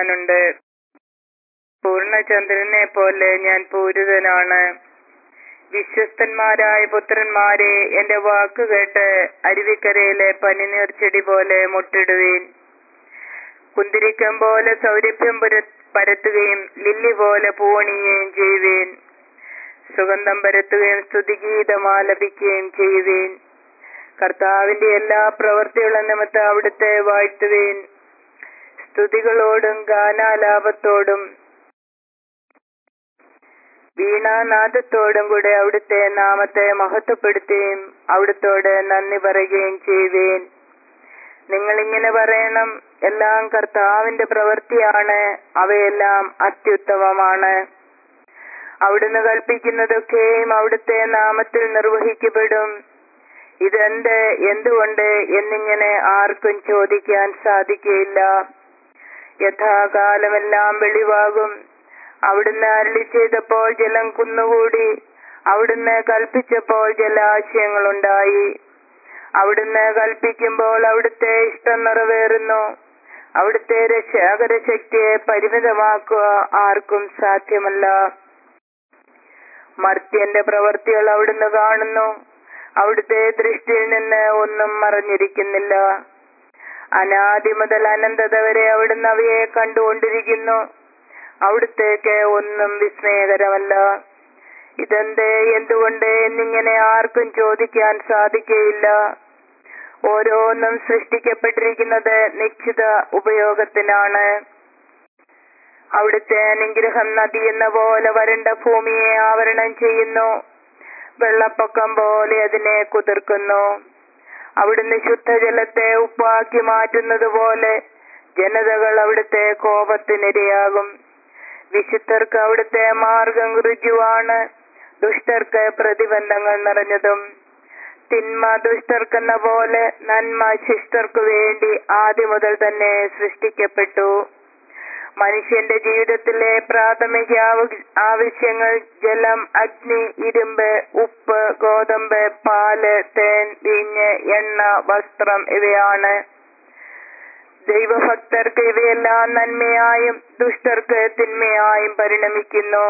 ഞാനുണ്ട് പൂർണ്ണചന്ദ്രനെ പോലെ ഞാൻ പൂരിതനാണ് വിശ്വസ്തന്മാരായ പുത്രന്മാരെ എന്റെ വാക്ക് കേട്ട് അരുവിക്കരയിലെ പനിനീർ ചെടി പോലെ മുട്ടിടുവീൻ കുന്തിരിക്കം പോലെ സൗരഭ്യം പുര- പരത്തുകയും ലില്ലി പോലെ പൂവണിയുകയും ചെയ്യുവീൻ സുഗന്ധം പരത്തുകയും സ്തുതിഗീതം ആലപിക്കുകയും ചെയ്യുവീൻ കർത്താവിന്റെ എല്ലാ പ്രവൃത്തികളും നിമിത്തം അവിടുത്തെ വാഴ്ത്തുവീൻ സ്തുതികളോടും ഗാനാലാപത്തോടും വീണാനാദത്തോടും കൂടെ അവിടുത്തെ നാമത്തെ മഹത്വപ്പെടുത്തുകയും അവിടുത്തോട് നന്ദി പറയുകയും ചെയ്യുവേൻ നിങ്ങൾ ഇങ്ങനെ പറയണം എല്ലാം കർത്താവിന്റെ പ്രവൃത്തിയാണ് അവയെല്ലാം അത്യുത്തമമാണ് അവിടുന്ന് കൽപ്പിക്കുന്നതൊക്കെയും അവിടുത്തെ നാമത്തിൽ നിർവഹിക്കപ്പെടും ഇതെന്ത് എന്തുകൊണ്ട് എന്നിങ്ങനെ ആർക്കും ചോദിക്കാൻ സാധിക്കുകയില്ല യഥാകാലമെല്ലാം വെളിവാകും അവിടുന്ന് അരളി ചെയ്തപ്പോൾ ജലം കുന്നുകൂടി അവിടുന്ന് കൽപ്പിച്ചപ്പോൾ ജലാശയങ്ങളുണ്ടായി അവിടുന്ന് കൽപ്പിക്കുമ്പോൾ അവിടുത്തെ ഇഷ്ടം നിറവേറുന്നു അവിടുത്തെ രക്ഷാകരശക്തിയെ പരിമിതമാക്കുക ആർക്കും സാധ്യമല്ല മർത്യന്റെ പ്രവൃത്തികൾ അവിടുന്ന് കാണുന്നു അവിടുത്തെ ദൃഷ്ടിയിൽ നിന്ന് ഒന്നും മറഞ്ഞിരിക്കുന്നില്ല അനാദി മുതൽ അനന്തത വരെ അവിടുന്ന് അവയെ കണ്ടുകൊണ്ടിരിക്കുന്നു അവിടുത്തേക്ക് ഒന്നും വിസ്മയകരമല്ല ഇതെന്ത് എന്തുകൊണ്ട് എന്നിങ്ങനെ ആർക്കും ചോദിക്കാൻ സാധിക്കുകയില്ല ഓരോന്നും സൃഷ്ടിക്കപ്പെട്ടിരിക്കുന്നത് നിശ്ചിത ഉപയോഗത്തിനാണ് അവിടുത്തെ അനുഗ്രഹം നദി എന്ന പോലെ വരണ്ട ഭൂമിയെ ആവരണം ചെയ്യുന്നു വെള്ളപ്പൊക്കം പോലെ അതിനെ കുതിർക്കുന്നു അവിടുന്ന് ശുദ്ധജലത്തെ ഉപ്പാക്കി മാറ്റുന്നത് പോലെ ജനതകൾ അവിടുത്തെ കോപത്തിനിരയാകും വിശുദ്ധർക്ക് അവിടുത്തെ മാർഗം രുചിവാണ് ദുഷ്ടർക്ക് പ്രതിബന്ധങ്ങൾ നിറഞ്ഞതും തിന്മ ദുഷ്ടർക്കെന്ന പോലെ നന്മ ശിഷ്ടർക്ക് വേണ്ടി ആദ്യം മുതൽ തന്നെ സൃഷ്ടിക്കപ്പെട്ടു മനുഷ്യന്റെ ജീവിതത്തിലെ പ്രാഥമിക ആവ- ആവശ്യങ്ങൾ ജലം അഗ്നി ഇരുമ്പ് ഉപ്പ് ഗോതമ്പ് പാല് തേൻ വീഞ്ഞ് എണ്ണ വസ്ത്രം ഇവയാണ് ദൈവഭക്തർക്ക് ഇവയെല്ലാം നന്മയായും ദുഷ്ടർക്ക് തിന്മയായും പരിണമിക്കുന്നു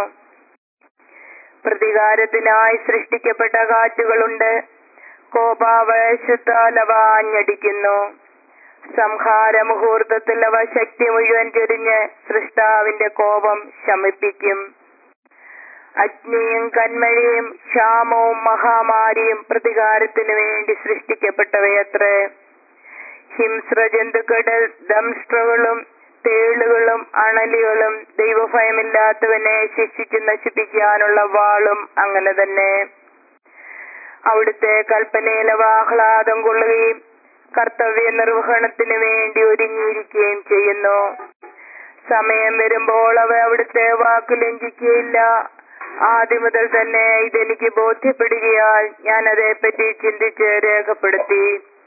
പ്രതികാരത്തിനായി സൃഷ്ടിക്കപ്പെട്ട കാറ്റുകളുണ്ട് കോപാവേശത്താൽ അവ ആഞ്ഞടിക്കുന്നു സംഹാര മുഹൂർത്തത്തിൽ അവ ശക്തി മുഴുവൻ ചൊരിഞ്ഞ് സൃഷ്ടാവിന്റെ കോപം ശമിപ്പിക്കും അഗ്നിയും കന്മഴയും ക്ഷാമവും മഹാമാരിയും പ്രതികാരത്തിനു വേണ്ടി സൃഷ്ടിക്കപ്പെട്ടവയത്രേ ഹിംസ്ര ജന്തുക്കളുടെ ദംഷ്ട്രകളും തേളുകളും അണലികളും ദൈവഭയമില്ലാത്തവനെ ശിക്ഷിച്ച് നശിപ്പിക്കാനുള്ള വാളും അങ്ങനെ തന്നെ അവിടുത്തെ കൽപ്പനയിൽ അവ ആഹ്ലാദം കൊള്ളുകയും കർത്തവ്യ നിർവഹണത്തിന് വേണ്ടി ഒരുങ്ങിയിരിക്കുകയും ചെയ്യുന്നു സമയം വരുമ്പോൾ അവ അവിടുത്തെ വാക്ക് ലംഘിക്കുകയില്ല ആദ്യം മുതൽ തന്നെ ഇതെനിക്ക് ബോധ്യപ്പെടുകയാൽ ഞാൻ അതേപ്പറ്റി ചിന്തിച്ച് രേഖപ്പെടുത്തി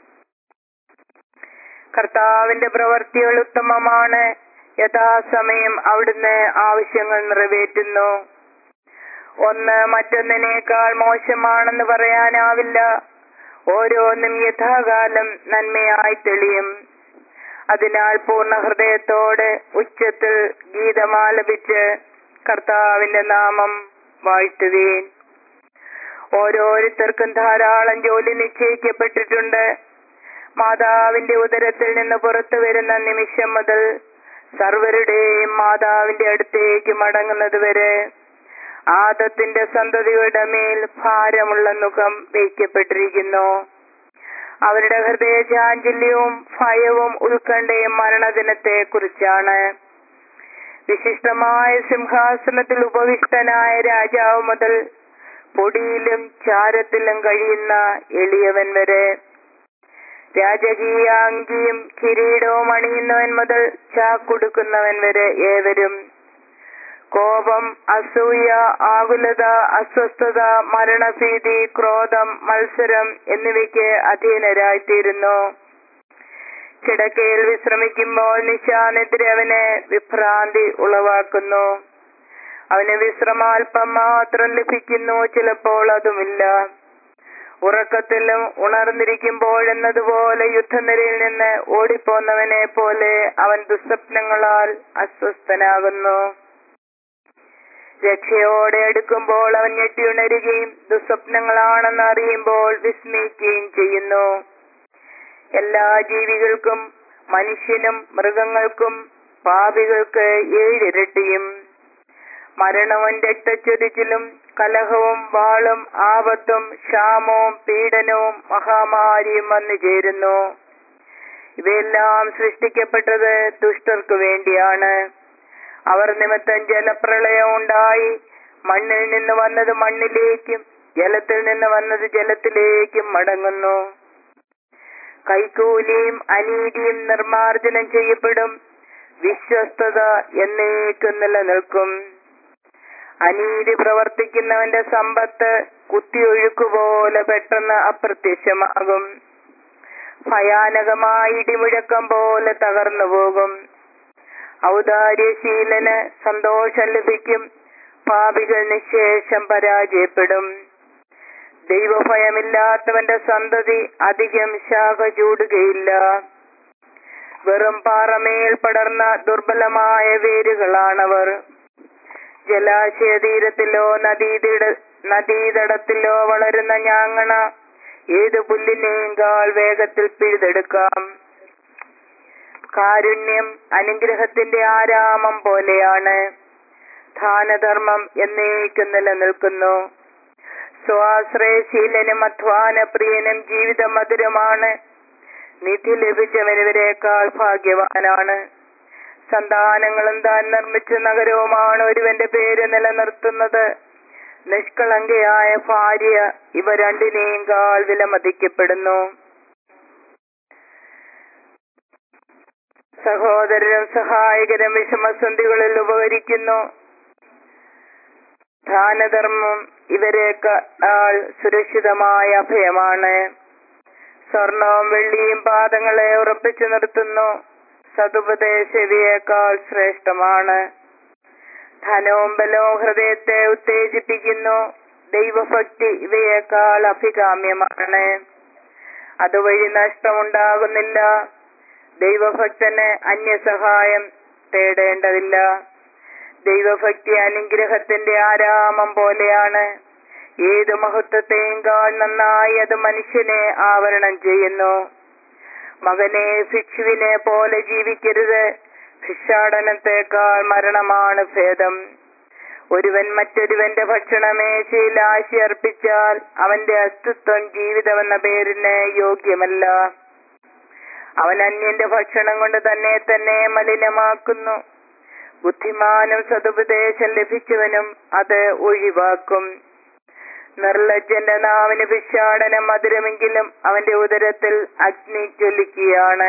കർത്താവിന്റെ പ്രവർത്തികൾ ഉത്തമമാണ് യഥാസമയം അവിടുന്ന് ആവശ്യങ്ങൾ നിറവേറ്റുന്നു ഒന്ന് മറ്റൊന്നിനേക്കാൾ മോശമാണെന്ന് പറയാനാവില്ല ഓരോന്നും യഥാകാലം നന്മയായി തെളിയും അതിനാൽ പൂർണ്ണ ഹൃദയത്തോടെ ഉച്ചത്തിൽ ഗീതമാലപിച്ച് കർത്താവിന്റെ നാമം വാഴ്ത്തുവീൻ ഓരോരുത്തർക്കും ധാരാളം ജോലി നിശ്ചയിക്കപ്പെട്ടിട്ടുണ്ട് മാതാവിന്റെ ഉദരത്തിൽ നിന്ന് പുറത്തു വരുന്ന നിമിഷം മുതൽ സർവരുടെയും മാതാവിന്റെ അടുത്തേക്ക് മടങ്ങുന്നത് വരെ ആദത്തിന്റെ സന്തതിയുടെ മേൽ ഭാരമുള്ള മുഖം വയ്ക്കപ്പെട്ടിരിക്കുന്നു അവരുടെ ഹൃദയ ചാഞ്ചല്യവും ഭയവും ഉത്കണ്ഠയും മരണദിനത്തെ കുറിച്ചാണ് വിശിഷ്ടമായ സിംഹാസനത്തിൽ ഉപവിഷ്ടനായ രാജാവ് മുതൽ പൊടിയിലും ചാരത്തിലും കഴിയുന്ന എളിയവൻ വരെ രാജകീയ അങ്കിയും കിരീടവും അണിയുന്നവൻ മുതൽ ചാക്കുടുക്കുന്നവൻ വരെ ഏവരും കോപം അസൂയ ആകുലത അസ്വസ്ഥത മരണഭീതി ക്രോധം മത്സരം എന്നിവയ്ക്ക് അധീനരായിത്തീരുന്നു കിടക്കയിൽ വിശ്രമിക്കുമ്പോൾ നിശാനെതിരെ അവന് വിഭ്രാന്തി ഉളവാക്കുന്നു അവന് വിശ്രമാൽപ്പം മാത്രം ലഭിക്കുന്നു ചിലപ്പോൾ അതുമില്ല ഉറക്കത്തിലും ഉണർന്നിരിക്കുമ്പോഴെന്നതുപോലെ യുദ്ധനിരയിൽ നിന്ന് ഓടിപ്പോന്നവനെ പോലെ അവൻ ദുസ്വപ്നങ്ങളാൽ അസ്വസ്ഥനാകുന്നു രക്ഷയോടെ അടുക്കുമ്പോൾ അവൻ ഞെട്ടിയുണരുകയും ദുസ്വപ്നങ്ങളാണെന്ന് അറിയുമ്പോൾ വിസ്മയിക്കുകയും ചെയ്യുന്നു എല്ലാ ജീവികൾക്കും മനുഷ്യനും മൃഗങ്ങൾക്കും പാപികൾക്ക് ഏഴിരട്ടിയും മരണവും രക്തച്ചൊരിച്ചിലും കലഹവും വാളും ആപത്തും ക്ഷാമവും പീഡനവും മഹാമാരിയും വന്നു ചേരുന്നു ഇവയെല്ലാം സൃഷ്ടിക്കപ്പെട്ടത് ദുഷ്ടർക്കു വേണ്ടിയാണ് അവർ നിമിത്തം ജലപ്രളയം ഉണ്ടായി മണ്ണിൽ നിന്ന് വന്നത് മണ്ണിലേക്കും ജലത്തിൽ നിന്ന് വന്നത് ജലത്തിലേക്കും മടങ്ങുന്നു കൈക്കൂലിയും അനീതിയും നിർമാർജനം ചെയ്യപ്പെടും വിശ്വസ്തത എന്നേക്കും നിലനിൽക്കും അനീതി പ്രവർത്തിക്കുന്നവന്റെ സമ്പത്ത് കുത്തിയൊഴുക്കുപോലെ പെട്ടെന്ന് അപ്രത്യക്ഷമാകും ഭയാനകമായ ഇടിമുഴക്കം പോലെ തകർന്നു പോകും ഔദാര്യശീലന് സന്തോഷം ലഭിക്കും പാപികൾ നിശേഷം പരാജയപ്പെടും ദൈവഭയമില്ലാത്തവന്റെ സന്തതി അധികം ശാഖ ചൂടുകയില്ല വെറും പാറമേൽ പടർന്ന ദുർബലമായ വേരുകളാണവർ ജലാശയ തീരത്തിലോ നദീതട നദീതടത്തിലോ വളരുന്ന ഞാങ്ങണ ഏത് പുല്ലിനെയും കാൽ വേഗത്തിൽ പിഴുതെടുക്കാം കാരുണ്യം അനുഗ്രഹത്തിന്റെ ആരാമം പോലെയാണ് ദാനധർമ്മം എന്നേക്കും നിലനിൽക്കുന്നു സ്വാശ്രയശീലനും അധ്വാനപ്രിയനും ജീവിത മധുരമാണ് നിധി ലഭിച്ചവനിവരെക്കാൾ ഭാഗ്യവാനാണ് സന്താനങ്ങളും താൻ നിർമ്മിച്ച നഗരവുമാണ് ഒരുവന്റെ പേര് നിലനിർത്തുന്നത് നിഷ്കളങ്കയായ ഭാര്യ ഇവ രണ്ടിനെയും കാൽ വിലമതിക്കപ്പെടുന്നു സഹോദരനും സഹായകരും വിഷമസന്ധികളിൽ ഉപകരിക്കുന്നു ദാനധർമ്മം ഇവരെക്കാൾ സുരക്ഷിതമായ അഭയമാണ് സ്വർണവും വെള്ളിയും പാദങ്ങളെ ഉറപ്പിച്ചു നിർത്തുന്നു സതുപദേശവിയേക്കാൾ ശ്രേഷ്ഠമാണ് ധനവും ബലവും ഹൃദയത്തെ ഉത്തേജിപ്പിക്കുന്നു ദൈവഭക്തി ഇവയേക്കാൾ അഭികാമ്യമാണ് അതുവഴി നഷ്ടമുണ്ടാകുന്നില്ല ദൈവഭക്തന് അന്യസഹായം തേടേണ്ടതില്ല ദൈവഭക്തി അനുഗ്രഹത്തിന്റെ ആരാമം പോലെയാണ് ഏത് മഹത്വത്തെയും കാൾ നന്നായി അത് മനുഷ്യനെ ആവരണം ചെയ്യുന്നു മകനെ ഭിക്ഷുവിനെ പോലെ ജീവിക്കരുത് ഭിക്ഷാടനത്തെക്കാൾ മരണമാണ് ഭേദം ഒരുവൻ മറ്റൊരുവന്റെ ഭക്ഷണമേശയിൽ ആശി അർപ്പിച്ചാൽ അവന്റെ അസ്തിത്വം ജീവിതമെന്ന പേരിന് യോഗ്യമല്ല അവൻ അന്യന്റെ ഭക്ഷണം കൊണ്ട് തന്നെ തന്നെ മലിനമാക്കുന്നു ബുദ്ധിമാനും സതുപദേശം ലഭിച്ചവനും അത് ഒഴിവാക്കും നിർലജ്ജന്റെ നാവിന് ഭിക്ഷാടനം മധുരമെങ്കിലും അവന്റെ ഉദരത്തിൽ അഗ്നി ജ്വലിക്കുകയാണ്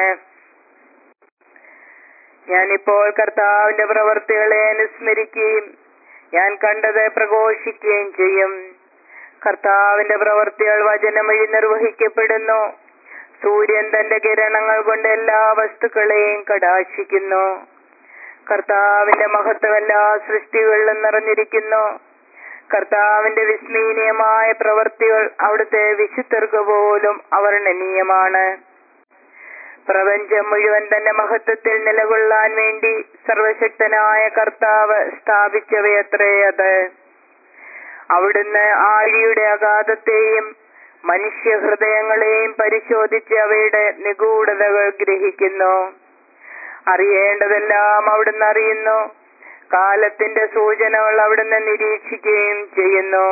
ഞാനിപ്പോൾ കർത്താവിന്റെ പ്രവർത്തികളെ അനുസ്മരിക്കുകയും ഞാൻ കണ്ടത് പ്രഘോഷിക്കുകയും ചെയ്യും കർത്താവിന്റെ പ്രവർത്തികൾ വചനം വഴി നിർവഹിക്കപ്പെടുന്നു സൂര്യൻ തന്റെ കിരണങ്ങൾ കൊണ്ട് എല്ലാ വസ്തുക്കളെയും കടാക്ഷിക്കുന്നു കർത്താവിന്റെ മഹത്വം എല്ലാ സൃഷ്ടികളിലും നിറഞ്ഞിരിക്കുന്നു കർത്താവിന്റെ വിസ്മീനീയമായ പ്രവൃത്തികൾ അവിടുത്തെ വിശുദ്ധർക്ക് പോലും അവർണ്ണനീയമാണ് പ്രപഞ്ചം മുഴുവൻ തന്റെ മഹത്വത്തിൽ നിലകൊള്ളാൻ വേണ്ടി സർവശക്തനായ കർത്താവ് സ്ഥാപിച്ചവയത്രേ അത് അവിടുന്ന് ആഴിയുടെ അഗാധത്തെയും മനുഷ്യ ഹൃദയങ്ങളെയും പരിശോധിച്ച് അവയുടെ നിഗൂഢതകൾ ഗ്രഹിക്കുന്നു അറിയേണ്ടതെല്ലാം അവിടുന്ന് അറിയുന്നു കാലത്തിന്റെ സൂചനകൾ അവിടുന്ന് നിരീക്ഷിക്കുകയും ചെയ്യുന്നു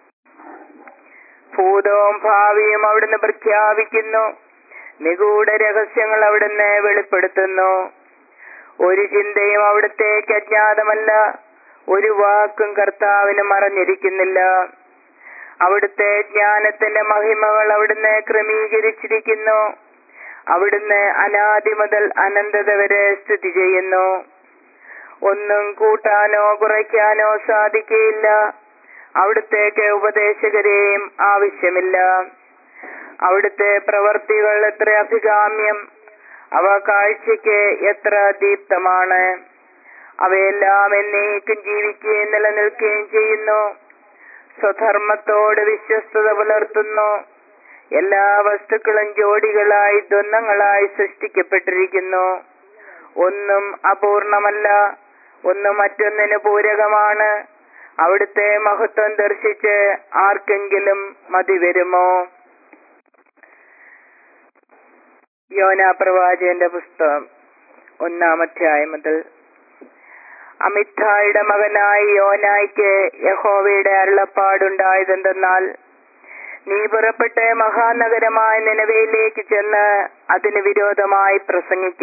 ഭൂതവും ഭാവിയും അവിടുന്ന് പ്രഖ്യാപിക്കുന്നു നിഗൂഢ രഹസ്യങ്ങൾ അവിടുന്ന് വെളിപ്പെടുത്തുന്നു ഒരു ചിന്തയും അവിടുത്തേക്ക് അജ്ഞാതമല്ല ഒരു വാക്കും കർത്താവിന് മറഞ്ഞിരിക്കുന്നില്ല അവിടുത്തെ ജ്ഞാനത്തിന്റെ മഹിമകൾ അവിടുന്ന് ക്രമീകരിച്ചിരിക്കുന്നു അവിടുന്ന് അനാദി മുതൽ അനന്തത വരെ സ്ഥിതി ചെയ്യുന്നു ഒന്നും കൂട്ടാനോ കുറയ്ക്കാനോ സാധിക്കയില്ല അവിടുത്തേക്ക് ഉപദേശകരെയും ആവശ്യമില്ല അവിടുത്തെ പ്രവർത്തികൾ എത്ര അഭികാമ്യം അവ കാഴ്ചയ്ക്ക് എത്ര ദീപ്തമാണ് അവയെല്ലാം എന്നേക്കും ജീവിക്കുകയും നിലനിൽക്കുകയും ചെയ്യുന്നു സ്വധർമ്മത്തോട് വിശ്വസ്തത പുലർത്തുന്നു എല്ലാ വസ്തുക്കളും ജോഡികളായി ദ്വന്ദ്ങ്ങളായി സൃഷ്ടിക്കപ്പെട്ടിരിക്കുന്നു ഒന്നും അപൂർണമല്ല ഒന്ന് മറ്റൊന്നിന് പൂരകമാണ് അവിടുത്തെ മഹത്വം ദർശിച്ച് ആർക്കെങ്കിലും മതി വരുമോ യോന പ്രവാചകന്റെ പുസ്തകം ഒന്നാം അധ്യായം മുതൽ അമിത്ഥായുടെ മകനായ യോനായ്ക്ക് യഹോവയുടെ അരുളപ്പാടുണ്ടായതെന്തെന്നാൽ നീ പുറപ്പെട്ട് മഹാനഗരമായ നിലവയിലേക്ക് ചെന്ന് അതിന് വിരോധമായി പ്രസംഗിക്ക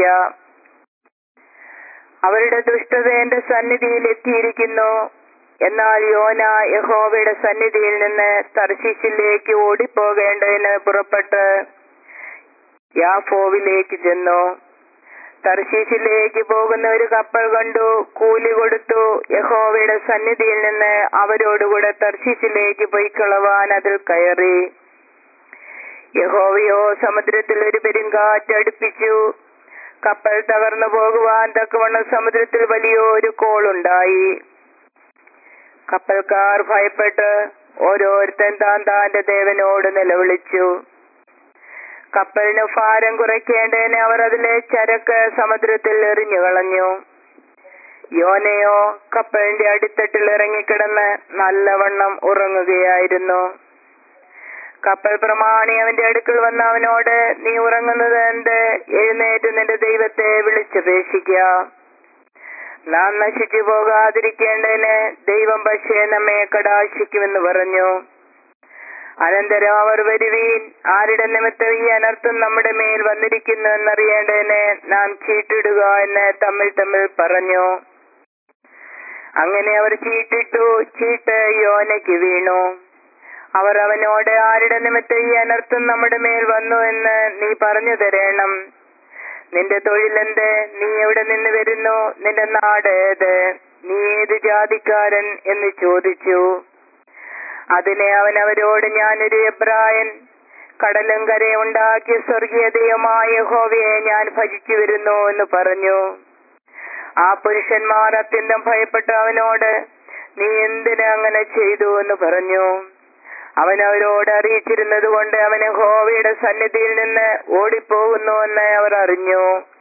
അവരുടെ ദുഷ്ടത എന്റെ സന്നിധിയിൽ എത്തിയിരിക്കുന്നു എന്നാൽ യോന യഹോവയുടെ സന്നിധിയിൽ നിന്ന് തർശീശിലേക്ക് ഓടിപ്പോകേണ്ടതിന് പുറപ്പെട്ട് യാഫോവിലേക്ക് ചെന്നു തർശീശിലേക്ക് പോകുന്ന ഒരു കപ്പൽ കണ്ടു കൂലി കൊടുത്തു യഹോവയുടെ സന്നിധിയിൽ നിന്ന് അവരോടുകൂടെ തർശീശിലേക്ക് പൊയ്ക്കളവാൻ അതിൽ കയറി യഹോവയോ സമുദ്രത്തിൽ ഒരു പെരുങ്കാറ്റ് അടുപ്പിച്ചു കപ്പൽ തകർന്നു പോകുവാൻ തക്കവണ്ണം സമുദ്രത്തിൽ വലിയൊരു കോളുണ്ടായി കപ്പൽക്കാർ ഭയപ്പെട്ട് ഓരോരുത്തൻ താൻ താന്റെ ദേവനോട് നിലവിളിച്ചു കപ്പലിന് ഭാരം കുറയ്ക്കേണ്ടതിന് അവർ അതിലെ ചരക്ക് സമുദ്രത്തിൽ എറിഞ്ഞു കളഞ്ഞു യോനയോ കപ്പലിന്റെ അടിത്തട്ടിൽ ഇറങ്ങിക്കിടന്ന് നല്ലവണ്ണം ഉറങ്ങുകയായിരുന്നു കപ്പൽ പ്രമാണി അവന്റെ അടുക്കൽ വന്ന അവനോട് നീ ഉറങ്ങുന്നത് എന്ത് എഴുന്നേറ്റ് നിന്റെ ദൈവത്തെ വിളിച്ചപേക്ഷിക്ക നാം നശിച്ചു പോകാതിരിക്കേണ്ടതിന് ദൈവം പക്ഷേ നമ്മെ കടാശിക്കുമെന്ന് പറഞ്ഞു അനന്തരം അവർ വരുവീൻ ആരുടെ നിമിത്തം ഈ അനർത്ഥം നമ്മുടെ മേൽ വന്നിരിക്കുന്നു എന്നറിയേണ്ടതിന് നാം ചീട്ടിടുക എന്ന് തമ്മിൽ തമ്മിൽ പറഞ്ഞു അങ്ങനെ അവർ ചീട്ടിട്ടു ചീട്ട് യോനയ്ക്ക് വീണു അവർ അവനോട് ആരുടെ നിമിത്തം ഈ അനർത്ഥം നമ്മുടെ മേൽ വന്നു എന്ന് നീ പറഞ്ഞു തരേണം നിന്റെ തൊഴിലെന്ത് നീ എവിടെ നിന്ന് വരുന്നു നിന്റെ നാട് ഏത് നീ ഏത് ജാതിക്കാരൻ എന്ന് ചോദിച്ചു അതിനെ അവൻ അവരോട് ഞാനൊരു എബ്രായൻ കടലും കരയും ഉണ്ടാക്കിയ സ്വർഗീയ ദൈവമായ ഹോവയെ ഞാൻ ഭജിച്ചു വരുന്നു എന്ന് പറഞ്ഞു ആ പുരുഷന്മാർ അത്യന്തം ഭയപ്പെട്ട അവനോട് നീ എന്തിന് അങ്ങനെ ചെയ്തു എന്ന് പറഞ്ഞു അവൻ അവരോട് അറിയിച്ചിരുന്നത് കൊണ്ട് അവന് ഹോവയുടെ സന്നിധിയിൽ നിന്ന് ഓടിപ്പോകുന്നു എന്ന് അവർ അറിഞ്ഞു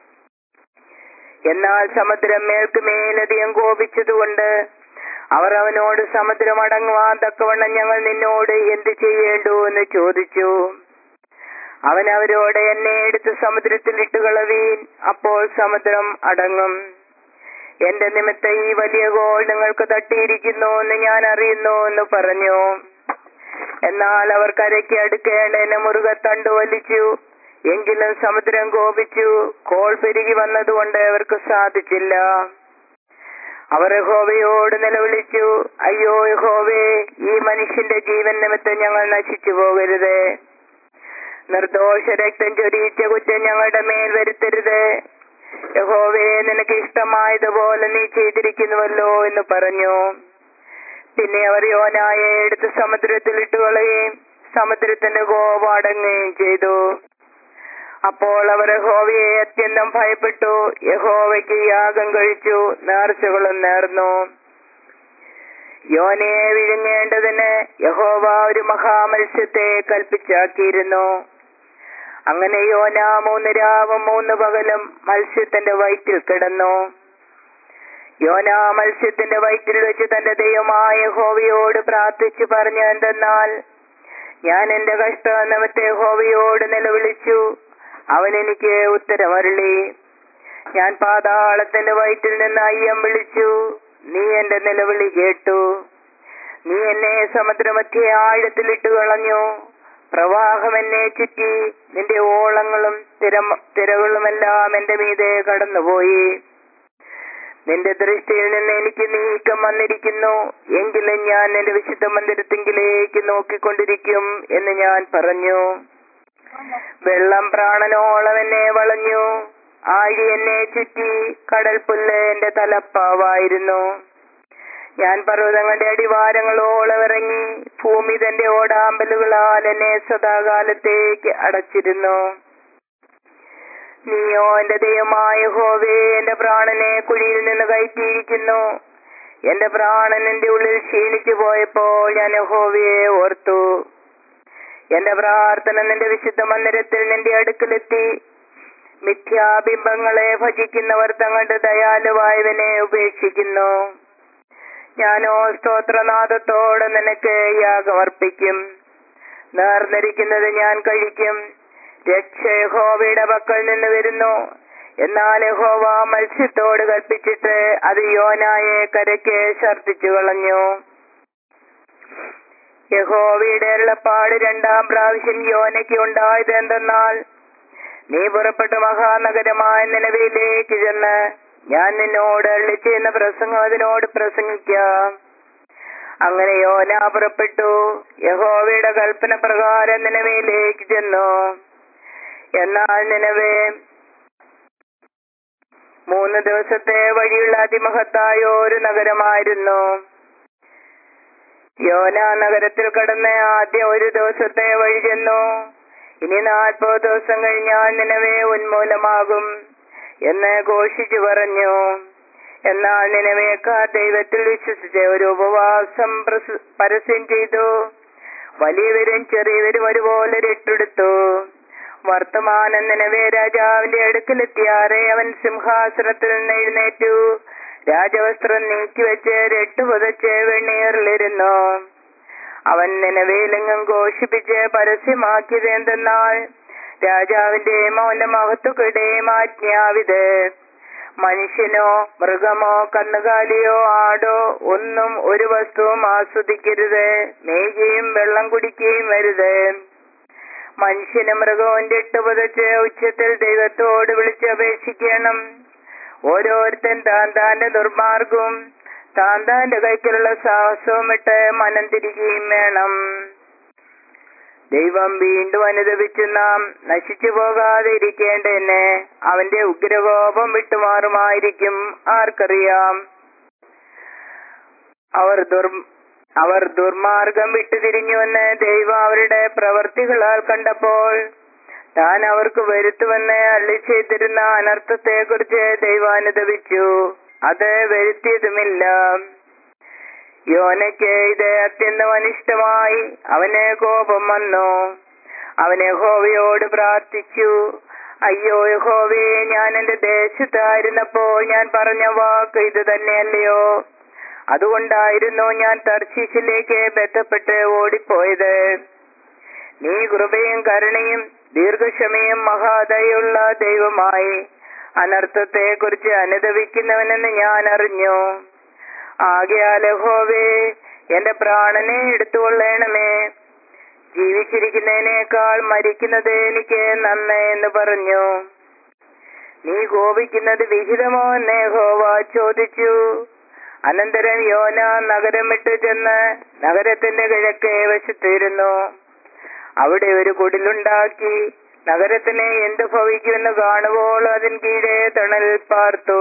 എന്നാൽ സമുദ്രം മേൽക്ക് മേലധികം കോപിച്ചതുകൊണ്ട് അവർ അവനോട് സമുദ്രം അടങ്ങുവാൻ തക്കവണ്ണം ഞങ്ങൾ നിന്നോട് എന്ത് ചെയ്യേണ്ടു എന്ന് ചോദിച്ചു അവൻ അവരോട് എന്നെ എടുത്ത് സമുദ്രത്തിൽ ഇട്ടുകളവീൻ അപ്പോൾ സമുദ്രം അടങ്ങും എന്റെ നിമിത്തം ഈ വലിയ ഗോൾ നിങ്ങൾക്ക് തട്ടിയിരിക്കുന്നു എന്ന് ഞാൻ അറിയുന്നു എന്ന് പറഞ്ഞു എന്നാൽ അവർ കരയ്ക്ക് അടുക്കേണ്ടതിന് മുറുകെ തണ്ടു വലിച്ചു എങ്കിലും സമുദ്രം കോപിച്ചു കോൾ പെരുകി വന്നതുകൊണ്ട് അവർക്ക് സാധിച്ചില്ല അവർ യഹോവയോട് നിലവിളിച്ചു അയ്യോ യഹോവേ ഈ മനുഷ്യന്റെ ജീവൻ നിമിത്തം ഞങ്ങൾ നശിച്ചു പോകരുത് നിർദോഷ രക്തം ചൊരിയിച്ച കുറ്റം ഞങ്ങളുടെ മേൽ വരുത്തരുത് യഹോവേ നിനക്ക് ഇഷ്ടമായതുപോലെ നീ ചെയ്തിരിക്കുന്നുവല്ലോ എന്ന് പറഞ്ഞു പിന്നെ അവർ യോനായെ എടുത്ത് സമുദ്രത്തിൽ ഇട്ടുകളയുകയും സമുദ്രത്തിന്റെ കോപം അടങ്ങുകയും ചെയ്തു അപ്പോൾ അവർ യഹോവയെ അത്യന്തം ഭയപ്പെട്ടു യഹോവയ്ക്ക് യാഗം കഴിച്ചു നേർച്ചകളും നേർന്നു യോനയെ വിഴുങ്ങേണ്ടതിന് യഹോവ ഒരു മഹാമത്സ്യത്തെ കൽപ്പിച്ചാക്കിയിരുന്നു അങ്ങനെ യോന മൂന്ന് രാവും മൂന്ന് പകലും മത്സ്യത്തിന്റെ വയറ്റിൽ കിടന്നു യോന മത്സ്യത്തിന്റെ വയറ്റിൽ വെച്ച് തന്റെ ദൈവമായ ഹോവയോട് പ്രാർത്ഥിച്ചു പറഞ്ഞു എന്തെന്നാൽ ഞാൻ എന്റെ കഷ്ടനിമിത്തെ ഹോവയോട് നിലവിളിച്ചു അവൻ എനിക്ക് ഉത്തരമരുളി ഞാൻ പാതാളത്തിന്റെ വയറ്റിൽ നിന്ന് അയ്യം വിളിച്ചു നീ എന്റെ നിലവിളി കേട്ടു നീ എന്നെ സമുദ്രമധ്യ ആഴത്തിലിട്ട് കളഞ്ഞു പ്രവാഹം എന്നെ ചുറ്റി നിന്റെ ഓളങ്ങളും തിര തിരകളുമെല്ലാം എന്റെ മീതെ കടന്നുപോയി നിന്റെ ദൃഷ്ടിയിൽ നിന്ന് എനിക്ക് നീക്കം വന്നിരിക്കുന്നു എങ്കിലും ഞാൻ എന്റെ വിശുദ്ധ മന്ദിരത്തിങ്കിലേക്ക് നോക്കിക്കൊണ്ടിരിക്കും എന്ന് ഞാൻ പറഞ്ഞു വെള്ളം പ്രാണനോളം എന്നെ വളഞ്ഞു ആഴി എന്നെ ചുറ്റി കടൽ പുല്ല് എന്റെ തലപ്പാവായിരുന്നു ഞാൻ പർവ്വതങ്ങളുടെ അടിവാരങ്ങളോളം ഇറങ്ങി ഭൂമി തന്റെ ഓടാമ്പലുകളാൽ എന്നെ സദാകാലത്തേക്ക് അടച്ചിരുന്നു നീയോ എന്റെ ദൈവമായ ഹോവേ എന്റെ പ്രാണനെ കുഴിയിൽ നിന്ന് കയറ്റിയിരിക്കുന്നു എന്റെ പ്രാണൻ എന്റെ ഉള്ളിൽ ക്ഷീണിച്ചു പോയപ്പോൾ ഞാൻ ഹോവയെ ഓർത്തു എന്റെ പ്രാർത്ഥന നിന്റെ വിശുദ്ധ മന്ദിരത്തിൽ നിന്റെ അടുക്കലെത്തി മിഥ്യാബിംബങ്ങളെ ഭജിക്കുന്നവർ തങ്ങളുടെ ദയാലുവായവനെ ഉപേക്ഷിക്കുന്നു ഞാനോ സ്തോത്രനാഥത്തോടെ നിനക്ക് യാഗമർപ്പിക്കും നേർന്നിരിക്കുന്നത് ഞാൻ കഴിക്കും രക്ഷ യഹോവയുടെ പക്കൽ നിന്ന് വരുന്നു എന്നാൽ യഹോവ മത്സ്യത്തോട് കൽപ്പിച്ചിട്ട് അത് യോനായെ കരയ്ക്ക് ഛർദിച്ചു കളഞ്ഞു യഹോവയുടെ അരുളപ്പാട് രണ്ടാം പ്രാവശ്യം യോനയ്ക്ക് ഉണ്ടായത് എന്തെന്നാൽ നീ പുറപ്പെട്ട മഹാനഗരമായ നിലവിലേക്ക് ചെന്ന് ഞാൻ നിന്നോട് അള്ളി ചെയ്യുന്ന പ്രസംഗം അതിനോട് പ്രസംഗിക്കാം അങ്ങനെ യോന പുറപ്പെട്ടു യഹോവയുടെ കൽപ്പന പ്രകാരം നിലവിലേക്ക് ചെന്നു എന്നാൽ നിലവേ മൂന്ന് ദിവസത്തെ വഴിയുള്ള അതിമഹത്തായ ഒരു നഗരമായിരുന്നു യോന നഗരത്തിൽ കടന്ന് ആദ്യം ഒരു ദിവസത്തെ വഴി ചെന്നു ഇനി നാൽപ്പത് ദിവസം കഴിഞ്ഞാൽ നിലവേ ഉന്മൂലമാകും എന്ന് ഘോഷിച്ചു പറഞ്ഞു എന്നാൽ നിലവേക്കാർ ദൈവത്തിൽ വിശ്വസിച്ച് ഒരു ഉപവാസം പ്രസ- പരസ്യം ചെയ്തു വലിയവരും ചെറിയവരും ഒരുപോലെ രട്ടെടുത്തു വർത്തമാനം നിലവേ രാജാവിന്റെ അടുക്കലെത്തിയാറെ അവൻ സിംഹാസനത്തിൽ നിന്ന് എഴുന്നേറ്റു രാജവസ്ത്രം നീക്കിവെച്ച് രട്ടു പുതച്ച് വെണ്ണീറിലിരുന്നു അവൻ നിലവേലെങ്ങും ഘോഷിപ്പിച്ച് പരസ്യമാക്കിയത് എന്തെന്നാൽ രാജാവിന്റെ മൗന മഹത്വക്കുടെയും ആജ്ഞാവിത് മനുഷ്യനോ മൃഗമോ കന്നുകാലിയോ ആടോ ഒന്നും ഒരു വസ്തുവും ആസ്വദിക്കരുത് മേയുകയും വെള്ളം കുടിക്കുകയും വരുത് മനുഷ്യനും മൃഗവും രട്ടുപതച്ച് ഉച്ചത്തിൽ ദൈവത്തോട് വിളിച്ചപേക്ഷിക്കണം ഓരോരുത്തൻ താൻ താന്റെ ദുർമാർഗവും താൻ താന്റെ കൈക്കലുള്ള സാഹസവും ഇട്ട് മനം തിരികുകയും വേണം ദൈവം വീണ്ടും അനുദപിച്ചു നാം നശിച്ചു പോകാതെ ഇരിക്കേണ്ടതിന് അവന്റെ ഉഗ്രകോപം വിട്ടുമാറുമായിരിക്കും ആർക്കറിയാം അവർ ദുർ അവർ ദുർമാർഗം വിട്ടുതിരിഞ്ഞുവെന്ന് ദൈവം അവരുടെ പ്രവർത്തികളാൽ കണ്ടപ്പോൾ താൻ അവർക്ക് വരുത്തുവെന്ന് അള്ളി ചെയ്തിരുന്ന അനർത്ഥത്തെ കുറിച്ച് ദൈവം അനുദപിച്ചു അത് വരുത്തിയതുമില്ല യോനയ്ക്ക് ഇത് അത്യന്തം അനിഷ്ടമായി അവന് കോപം വന്നു അവൻ യഹോവയോട് പ്രാർത്ഥിച്ചു അയ്യോ യഹോവയെ ഞാൻ എന്റെ ദേശത്തായിരുന്നപ്പോൾ ഞാൻ പറഞ്ഞ വാക്ക് ഇത് തന്നെയല്ലയോ അതുകൊണ്ടായിരുന്നു ഞാൻ തർശീശിലേക്ക് ബന്ധപ്പെട്ട് ഓടിപ്പോയത് നീ കൃപയും കരുണയും ദീർഘക്ഷമയും മഹാദയുള്ള ദൈവമായി അനർത്ഥത്തെ കുറിച്ച് അനുദവിക്കുന്നവനെന്ന് ഞാൻ അറിഞ്ഞു ആകയാൽ യഹോവേ എന്റെ പ്രാണനെ എടുത്തുകൊള്ളണമേ ജീവിച്ചിരിക്കുന്നതിനേക്കാൾ മരിക്കുന്നത് എനിക്ക് നന്ന് എന്ന് പറഞ്ഞു നീ കോപിക്കുന്നത് വിഹിതമോ എന്ന് യഹോവ ചോദിച്ചു അനന്തരം യോന നഗരം വിട്ടു ചെന്ന് നഗരത്തിന്റെ കിഴക്കേ വശത്തിരുന്നു അവിടെ ഒരു കുടിലുണ്ടാക്കി നഗരത്തിന് എന്ത് ഭവിക്കുമെന്ന് കാണുമ്പോൾ അതിൻ കീഴെ തണൽ പാർത്തു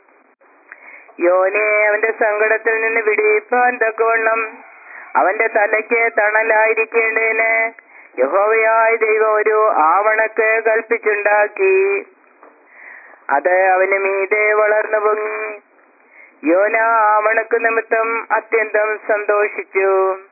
യോനെ അവന്റെ സങ്കടത്തിൽ നിന്ന് വിടിയിപ്പാൻ തക്കവണ്ണം അവന്റെ തലയ്ക്ക് തണലായിരിക്കേണ്ടതിന് യഹോവയായ ദൈവം ഒരു ആവണക്ക് കൽപ്പിച്ചുണ്ടാക്കി അത് അവന് മീതെ വളർന്നു പൊങ്ങി യോന ആവണക്ക് നിമിത്തം അത്യന്തം സന്തോഷിച്ചു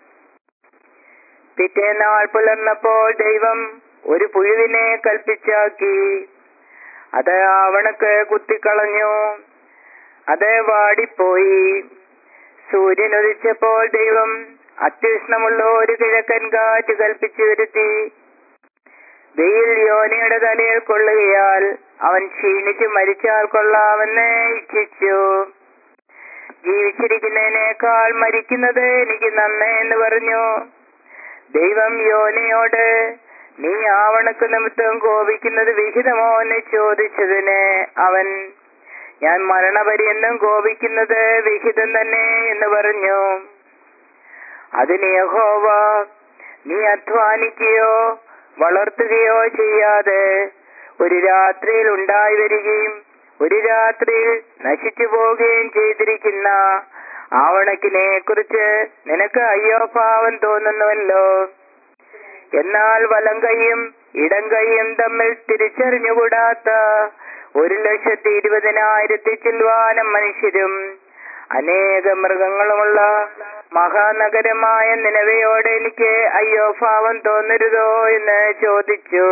പിറ്റേനാൾ പുലർന്നപ്പോൾ ദൈവം ഒരു പുഴുവിനെ കൽപ്പിച്ചാക്കി അത് ആവണക്ക് കുത്തിക്കളഞ്ഞു അത് വാടിപ്പോയി സൂര്യൻ ഉദിച്ചപ്പോൾ ദൈവം അത്യുഷ്ണമുള്ള ഒരു കിഴക്കൻ കാറ്റ് കൽപ്പിച്ചു വരുത്തി വെയിൽ യോനയുടെ തലയിൽ കൊള്ളുകയാൽ അവൻ ക്ഷീണിച്ച് മരിച്ചാൽ കൊള്ളാമെന്ന് ഇച്ഛിച്ചു ജീവിച്ചിരിക്കുന്നതിനേക്കാൾ മരിക്കുന്നത് എനിക്ക് നന്ന് എന്ന് പറഞ്ഞു ദൈവം യോനയോട് നീ ആവണക്ക് നിമിത്തം കോപിക്കുന്നത് വിഹിതമോ എന്ന് ചോദിച്ചതിന് അവൻ ഞാൻ മരണപര്യന്തം കോപിക്കുന്നത് വിഹിതം തന്നെ എന്ന് പറഞ്ഞു അതിന് യഹോവ നീ അധ്വാനിക്കുകയോ വളർത്തുകയോ ചെയ്യാതെ ഒരു രാത്രിയിൽ ഉണ്ടായി വരികയും ഒരു രാത്രിയിൽ നശിച്ചു പോവുകയും ചെയ്തിരിക്കുന്ന ആവണക്കിനെ കുറിച്ച് നിനക്ക് അയ്യോ പാവം തോന്നുന്നുവല്ലോ എന്നാൽ വലം കൈയും ഇടം കൈയും തമ്മിൽ തിരിച്ചറിഞ്ഞുകൂടാത്ത ഒരു ലക്ഷത്തി ഇരുപതിനായിരത്തി ചിൽവാനം മനുഷ്യരും അനേക മൃഗങ്ങളുമുള്ള മഹാനഗരമായ നിലവയോടെ എനിക്ക് അയ്യോ ഭാവം തോന്നരുതോ എന്ന് ചോദിച്ചു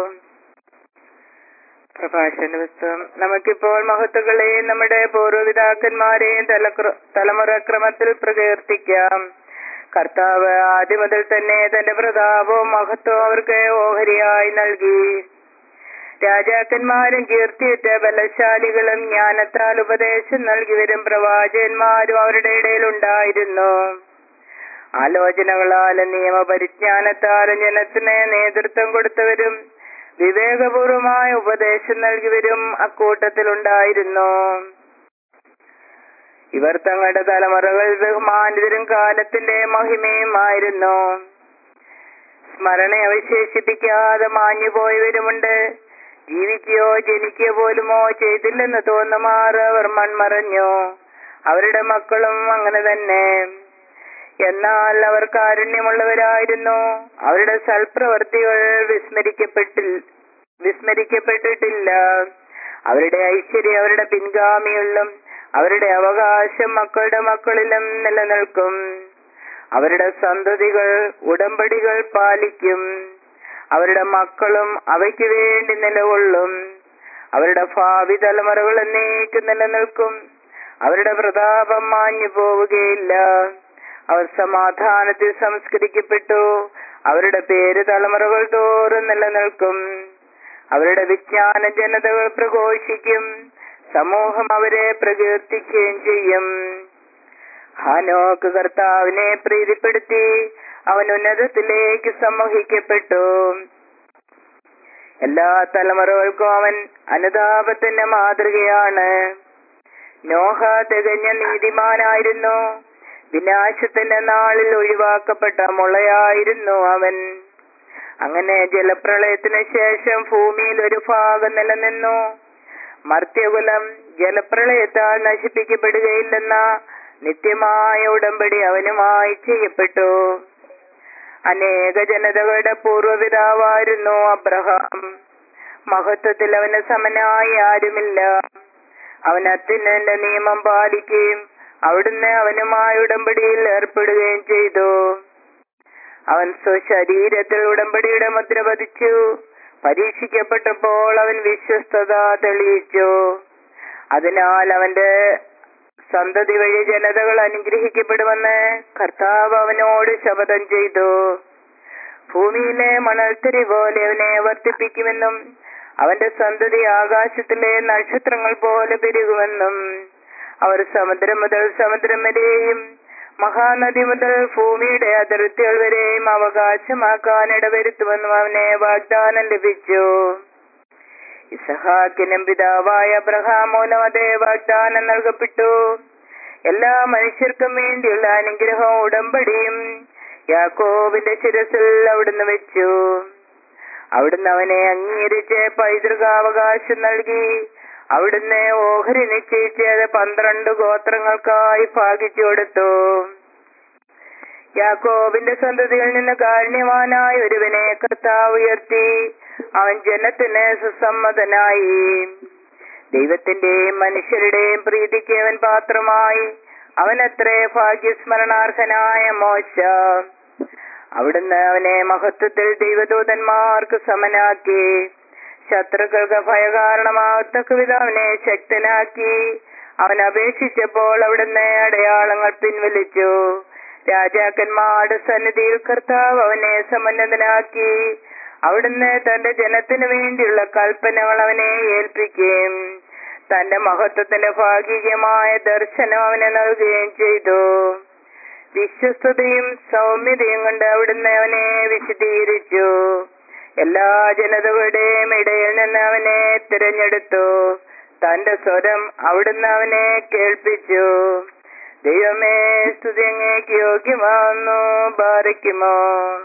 പ്രഭാഷണ പുസ്തകം നമുക്കിപ്പോൾ മഹത്തുക്കളെയും നമ്മുടെ പൂർവ്വപിതാക്കന്മാരെയും തലക്ര- തലമുറക്രമത്തിൽ പ്രകീർത്തിക്കാം കർത്താവ് ആദ്യം മുതൽ തന്നെ തന്റെ പ്രതാപവും മഹത്വവും അവർക്ക് ഓഹരിയായി നൽകി രാജാക്കന്മാരും കീർത്തിയുറ്റ ബലശാലികളും ജ്ഞാനത്താൽ ഉപദേശം നൽകിവരും പ്രവാചകന്മാരും അവരുടെ ഇടയിൽ ഉണ്ടായിരുന്നു ആലോചനകളാലും നിയമപരിജ്ഞാനത്താലും ജനത്തിന് നേതൃത്വം കൊടുത്തവരും വിവേകപൂർവമായ ഉപദേശം നൽകിവരും അക്കൂട്ടത്തിലുണ്ടായിരുന്നു ഇവർ തങ്ങളുടെ തലമുറകൾ ബഹുമാനിതരും കാലത്തിന്റെ മഹിമയുമായിരുന്നു സ്മരണ അവശേഷിപ്പിക്കാതെ മാഞ്ഞു പോയവരുമുണ്ട് ജീവിക്കുകയോ ജനിക്കുകയോ പോലുമോ ചെയ്തില്ലെന്ന് തോന്നുമാറ് അവർ മൺമറഞ്ഞു അവരുടെ മക്കളും അങ്ങനെ തന്നെ എന്നാൽ അവർ കാരുണ്യമുള്ളവരായിരുന്നു അവരുടെ സൽപ്രവർത്തികൾ വിസ്മരിക്കപ്പെട്ടിൽ വിസ്മരിക്കപ്പെട്ടിട്ടില്ല അവരുടെ ഐശ്വര്യം അവരുടെ പിൻഗാമികളിലും അവരുടെ അവകാശം മക്കളുടെ മക്കളിലും നിലനിൽക്കും അവരുടെ സന്തതികൾ ഉടമ്പടികൾ പാലിക്കും അവരുടെ മക്കളും അവയ്ക്ക് വേണ്ടി നിലകൊള്ളും അവരുടെ ഭാവി തലമുറകൾ എന്നേക്കും നിലനിൽക്കും അവരുടെ പ്രതാപം മാഞ്ഞു പോവുകയില്ല അവർ സമാധാനത്തിൽ സംസ്കരിക്കപ്പെട്ടു അവരുടെ പേര് തലമുറകൾ തോറും നിലനിൽക്കും അവരുടെ വിജ്ഞാന ജനതകൾ പ്രഘോഷിക്കും സമൂഹം അവരെ പ്രകീർത്തിക്കുകയും ചെയ്യും ഹാനോക്ക് കർത്താവിനെ പ്രീതിപ്പെടുത്തി അവൻ ഉന്നതത്തിലേക്ക് സമൂഹിക്കപ്പെട്ടു എല്ലാ തലമുറകൾക്കും അവൻ അനുതാപത്തിന്റെ മാതൃകയാണ് നോഹ തികഞ്ഞ നീതിമാനായിരുന്നു വിനാശത്തിന്റെ നാളിൽ ഒഴിവാക്കപ്പെട്ട മുളയായിരുന്നു അവൻ അങ്ങനെ ജലപ്രളയത്തിന് ശേഷം ഭൂമിയിൽ ഒരു ഭാഗം നിലനിന്നു മർത്യകുലം ജലപ്രളയത്താൽ നശിപ്പിക്കപ്പെടുകയില്ലെന്ന നിത്യമായ ഉടമ്പടി അവനുമായി ചെയ്യപ്പെട്ടു അനേക ജനതകളുടെ പൂർവ്വപിതാവായിരുന്നു അബ്രഹാം മഹത്വത്തിൽ അവന് സമനായി ആരുമില്ല അവൻ അത്യുന്നന്റെ നിയമം പാലിക്കുകയും അവിടുന്ന് അവനുമായി ഉടമ്പടിയിൽ ഏർപ്പെടുകയും ചെയ്തു അവൻ സ്വശരീരത്തിൽ ഉടമ്പടിയുടെ മുദ്ര പതിച്ചു പരീക്ഷിക്കപ്പെട്ടപ്പോൾ അവൻ വിശ്വസ്തത തെളിയിച്ചു അതിനാൽ അവന്റെ സന്തതി വഴി ജനതകൾ അനുഗ്രഹിക്കപ്പെടുമെന്ന് കർത്താവ് അവനോട് ശപഥം ചെയ്തു ഭൂമിയിലെ മണൽത്തരി പോലെ അവനെ വർദ്ധിപ്പിക്കുമെന്നും അവന്റെ സന്തതി ആകാശത്തിലെ നക്ഷത്രങ്ങൾ പോലെ പെരുകുമെന്നും അവർ സമുദ്രം മുതൽ സമുദ്രം വരെയും മഹാനദി മുതൽ ഭൂമിയുടെ അതിർത്തികൾ വരെയും അവകാശമാക്കാൻ ഇടവരുത്തുമെന്നും അവനെ വാഗ്ദാനം ലഭിച്ചു ഇസഹാക്കിനും പിതാവായ അബ്രഹാം മൂലം അതേ വാഗ്ദാനം നൽകപ്പെട്ടു എല്ലാ മനുഷ്യർക്കും വേണ്ടിയുള്ള അനുഗ്രഹവും ഉടമ്പടിയും യാക്കോബിന്റെ ശിരസിൽ അവിടുന്ന് വെച്ചു അവിടുന്ന് അവനെ അംഗീകരിച്ച് പൈതൃകാവകാശം നൽകി അവിടുന്ന് ഓഹരി നിശ്ചയിച്ച് അത് പന്ത്രണ്ട് ഗോത്രങ്ങൾക്കായി ഭാഗിച്ചു കൊടുത്തു യാക്കോബിന്റെ സന്തതികളിൽ നിന്ന് കാരുണ്യവാനായ ഒരുവനെ കർത്താവ് ഉയർത്തി അവൻ ജനത്തിന് സുസമ്മതനായി ദൈവത്തിന്റെയും മനുഷ്യരുടെയും പ്രീതിക്ക് അവൻ പാത്രമായി അവനത്രേ ഭാഗ്യസ്മരണാർഹനായ മോശ അവിടുന്ന് അവനെ മഹത്വത്തിൽ ദൈവദൂതന്മാർക്ക് സമനാക്കി ശത്രുക്കൾക്ക് ഭയകാരണമാകത്തക്ക വിധം അവനെ ശക്തനാക്കി അവൻ അപേക്ഷിച്ചപ്പോൾ അവിടുന്ന് അടയാളങ്ങൾ പിൻവലിച്ചു രാജാക്കന്മാരുടെ സന്നിധിയിൽ കർത്താവ് അവനെ സമന്നതനാക്കി അവിടുന്ന് തന്റെ ജനത്തിനു വേണ്ടിയുള്ള കൽപ്പനകൾ അവനെ ഏൽപ്പിക്കുകയും തന്റെ മഹത്വത്തിന്റെ ഭാഗികമായ ദർശനം അവനെ നൽകുകയും ചെയ്തു വിശ്വസ്തതയും സൗമ്യതയും കൊണ്ട് അവിടുന്ന് അവനെ വിശദീകരിച്ചു എല്ലാ ജനതകളുടെയും ഇടയിൽ നിന്ന് അവനെ തിരഞ്ഞെടുത്തു തന്റെ സ്വരം അവിടുന്ന് അവനെ കേൾപ്പിച്ചു ദൈവമേ സ്തുതി അങ്ങേക്ക് യോഗ്യമാവുന്നു ബാധിക്കുമോ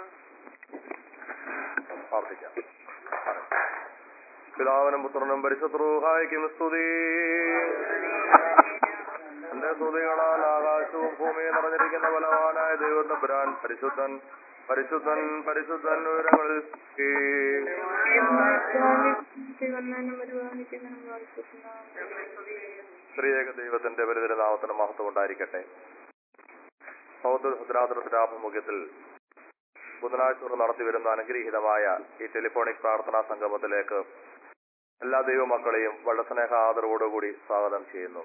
പ്രാർത്ഥിക്കാം പിതാവിനും പുത്രനും പരിശുദ്രൂഹായിക്കും സ്തുതി എന്റെ സ്തുതികളാൽ ആകാശവും ഭൂമിയും നിറഞ്ഞിരിക്കുന്ന ബലവാനായ ദൈവം തമ്പുരാൻ പരിശുദ്ധൻ പരിശുദ്ധൻ പരിശുദ്ധൻ വിവരങ്ങളിൽ സ്തുതി. സ്ത്രീയേക ദൈവത്തിന്റെ പരിതരനാമത്തിന് മഹത്വം ഉണ്ടായിരിക്കട്ടെ സൗത്ത് ഭദ്രാതൃത്തിന്റെ ആഭിമുഖ്യത്തിൽ ബുധനാഴ്ച തോറും നടത്തിവരുന്ന അനുഗ്രഹീതമായ ഈ ടെലിഫോണിക് പ്രാർത്ഥനാ സംഗമത്തിലേക്ക് എല്ലാ ദൈവമക്കളെയും വളരെ സ്നേഹ ആദരവോടുകൂടി സ്വാഗതം ചെയ്യുന്നു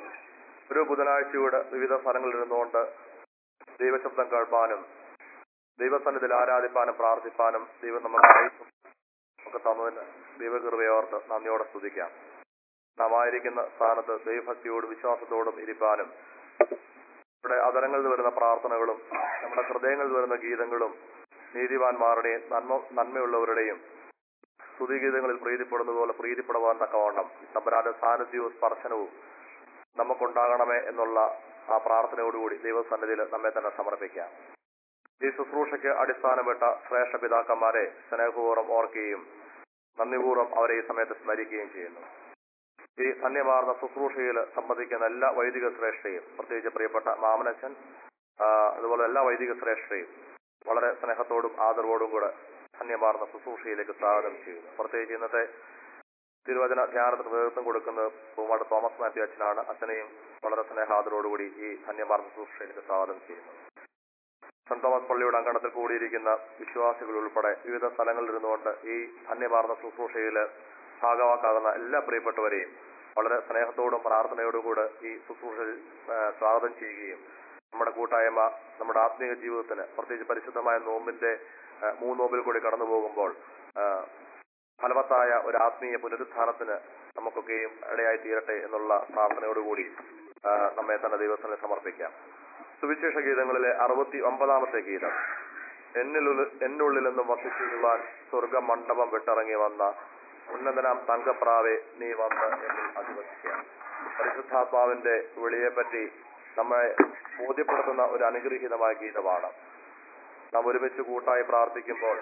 ഒരു ബുധനാഴ്ചയുടെ വിവിധ സ്ഥലങ്ങളിൽ ഇരുന്നുകൊണ്ട് ദൈവശബ്ദം കേൾപ്പാനും ദൈവസന്നിധിയിൽ ആരാധിപ്പാനും പ്രാർത്ഥിപ്പാനും ദൈവം നമുക്ക് ഒക്കെ തന്നതിന് ദൈവകൃപയോർത്ത് നന്ദിയോടെ സ്തുതിക്കാം നാം ആയിരിക്കുന്ന സ്ഥാനത്ത് ദൈവഭക്തിയോടും വിശ്വാസത്തോടും ഇരിപ്പാനും നമ്മുടെ അതരങ്ങളിൽ വരുന്ന പ്രാർത്ഥനകളും നമ്മുടെ ഹൃദയങ്ങളിൽ വരുന്ന ഗീതങ്ങളും നീതിവാന്മാരുടെയും നന്മ നന്മയുള്ളവരുടെയും സ്തുതിഗീതങ്ങളിൽ പ്രീതിപ്പെടുന്നത് പോലെ പ്രീതിപ്പെടുവാൻ തക്കവണ്ണം തമ്പരാന്റെ സാന്നിധ്യവും സ്പർശനവും നമുക്കുണ്ടാകണമേ എന്നുള്ള ആ പ്രാർത്ഥനയോടുകൂടി ദൈവസന്നിധിയിൽ നമ്മെ തന്നെ സമർപ്പിക്കാം ഈ ശുശ്രൂഷയ്ക്ക് അടിസ്ഥാനപ്പെട്ട ശ്രേഷ്ഠ പിതാക്കന്മാരെ സ്നേഹപൂർവ്വം ഓർക്കുകയും നന്ദിപൂർവ്വം അവരെ ഈ സമയത്ത് സ്മരിക്കുകയും ചെയ്യുന്നു ഈ ധന്യമാർന്ന ശുശ്രൂഷയിൽ സംബന്ധിക്കുന്ന എല്ലാ വൈദിക ശ്രേഷ്ഠയും പ്രത്യേകിച്ച് പ്രിയപ്പെട്ട മാമനച്ചൻ ആ, അതുപോലെ എല്ലാ വൈദിക ശ്രേഷ്ഠയും വളരെ സ്നേഹത്തോടും ആദരവോടും കൂടെ ധന്യമാർന്ന ശുശ്രൂഷയിലേക്ക് സ്വാഗതം ചെയ്യുന്നു പ്രത്യേകിച്ച് ഇന്നത്തെ തിരുവചന ധ്യാനത്തിന് നേതൃത്വം കൊടുക്കുന്നത് പൂമാട് തോമസ് മാത്യു അച്ഛനാണ് അച്ഛനെയും വളരെ സ്നേഹാദരോടുകൂടി ഈ ധന്യമാർന്ന ശുശ്രൂഷയിലേക്ക് സ്വാഗതം ചെയ്യുന്നു സെന്റ് തോമസ് പള്ളിയുടെ അങ്കണത്തിൽ കൂടിയിരിക്കുന്ന വിശ്വാസികൾ ഉൾപ്പെടെ വിവിധ സ്ഥലങ്ങളിൽ ഇരുന്നുകൊണ്ട് ഈ ധന്യമാർന്ന ശുശ്രൂഷയിൽ ഭാഗവാക്കാകുന്ന എല്ലാ പ്രിയപ്പെട്ടവരെയും വളരെ സ്നേഹത്തോടും പ്രാർത്ഥനയോടും കൂടെ ഈ ശുശ്രൂഷയിൽ ആ, സ്വാഗതം ചെയ്യുകയും നമ്മുടെ കൂട്ടായ്മ നമ്മുടെ ആത്മീയ ജീവിതത്തിന് പ്രത്യേകിച്ച് പരിശുദ്ധമായ നോമ്പിന്റെ ആ, മൂന്ന് നോമ്പിൽ കൂടി കടന്നു പോകുമ്പോൾ ആ, ഫലവത്തായ ഒരു ആത്മീയ പുനരുദ്ധാനത്തിന് നമുക്കൊക്കെയും ഇടയായി തീരട്ടെ എന്നുള്ള പ്രാർത്ഥനയോടുകൂടി ആ, നമ്മെ തന്നെ ദൈവത്തിന് സമർപ്പിക്കാം സുവിശേഷ ഗീതങ്ങളിലെ അറുപത്തി ഒമ്പതാമത്തെ ഗീതം എന്നിലുള്ളിൽ എന്നുള്ളിൽ നിന്നും വസിച്ചിരുവാൻ സ്വർഗ മണ്ഡപം വിട്ടിറങ്ങി വന്ന ഉന്നതനാം തങ്കപ്രാവെ നീ വന്ന് എന്നിൽ അധിവസിക്കുക പരിശുദ്ധാത്മാവിന്റെ വിളിയെപ്പറ്റി നമ്മെ ബോധ്യപ്പെടുത്തുന്ന ഒരു അനുഗ്രഹീതമായ ഗീതമാണ് നാം ഒരുമിച്ച് കൂട്ടായി പ്രാർത്ഥിക്കുമ്പോൾ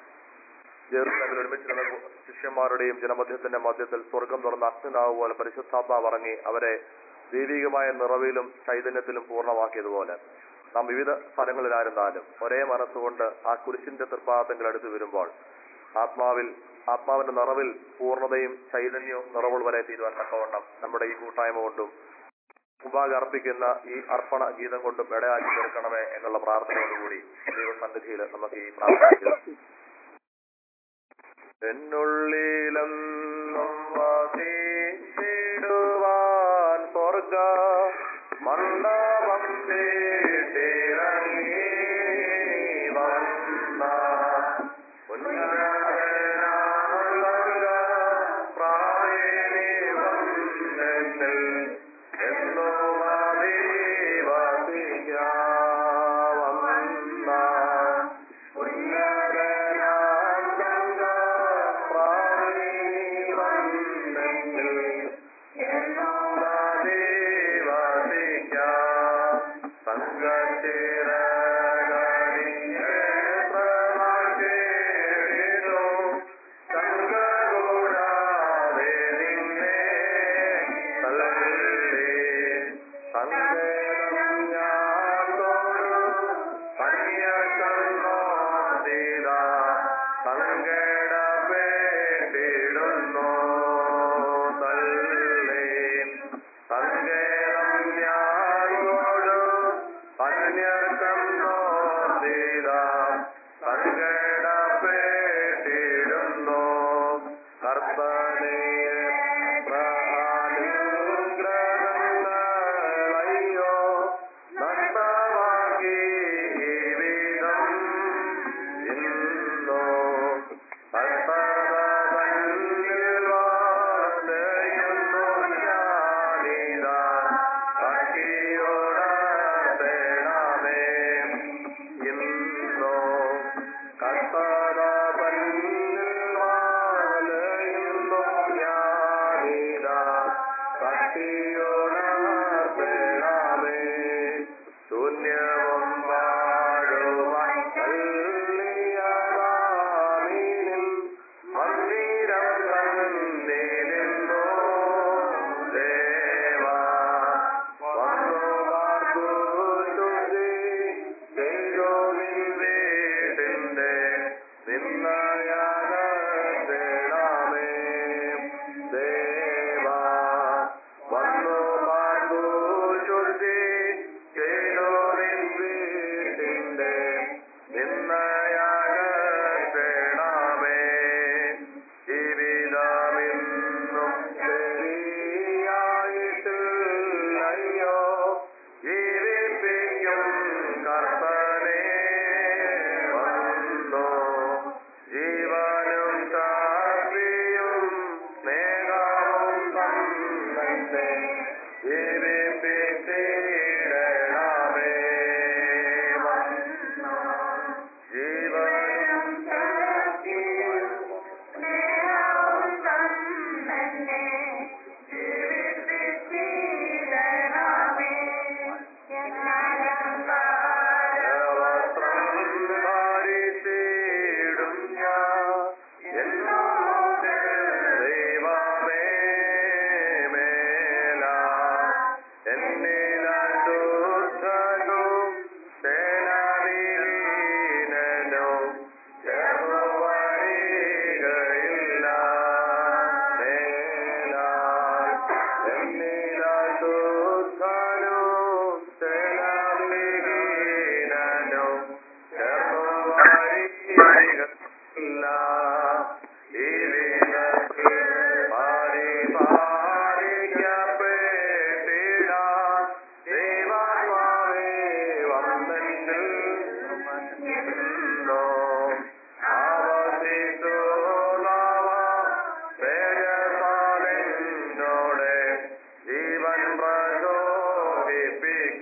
ജെറുസലേമിൽ ഒരുമിച്ചിരുന്ന ശിഷ്യന്മാരുടെയും ജനമധ്യത്തിന്റെ മധ്യത്തിൽ സ്വർഗം തുറന്ന അഗ്നിനാവ് പോലെ പരിശുദ്ധാത്മാവ് ഇറങ്ങി അവരെ ദൈവികമായ നിറവിലും ചൈതന്യത്തിലും പൂർണ്ണമാക്കിയതുപോലെ നാം വിവിധ സ്ഥലങ്ങളിലായിരുന്നാലും ഒരേ മനസ്സുകൊണ്ട് ആ കുരിശിന്റെ തൃപ്പാദങ്ങൾ അടുത്ത് വരുമ്പോൾ ആത്മാവിൽ ആത്മാവിന്റെ നിറവിൽ പൂർണ്ണതയും ചൈതന്യവും നിറവുൾ വരെ തീരുവാൻ തക്കവണ്ണം നമ്മുടെ ഈ കൂട്ടായ്മ കൊണ്ടും മുമ്പാകെ അർപ്പിക്കുന്ന ഈ അർപ്പണ ഗീതം കൊണ്ടും ഇടയാക്കി തീർക്കണമേ എന്നുള്ള പ്രാർത്ഥനയോടുകൂടി ദൈവസന്നിധിയിൽ നമുക്ക് ഈ പ്രാർത്ഥന എന്നുള്ളിലെന്നും വസിച്ചിടുവാൻ സ്വർഗ മണ്ഡപം തേടിറങ്ങി വന്ന ഉന്നതനായ പ്രായണി വന്നെന്നിൽ എന്നും അധിവസിക്കാവന്ന ഉന്നതനാം തങ്ക പ്രായണി വന്നെന്നിൽ എന്നും അധിവസിക്കാം സംഘത്തിരകളിൽ കേട്ടു സംഘകൂടാതെ നിന്നെ തള്ളി സങ്കേതം ഞാൻ തോടു കന്യകന്നോതിത സങ്കടപ്പെട്ടിടുന്നു തള്ളി സങ്കേതം ഞാൻ തോടു കന്യകം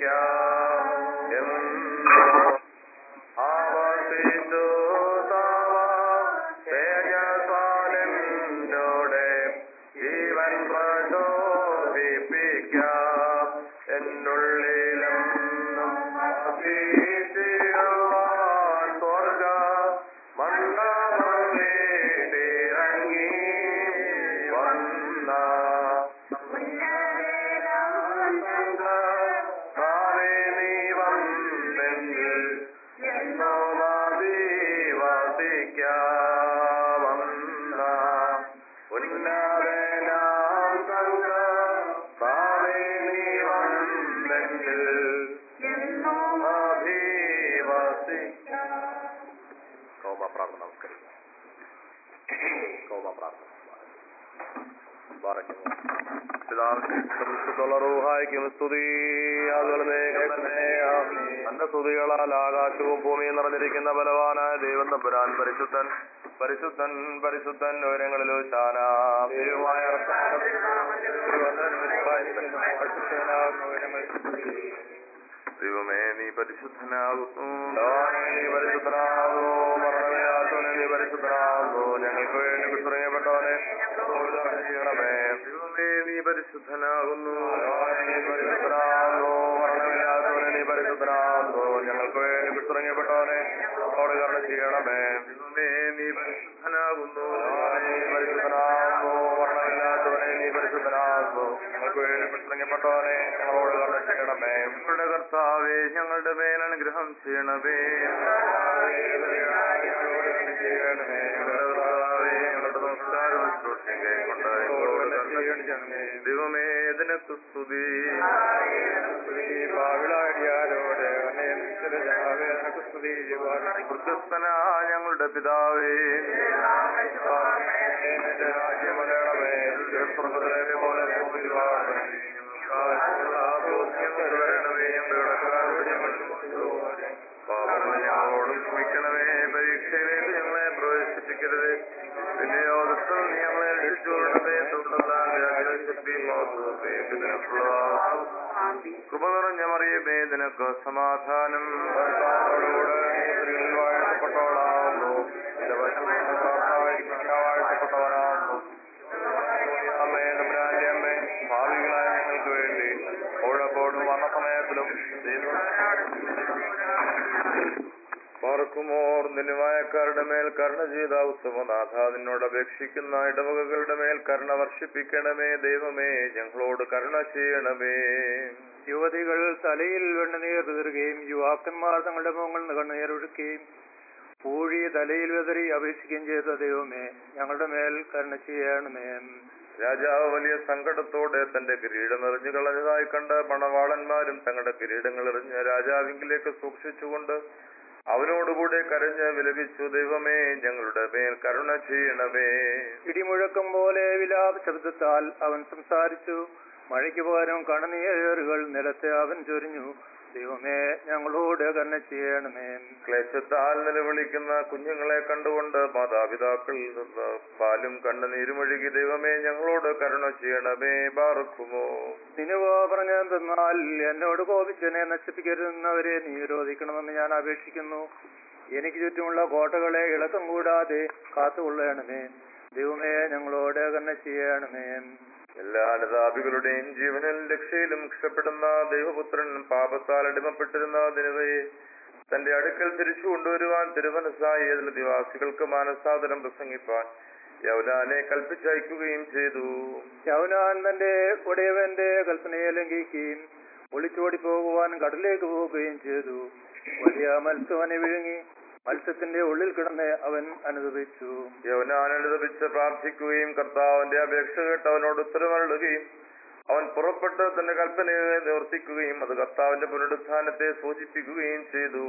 എന്നും ആവർത്തിച്ചു താവാം തേജസ്വാലെന്നോടെ ജീവൻ പ്രചോദിപ്പിക്കാം എന്നുള്ളിലെന്നും വസിച്ചിടുവാൻ സ്വർഗ മണ്ഡലമേട്ടിറങ്ങി വന്ന കാലേ നീ വന്നെങ്കിൽ എന്നോ വസിക്കാവന്ന ഉന്നതനാം സംഘ കാലേ നീ വന്നെങ്കിൽ എന്നോ അഭിവസിക്കാം കൗമ പ്രാർത്ഥന നമസ്കരിക്കാം കൗമ പ്രാർത്ഥന ബാറക്കുന്നു പിതാവിനുള്ള റൂഹായിക്കും സ്തുതി അതുപോലെ തന്റെ സ്തുതികളാൽ ആകാശവും ഭൂമിയും നിറഞ്ഞിരിക്കുന്ന ബലവാനായ ദൈവം തമ്പുരാൻ പരിശുദ്ധൻ പരിശുദ്ധൻ പരിശുദ്ധൻ ഉയരങ്ങളിലോ ശാന ദൈവമായ ദൈവമേ നീ പരിശുദ്ധനാകുന്നു നീ പരിശുദ്ധനാകുന്നു മരണമില്ലാത്തവനെ നീ പരിശുദ്ധനാകുന്നു ഞങ്ങൾക്ക് വേണ്ടി വിശ്രയപ്പെട്ടവനെ ചെയ്യണമേ ദൈവമേ നീ പരിശുദ്ധനാകുന്നു നീ പരിശുദ്ധനാകുന്നു മരണമില്ലാത്തവനെ നീ പരിശുദ്ധനാകുന്നു ഞങ്ങൾക്ക് വേണ്ടി വിശ്രയപ്പെട്ടവനെ നമ്മോട് കരുണ ചെയ്യണമേ ദൈവമേ നീ പരിശുദ്ധനാകുന്നു നീ പരിശുദ്ധനാകുന്നു മരണമില്ലാത്തവനെ നീ പരിശുദ്ധനാകുന്നു ഞങ്ങൾക്ക് വേണ്ടി വിശ്രയപ്പെട്ടവനെ ഞങ്ങളോട് കരുണ ചെയ്യണമേ ഞങ്ങളുടെ കർത്താവേ ഞങ്ങളുടെ മേൽ അനുഗ്രഹം ചെയ്യണമേ ഞങ്ങളോട് കരുണ ചെയ്യണമേ ഞങ്ങളുടെ കർത്താവേ ഞങ്ങളുടെ നമസ്കാരവും ശുശ്രൂഷയും കൊണ്ട് ഞങ്ങളോട് കരുണ ചെയ്യണമേ ദൈവമേ ഇതിനൊക്കെ സ്തുതി പാവിളാടിയാരോട് സ്തുതി കൃത്യസ്ഥനാ ഞങ്ങളുടെ പിതാവേ രാജ്യമലയാളമേ സ്വർഗത്തിലെ പോലെ ഭൂമിയിലുമാണ് ഞങ്ങളോട് ക്ഷമിക്കണമേ പരീക്ഷയിലേക്ക് ഞങ്ങളെ പ്രവേശിപ്പിക്കരുത് പിന്നെയോ ദുഷ്ടം നീ ഞങ്ങളെ രക്ഷിച്ചുകൊള്ളണമേ കൃപ നിറഞ്ഞ മറിയമേ നിനക്ക് സമാധാനം ഭർത്താവിനോട് നീ സ്ത്രീകളിൽ വാഴ്ത്തപ്പെട്ടവളാവുന്നു നിന്റെ വാഴ്ത്തപ്പെട്ടവനാവുന്നു അമ്മേ തമ്പുരാന്റെ അമ്മേ ഭാവികളായ ഞങ്ങൾക്ക് വേണ്ടി ഓഴപ്പോഴും മരണസമയത്തിലും പാർക്കുമോർ നിന്നുമായക്കാരുടെ മേൽ കരുണ ചെയ്ത ഉത്തമനാഥ നിന്നോട് അപേക്ഷിക്കുന്ന ഇടവകകളുടെ മേൽ കരുണ വർഷിപ്പിക്കണമേ ദൈവമേ ഞങ്ങളോട് കരുണ ചെയ്യണമേ യുവതികൾ തലയിൽ വെണ്ണുനീർ വിതറുകയും യുവാക്കന്മാർ തങ്ങളുടെ മുഖങ്ങൾ കണ്ണുനീർ ഒഴുക്കുകയും പൂഴി തലയിൽ വിതറി അപേക്ഷിക്കുകയും ചെയ്ത ദൈവമേ ഞങ്ങളുടെ മേൽ കരുണ ചെയ്യണമേ രാജാവ് വലിയ സങ്കടത്തോടെ തന്റെ കിരീടം എറിഞ്ഞു കളഞ്ഞതായി കണ്ട് മണവാളന്മാരും തങ്ങളുടെ കിരീടങ്ങൾ എറിഞ്ഞ് രാജാവിങ്കിലേക്ക് സൂക്ഷിച്ചുകൊണ്ട് അവനോടുകൂടെ കരഞ്ഞ് വിലപിച്ചു ദൈവമേ ഞങ്ങളുടെ മേൽ കരുണ ചെയ്യണമേ ഇടിമുഴക്കം പോലെ വിലാപ ശബ്ദത്താൽ അവൻ സംസാരിച്ചു മഴയ്ക്ക് പകരം കണനീരുകൾ നിലത്തെ അവൻ ചൊരിഞ്ഞു ദൈവമേ ഞങ്ങളോട് കരുണ ചെയ്യണമേ ക്ലേശത്താൽ നിലവിളിക്കുന്ന കുഞ്ഞുങ്ങളെ കണ്ടുകൊണ്ട് മാതാപിതാക്കളിൽ നിന്ന് പാലും കണ്ണുനീരുമൊഴുകി ദൈവമേ ഞങ്ങളോട് കരുണ ചെയ്യണമേ ബാർക്കുമോ നിനുവോ പറഞ്ഞെന്തെന്നാൽ എന്നോട് കോപിച്ചനെ നശിപ്പിക്കരുതെന്നവരെ നീ വിരോധിക്കണമെന്ന് ഞാൻ അപേക്ഷിക്കുന്നു എനിക്ക് ചുറ്റുമുള്ള കോട്ടകളെ ഇളക്കം കൂടാതെ കാത്തുകൊള്ളണമേ ദൈവമേ ഞങ്ങളോട് കരുണ ചെയ്യണമേ എല്ലാ അനുതാപികളുടെയും ജീവനിൽ രക്ഷയിലും ഇഷ്ടപ്പെടുന്ന ദൈവപുത്രൻ പാപത്താൽ അടിമപ്പെട്ടിരുന്ന ദിനവയെ തന്റെ അടുക്കൽ തിരിച്ചു കൊണ്ടുവരുവാൻ തിരുമനസ്സായി ഏതിൽ നിവാസികൾക്ക് മാനസാദരം പ്രസംഗിപ്പാൻ യൗലാനെ കൽപ്പിച്ചയക്കുകയും ചെയ്തു യൗനാൻ തന്റെ ഉടയവന്റെ കൽപ്പനയെ ലംഘിക്കുകയും ഒളിച്ചോടി പോകുവാൻ കടലിലേക്ക് പോവുകയും ചെയ്തു വലിയ മത്സ്യവനെ വിഴുങ്ങി മത്സ്യത്തിന്റെ ഉള്ളിൽ കിടന്ന് അവൻ അനുഭവിച്ചു യൗനാൻ അനുദപിച്ച് പ്രാർത്ഥിക്കുകയും കർത്താവിന്റെ അപേക്ഷ കേട്ട് അവനോട് ഉത്തരമരുളുകയും അവൻ പുറപ്പെട്ട് തന്റെ കൽപ്പനയെ നിവർത്തിക്കുകയും അത് കർത്താവിന്റെ പുനരുത്ഥാനത്തെ സൂചിപ്പിക്കുകയും ചെയ്തു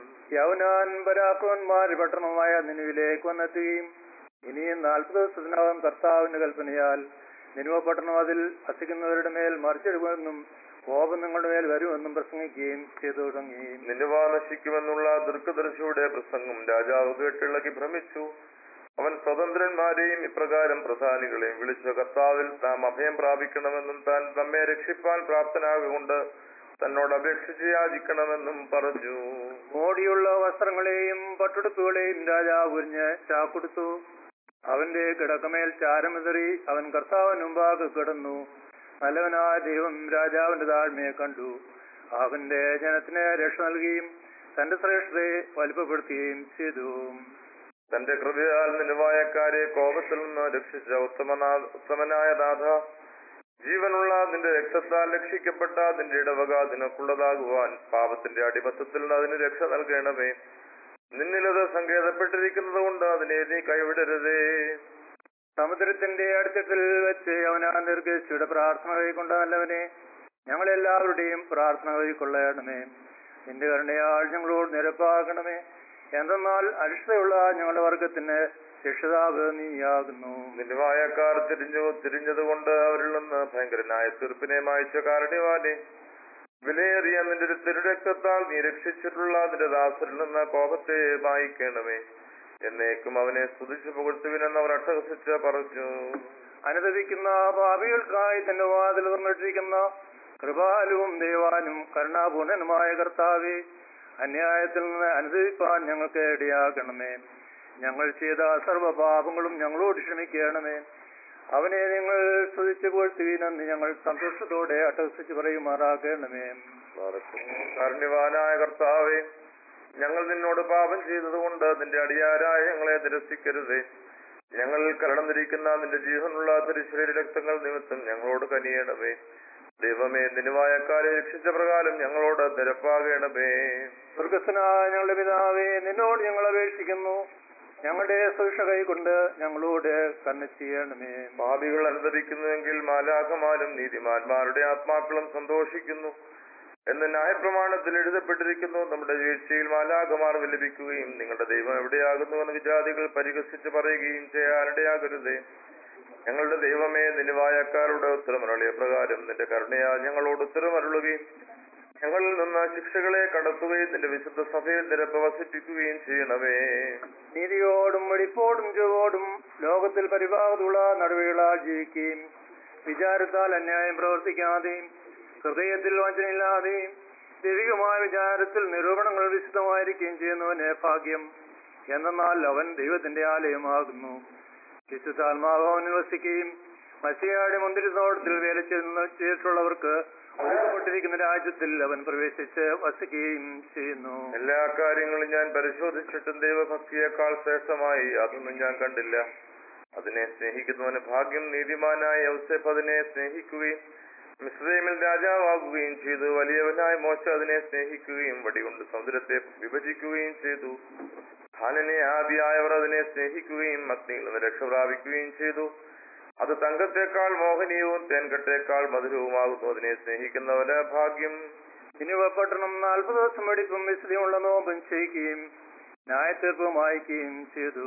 യൗനാൻ പരാക്രമന്മാർ പട്ടണമായ നിനുവിലേക്ക് വന്നെത്തുകയും ഇനിയും നാൽപ്പത് ദിവസത്തിനകം കർത്താവിന്റെ കൽപ്പനയാൽ നിനുവ പട്ടണം അതിൽ വസിക്കുന്നവരുടെ മേൽ മറിച്ചെടുക്കുമെന്നും കോപം നിങ്ങളുടെ മേൽ വരുമെന്നും പ്രസംഗിക്കുകയും ചെയ്തു തുടങ്ങി നിന്നുവാ നശിക്കുമെന്നുള്ള ദീർഘദർശിയുടെ പ്രസംഗം രാജാവ് കേട്ടിളകി ഭ്രമിച്ചു അവൻ സ്വതന്ത്രന്മാരെയും ഇപ്രകാരം പ്രധാനികളെയും വിളിച്ച കർത്താവിൽ നാം അഭയം പ്രാപിക്കണമെന്നും താൻ നമ്മെ രക്ഷിപ്പാൻ പ്രാപ്തനാകൊണ്ട് തന്നോട് അപേക്ഷിച്ച് യാചിക്കണമെന്നും പറഞ്ഞു മോടിയുള്ള വസ്ത്രങ്ങളെയും പട്ടുടുപ്പുകളെയും രാജാവ് ഉരിഞ്ഞ് ചാക്കൊടുത്തു അവന്റെ കിടക്കമേൽ ചാരമിതറി അവൻ കർത്താവിന് മുമ്പാകെ കിടന്നു നല്ലവനായ ദൈവം രാജാവിന്റെ താഴ്മയെ കണ്ടു അവന്റെ ജനത്തിന് രക്ഷ നൽകുകയും തന്റെ ശ്രേഷ്ഠതയെ വലിപ്പപ്പെടുത്തുകയും ചെയ്തു തന്റെ കൃപയാൽ നിലവായക്കാരെ കോപത്തിൽ നിന്ന് രക്ഷിച്ച ഉത്തമനാ ഉത്തമനായ നാഥ ജീവനുള്ള നിന്റെ രക്തത്താൽ രക്ഷിക്കപ്പെട്ട നിന്റെ ഇടവക നിനക്കുള്ളതാകുവാൻ പാപത്തിന്റെ അടിമത്തത്തിൽ നിന്ന് അതിന് രക്ഷ നൽകണമേ നിന്നിലത് സങ്കേതപ്പെട്ടിരിക്കുന്നത് കൊണ്ട് അതിനെ നീ കൈവിടരുതേ സമുദ്രത്തിന്റെ അടുത്തത്തിൽ വെച്ച് അവൻ ആ നിർഗേശയുടെ പ്രാർത്ഥന കൈക്കൊണ്ട നല്ലവനെ ഞങ്ങളെല്ലാവരുടെയും പ്രാർത്ഥന കൈക്കൊള്ളണമേ നിന്റെ കരുണയാൾ ഞങ്ങളോട് നിരപ്പാകണമേ എന്തെന്നാൽ അരിഷ്ടയുള്ള ഞങ്ങളുടെ വർഗത്തിന് രക്ഷിതാവ് നീയാകുന്നു നിലവായക്കാർ തിരിഞ്ഞു തിരിഞ്ഞതുകൊണ്ട് അവരിൽ നിന്ന് ഭയങ്കരനായ തീർപ്പിനെ മായച്ച കാരണിവാനെ വിലയേറിയ നിന്റെ തിരുരക്തത്താൽ നീ രക്ഷിച്ചിട്ടുള്ള നിന്റെ ദാസരിൽ നിന്ന് കോപത്തെ മായിക്കണമേ എന്നേക്കും അവനെ സ്തുതിച്ചു പുകഴ്ത്തുവിനെന്ന് അവർ അട്ടഹസിച്ച് പറഞ്ഞു അനുദവിക്കുന്ന ഭാവികൾക്കായി തന്റെ വാതിൽ തുറന്നിട്ടിരിക്കുന്ന കൃപാലുവും ദൈവാനും കരുണാപൂർണനുമായ കർത്താവെ അന്യായത്തിൽ നിന്ന് അനുദവിപ്പാൻ ഞങ്ങൾക്ക് ഇടയാക്കണമേ ഞങ്ങൾ ചെയ്ത സർവ്വ പാപങ്ങളും ഞങ്ങളോട് ക്ഷമിക്കണമേ അവനെ നിങ്ങൾ സ്തുതിച്ചു പുകഴ്ത്തുവിനെന്ന് ഞങ്ങൾ സന്തോഷത്തോടെ അട്ടഹസിച്ച് പറയുമാറാക്കണമേ കാരുണ്യവാനായ കർത്താവെ ഞങ്ങൾ നിന്നോട് പാപം ചെയ്തതുകൊണ്ട് നിന്റെ അടിയാരായ ഞങ്ങളെ നിരസിക്കരുതേ ഞങ്ങൾ കലർന്നിരിക്കുന്ന നിന്റെ ജീവനുള്ള തിരുശരീര രക്തങ്ങൾ നിമിത്തം ഞങ്ങളോട് കനിയണമേ ദൈവമേ നിനുവായക്കാരെ രക്ഷിച്ച പ്രകാരം ഞങ്ങളോട് നിരപ്പാകണമേ സ്വർഗസ്വനായ ഞങ്ങളുടെ പിതാവേ നിന്നോട് ഞങ്ങൾ അപേക്ഷിക്കുന്നു ഞങ്ങളുടെ സുരക്ഷ കൈകൊണ്ട് ഞങ്ങളോട് കണ്ണു ചെയ്യണമേ പാപികൾ അനുദരിക്കുന്നുവെങ്കിൽ മാലാഖമാരും നീതിമാന്മാരുടെ ആത്മാക്കളും സന്തോഷിക്കുന്നു എന്ന് ന്യായപ്രമാണത്തിൽ എഴുതപ്പെട്ടിരിക്കുന്നു നമ്മുടെ വീഴ്ചയിൽ മാലാഖമാർ വിലപിക്കുകയും നിങ്ങളുടെ ദൈവം എവിടെയാകുന്നുവെന്ന് വിജാതികൾ പരിഹസിച്ച് പറയുകയും ചെയ്യാനിടയാകരുതേ ഞങ്ങളുടെ ദൈവമേ നിലവായക്കാരുടെ ഉത്തരമരളിയ പ്രകാരം നിന്റെ കരുണയാൽ ഞങ്ങളോട് ഉത്തരമരുളുകയും ഞങ്ങളിൽ നിന്ന് ശിക്ഷകളെ കടത്തുകയും നിന്റെ വിശുദ്ധ സഭയിൽ നിരപ്പ് വസിപ്പിക്കുകയും ചെയ്യണമേ നീതിയോടും വെടിപ്പോടും ചുവോടും ലോകത്തിൽ പരിഭാവതുള്ള നടുവുകളാൽ ജീവിക്കുകയും വിചാരത്താൽ അന്യായം പ്രവർത്തിക്കാതെയും ഹൃദയത്തിൽ വഞ്ചനയില്ലാതെയും ദൈവികമായ വിചാരത്തിൽ നിരൂപണങ്ങൾ വിശുദ്ധമായിരിക്കുകയും ചെയ്യുന്നവന് ഭാഗ്യം എന്നാൽ അവൻ ദൈവത്തിന്റെ ആലയമാകുന്നു വിശുദ്ധാത്മാവ് അവനിൽ വസിക്കുകയും മസിയാടി മുന്തിരിത്തോട്ടത്തിൽ വേല ചെയ്യുന്ന ചെയ്തിട്ടുള്ളവർക്ക് ഒരുക്കപ്പെട്ടിരിക്കുന്ന രാജ്യത്തിൽ അവൻ പ്രവേശിച്ച് വസിക്കുകയും ചെയ്യുന്നു എല്ലാ കാര്യങ്ങളും ഞാൻ പരിശോധിച്ചിട്ടും ദൈവഭക്തിയേക്കാൾ ശ്രേഷ്ഠമായി അതൊന്നും ഞാൻ കണ്ടില്ല അതിനെ സ്നേഹിക്കുന്നവന് ഭാഗ്യം നീതിമാനായ യൗസേഫ് അതിനെ സ്നേഹിക്കുകയും മിസ്രൈമിൽ രാജാവാകുകയും ചെയ്തു വലിയവനായ മോശ അതിനെ സ്നേഹിക്കുകയും വടികൊണ്ട് സമുദ്രത്തെ വിഭജിക്കുകയും ചെയ്തു ഹാനനെ ആദിയായവർ അതിനെ സ്നേഹിക്കുകയും അഗ്നിയിൽ നിന്ന് രക്ഷ പ്രാപിക്കുകയും ചെയ്തു അത് തങ്കത്തേക്കാൾ മോഹനീയവും തേൻകട്ടേക്കാൾ മധുരവുമാകുന്നു അതിനെ സ്നേഹിക്കുന്നവന് ഭാഗ്യം ഇനി പട്ടണം നാൽപ്പത് ദിവസം വെടിപ്പും വിശുദ്ധിയുള്ള നോമ്പും ചെയ്യിക്കുകയും ന്യായത്തീർപ്പും വായിക്കുകയും ചെയ്തു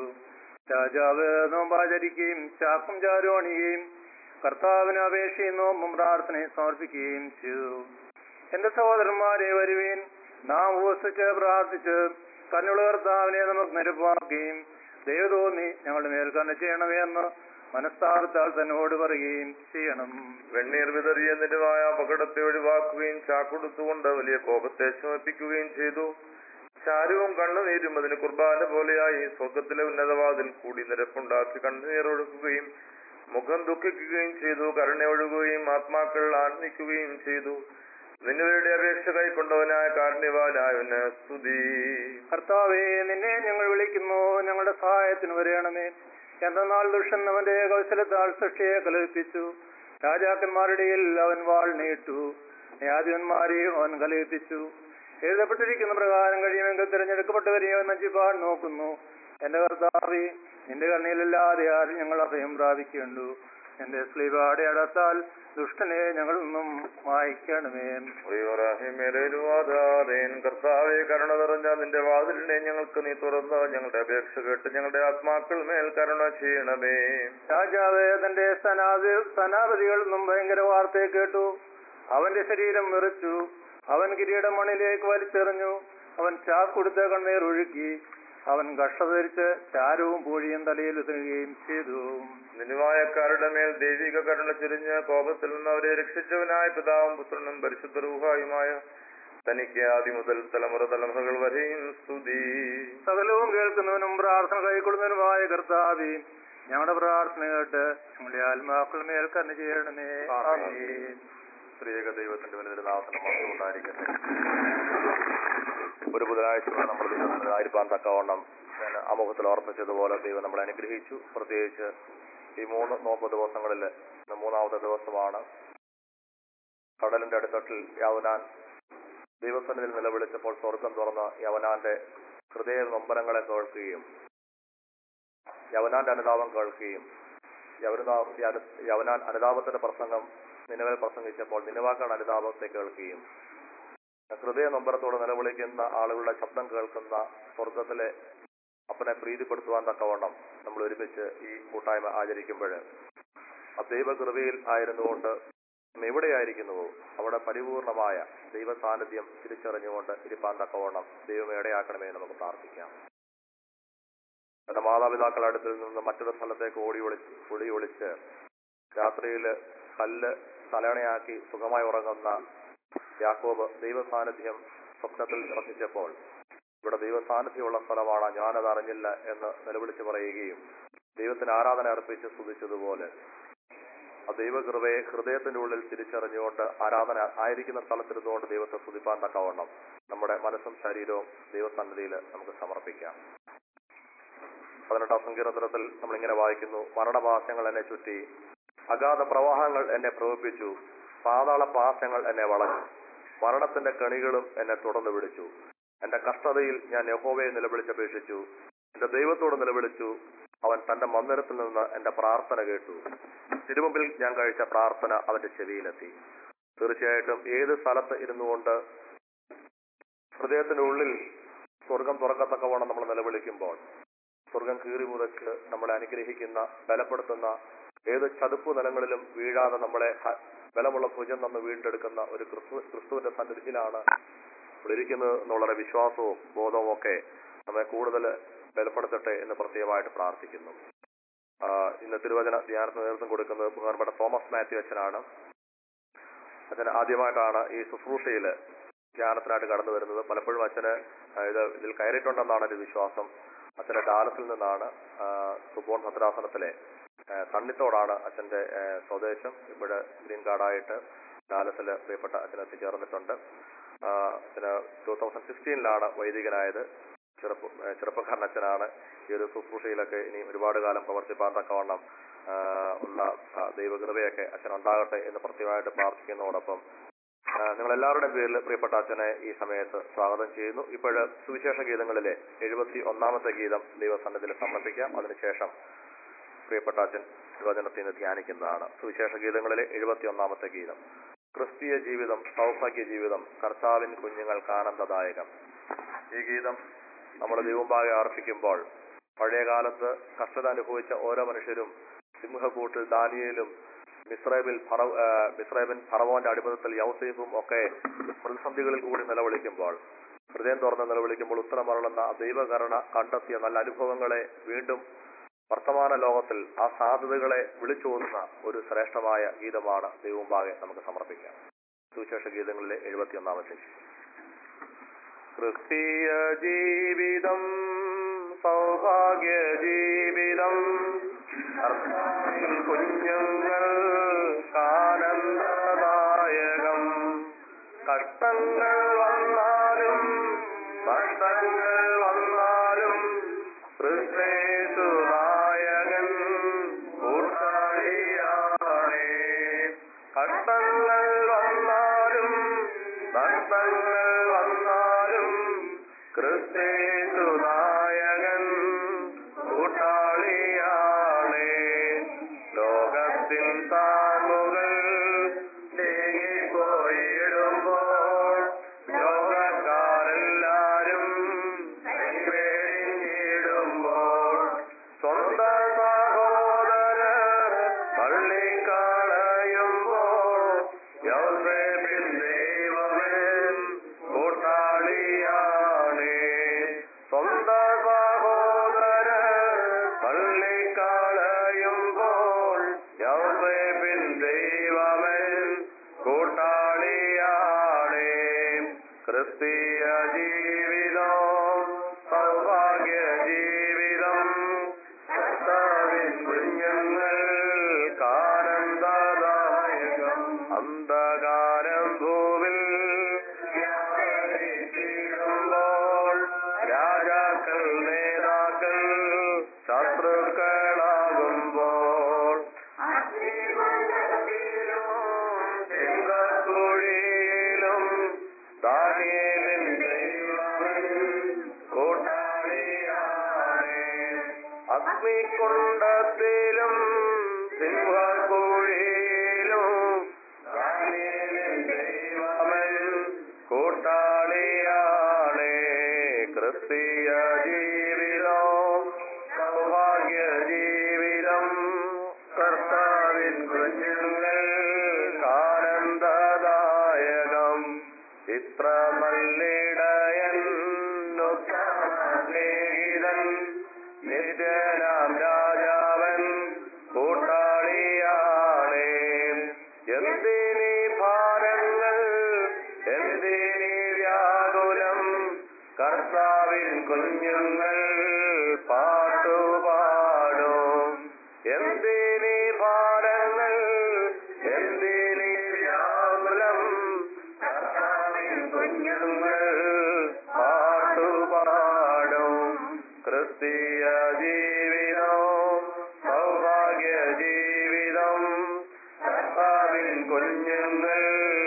രാജാവ് നോമ്പാചരിക്കുകയും ചാക്കും ചാരോണിയുകയും കർത്താവിന് അപേക്ഷയും നോമ്പും പ്രാർത്ഥനയും സമർപ്പിക്കുകയും ചെയ്തു എന്റെ സഹോദരന്മാരെ വരുവീൻ നാം ഉപസിച്ച് പ്രാർത്ഥിച്ച് കണ്ണുള്ള കർത്താവിനെ നമുക്ക് നിരപ്പാക്കുകയും ദൈവതോന്നി ഞങ്ങളുടെ മേൽ കണ്ണ ചെയ്യണമേ എന്ന് മനസ്താർത്താൽ തന്നോട് പറയുകയും ചെയ്യണം വെണ്ണീർ വിതറിയ നിരുവായ അപകടത്തെ ഒഴിവാക്കുകയും ചാക്കൊടുത്തുകൊണ്ട് വലിയ കോപത്തെ ശമിപ്പിക്കുകയും ചെയ്തു ചാരവും കണ്ണുനീരും അതിന് കുർബാന പോലെയായി സ്വർഗത്തിലെ ഉന്നതവാതിൽ കൂടി നിരപ്പുണ്ടാക്കി കണ്ണുനീർ ഒഴുകുകയും മുഖം ദുഃഖിക്കുകയും ചെയ്തു കരുണ ഒഴുകുകയും ആത്മാക്കൾ ആനന്ദിക്കുകയും ചെയ്തു നിന്നുവരുടെ അപേക്ഷ കൈക്കൊണ്ടവനായ കാരുണ്യവാനായവന് സ്തുതി കർത്താവേ നിന്നെ ഞങ്ങൾ വിളിക്കുന്നു ഞങ്ങളുടെ സഹായത്തിന് വരയണമേ എന്തെന്നാൽ ദുഷ്ടൻ അവന്റെ കൗശലത്താൽ സൃഷ്ടിയെ കലഹിപ്പിച്ചു രാജാക്കന്മാരുടെ അവൻ വാൾ നീട്ടു ന്യായാധിപന്മാരെയും അവൻ കലഹിപ്പിച്ചു എഴുതപ്പെട്ടിരിക്കുന്ന പ്രകാരം കഴിയുമെങ്കിൽ തിരഞ്ഞെടുക്കപ്പെട്ടവരെയോ നഞ്ചിപ്പാൻ നോക്കുന്നു എന്റെ കർത്താവേ നിന്റെ കണ്ണിയിലല്ലാതെ ആരും ഞങ്ങൾ അഭയം പ്രാപിക്കേണ്ടു എന്റെ സ്ലീപാടെ അടത്താൽ ദുഷ്ടനെ ഞങ്ങളിൽ നിന്നും വായിക്കണമേ ഉയ്യോറാഹിമേലുവാധാരേൻ കർത്താവെ കരുണ നിറഞ്ഞ നിന്റെ വാതിലിനെ ഞങ്ങൾക്ക് നീ തുറന്ന് ഞങ്ങളുടെ അപേക്ഷ കേട്ട് ഞങ്ങളുടെ ആത്മാക്കൾ മേൽ കരുണ ചെയ്യണമേ രാജാവ് തന്റെ സനാധി സനാപതികളിൽ നിന്നും ഭയങ്കര വാർത്തയെ കേട്ടു അവന്റെ ശരീരം വിറച്ചു അവൻ കിരീടം മണ്ണിലേക്ക് വലിച്ചെറിഞ്ഞു അവൻ ചാക്കൊടുത്ത കണ്ണീർ ഒഴുക്കി അവൻ കഷ്ട ധരിച്ച് ചാരവും പൂഴിയും തലയിൽ എത്തുകയും ചെയ്തു നിരുവായക്കാരുടെ മേൽ ദൈവിക കരുണ ചൊരിഞ്ഞ് കോപത്തിൽ നിന്ന് അവരെ രക്ഷിച്ചവനായ പിതാവും പുത്രനും പരിശുദ്ധ റൂഹായുമായ തനിക്ക് ആദ്യം മുതൽ തലമുറ തലമുറകൾ വരെയും സ്തുതി സകലവും കേൾക്കുന്നവനും പ്രാർത്ഥന കൈക്കൊള്ളുന്നതിനുമായ കർത്താവി ഞങ്ങളുടെ പ്രാർത്ഥന കേട്ട് ഞങ്ങളുടെ ആത്മാക്കൾ മേൽ കണ്ണു ചെയ്യണമേ ആമേൻ. സ്ത്രീക ദൈവത്തിന്റെ വലിയൊരു നാമത്തിന് മഹത്വം ഉണ്ടായിരിക്കട്ടെ ഒരു ബുധനാഴ്ച നമ്മൾ ദൈവത്തിനായിരിക്കാൻ തക്കവണ്ണം ഞാൻ ആമുഖത്തിൽ ഓർമ്മിച്ചതുപോലെ ദൈവം നമ്മളെ അനുഗ്രഹിച്ചു പ്രത്യേകിച്ച് ഈ മൂന്ന് നോമ്പ് ദിവസങ്ങളിൽ ഇന്ന് മൂന്നാമത്തെ ദിവസമാണ് കടലിന്റെ അടിത്തട്ടിൽ യവനാൻ ദൈവസന്നിധിയിൽ നിലവിളിച്ചപ്പോൾ സ്വർഗം തുറന്ന് യവനാന്റെ ഹൃദയ നൊമ്പരങ്ങളെ കേൾക്കുകയും യവനാന്റെ അനുതാപം കേൾക്കുകയും യവനാ യവനാൻ അനുതാപത്തിന്റെ പ്രസംഗം നിലവിൽ പ്രസംഗിച്ചപ്പോൾ നിലവാക്കാൻ അനുതാപത്തെ കേൾക്കുകയും ഹൃദയ നൊമ്പരത്തോടെ നിലവിളിക്കുന്ന ആളുകളുടെ ശബ്ദം കേൾക്കുന്ന സ്വർഗത്തിലെ അപ്പനെ പ്രീതിപ്പെടുത്തുവാൻ തക്കവണ്ണം നമ്മൾ ഒരുമിച്ച് ഈ കൂട്ടായ്മ ആചരിക്കുമ്പോൾ ആ ദൈവകൃപയിൽ ആയിരുന്നുകൊണ്ട് നാം എവിടെയായിരിക്കുന്നുവോ അവിടെ പരിപൂർണമായ ദൈവ സാന്നിധ്യം തിരിച്ചറിഞ്ഞുകൊണ്ട് ഇരിപ്പാൻ തക്കവണ്ണം ദൈവം ഇടയാക്കണമേ എന്ന് നമുക്ക് പ്രാർത്ഥിക്കാം തന്റെ മാതാപിതാക്കളുടെ അടുത്തിൽ നിന്ന് മറ്റൊരു സ്ഥലത്തേക്ക് ഓടി ഒളിച്ച് ഒളി ഒളിച്ച് രാത്രിയിൽ കല്ല് തലയണയാക്കി സുഖമായി ഉറങ്ങുന്ന യാക്കോബ് ദൈവ സാന്നിധ്യം സ്വപ്നത്തിൽ ദർശിച്ചപ്പോൾ ഇവിടെ ദൈവ സാന്നിധ്യമുള്ള സ്ഥലമാണ് ഞാനത് അറിഞ്ഞില്ല എന്ന് നിലവിളിച്ച് പറയുകയും ദൈവത്തിന് ആരാധന അർപ്പിച്ച് സ്തുതിച്ചതുപോലെ ആ ദൈവകൃപയെ ഹൃദയത്തിന്റെ ഉള്ളിൽ തിരിച്ചറിഞ്ഞുകൊണ്ട് ആരാധന ആയിരിക്കുന്ന സ്ഥലത്തിരുന്നുകൊണ്ട് ദൈവത്തെ സ്തുതിപ്പാൻ തക്കവണ്ണം നമ്മുടെ മനസ്സും ശരീരവും ദൈവസന്നിധിയിൽ നമുക്ക് സമർപ്പിക്കാം പതിനെട്ടാം സങ്കീർത്തനത്തിൽ നമ്മൾ ഇങ്ങനെ വായിക്കുന്നു മരണപാശങ്ങൾ എന്നെ ചുറ്റി അഗാധ പ്രവാഹങ്ങൾ എന്നെ പ്രവഹിപ്പിച്ചു പാതാള പാശങ്ങൾ എന്നെ വളഞ്ഞു മരണത്തിന്റെ കണികളും എന്നെ തുടർന്ന് വിളിച്ചു എന്റെ കഷ്ടതയിൽ ഞാൻ യഹോവയെ നിലവിളിച്ചപേക്ഷിച്ചു എന്റെ ദൈവത്തോട് നിലവിളിച്ചു അവൻ തന്റെ മന്ദിരത്തിൽ നിന്ന് എന്റെ പ്രാർത്ഥന കേട്ടു തിരുമുമ്പിൽ ഞാൻ കഴിച്ച പ്രാർത്ഥന അവന്റെ ചെവിയിലെത്തി തീർച്ചയായിട്ടും ഏത് സ്ഥലത്ത് ഇരുന്നുകൊണ്ട് ഹൃദയത്തിന്റെ ഉള്ളിൽ സ്വർഗം തുറക്കത്തക്കവണ്ണം നമ്മൾ നിലവിളിക്കുമ്പോൾ സ്വർഗം കീറി മുറിച്ച് നമ്മളെ അനുഗ്രഹിക്കുന്ന ബലപ്പെടുത്തുന്ന ഏത് ചതുപ്പ് നിലങ്ങളിലും വീഴാതെ നമ്മളെ ഹ- ബലമുള്ള ഭുജം തന്ന് വീണ്ടെടുക്കുന്ന ഒരു ക്രിസ്തു ക്രിസ്തുവിന്റെ സന്നിധിയിലാണ് നമ്മൾ ഇരിക്കുന്നത് എന്നുള്ള വിശ്വാസവും ബോധവും ഒക്കെ നമ്മെ കൂടുതൽ ബലപ്പെടുത്തട്ടെ എന്ന് പ്രത്യേകമായിട്ട് പ്രാർത്ഥിക്കുന്നു ആ, ഇന്ന് തിരുവചന ധ്യാനത്തിന് നേതൃത്വം കൊടുക്കുന്നത് ബഹുമാനപ്പെട്ട തോമസ് മാത്യു അച്ഛനാണ് അച്ഛൻ ആദ്യമായിട്ടാണ് ഈ ശുശ്രൂഷയിൽ ധ്യാനത്തിനായിട്ട് കടന്നു വരുന്നത് പലപ്പോഴും അച്ഛന് ആ, ഇത് ഇതിൽ കയറിയിട്ടുണ്ടെന്നാണ് ഒരു വിശ്വാസം അച്ഛന്റെ ഡാലസിൽ നിന്നാണ് ആ, സുബോൺ ഭദ്രാസനത്തിലെ ആ, തണ്ണിത്തോടാണ് അച്ഛന്റെ ആ, സ്വദേശം ഇവിടെ ഗ്രീൻ കാർഡായിട്ട് ഡാലസിൽ പ്രിയപ്പെട്ട അച്ഛൻ എത്തിച്ചേർന്നിട്ടുണ്ട് ആ, അച്ഛന് ടൂ തൗസൻഡ് സിക്സ്റ്റീനിലാണ് വൈദികനായത് ചെറുപ്പ ആ, ചെറുപ്പക്കാരൻ അച്ഛനാണ് ഈ ഒരു ശുശ്രൂഷയിലൊക്കെ ഇനി ഒരുപാട് കാലം പ്രവർത്തിപ്പാൻ തക്കവണ്ണം ആ, ഉള്ള ആ, ദൈവകൃപയൊക്കെ അച്ഛൻ ഉണ്ടാകട്ടെ എന്ന് പ്രത്യേകമായിട്ട് പ്രാർത്ഥിക്കുന്നതോടൊപ്പം നിങ്ങൾ എല്ലാവരുടെയും പേരിൽ പ്രിയപ്പെട്ട അച്ഛനെ ഈ സമയത്ത് സ്വാഗതം ചെയ്യുന്നു ഇപ്പോഴ് സുവിശേഷ ഗീതങ്ങളിലെ എഴുപത്തി ഒന്നാമത്തെ ഗീതം ദൈവസന്നിധിയിൽ സമർപ്പിക്കാം അതിനുശേഷം പ്രിയപ്പെട്ട അച്ഛൻ തിരുവചനത്തിൽ നിന്ന് ധ്യാനിക്കുന്നതാണ് സുവിശേഷ ഗീതങ്ങളിലെ എഴുപത്തി ഒന്നാമത്തെ ഗീതം ക്രിസ്തീയ ജീവിതം സൗഭാഗ്യ ജീവിതം കർത്താവിൻ കുഞ്ഞുങ്ങൾക്ക് ആനന്ദദായകം ഈ ഗീതം നമ്മൾ ദൈവമ്പാകെ അർപ്പിക്കുമ്പോൾ പഴയ കാലത്ത് കഷ്ടത അനുഭവിച്ച ഓരോ മനുഷ്യരും സിംഹക്കൂട്ടിൽ ദാനിയേലും മിസ്രൈബിൽ ഫറ- ആ, മിസ്രൈബിൻ ഫറവോന്റെ അടിമതത്തിൽ യൗസേഫും ഒക്കെ പ്രതിസന്ധികളിൽ കൂടി നിലവിളിക്കുമ്പോൾ ഹൃദയം തുറന്ന് നിലവിളിക്കുമ്പോൾ ഉത്തരമറളുന്ന ആ ദൈവകരുണ കണ്ടെത്തിയ നല്ല അനുഭവങ്ങളെ വീണ്ടും വർത്തമാന ലോകത്തിൽ ആ സാധ്യതകളെ വിളിച്ചോതുന്ന ഒരു ശ്രേഷ്ഠമായ ഗീതമാണ് ദൈവമ്പാകെ നമുക്ക് സമർപ്പിക്കാം സുവിശേഷ ഗീതങ്ങളിലെ എഴുപത്തിയൊന്നാമത്തെ ക്രിസ്തീയ ജീവിതം സൗഭാഗ്യ ജീവിതം കർത്താവിൻ കുഞ്ഞുങ്ങൾ ആനന്ദദായകം കഷ്ടങ്ങൾ വന്നാലും നഷ്ടങ്ങൾ വന്നാലും ക്രിസ്തേശുനായകൻ കൂട്ടാളിയാണേ കഷ്ടങ്ങൾ വന്നാലും നഷ്ടങ്ങൾ വന്നാലും ക്രിസ്തേശുനായകൻ കൂട്ടാളിയാണേ ലോകത്തിൽ താങ്ങുക ക്രിസ്തീയ ജീവിതം സൗഭാഗ്യ ജീവിതം കർത്താവിൻ കുഞ്ഞുങ്ങൾ കാനന്ദദായകം അന്ധകാരം ഭൂവിൽ വ്യാപരിച്ചിടുമ്പോൾ രാജാക്കൾ നേതാക്കൾ ശത്രുക്കളാകുമ്പോൾ ചെങ്കക്കുഴിയിലും ദാനിയേലിൻ ദൈവമൻ കൂട്ടാളിയാണ് അഗ്നികുണ്ടത്തിലും സിംഹക്കുഴിയിലും ദാനിയേലിൻ ദൈവമൻ കൂട്ടാളിയാണ് ക്രിസ്തീയ ജീവിതം സൗഭാഗ്യ ജീവിതം കർത്താവിൻ കുഞ്ഞുങ്ങൾ ആനന്ദദായകം ചിത്ര നല്ലിടയൻ സ്നേഹിതൻ നിത്യനാം രാജാവൻ കൂട്ടാളിയാണേ എന്തിനീ ഭാരങ്ങൾ എന്തിനീ വ്യാകുലം കർത്താവിൻ കുഞ്ഞുങ്ങൾ പാട്ടുപാടും എന്തിനീ ഭാരങ്ങൾ എന്തിനീ വ്യാകുലം കർത്താവിൻ കുഞ്ഞുങ്ങൾ പാട്ടുപാടും ക്രിസ്തീയ ജീവിതം സൗഭാഗ്യ ജീവിതം കർത്താവിൻ കുഞ്ഞുങ്ങൾ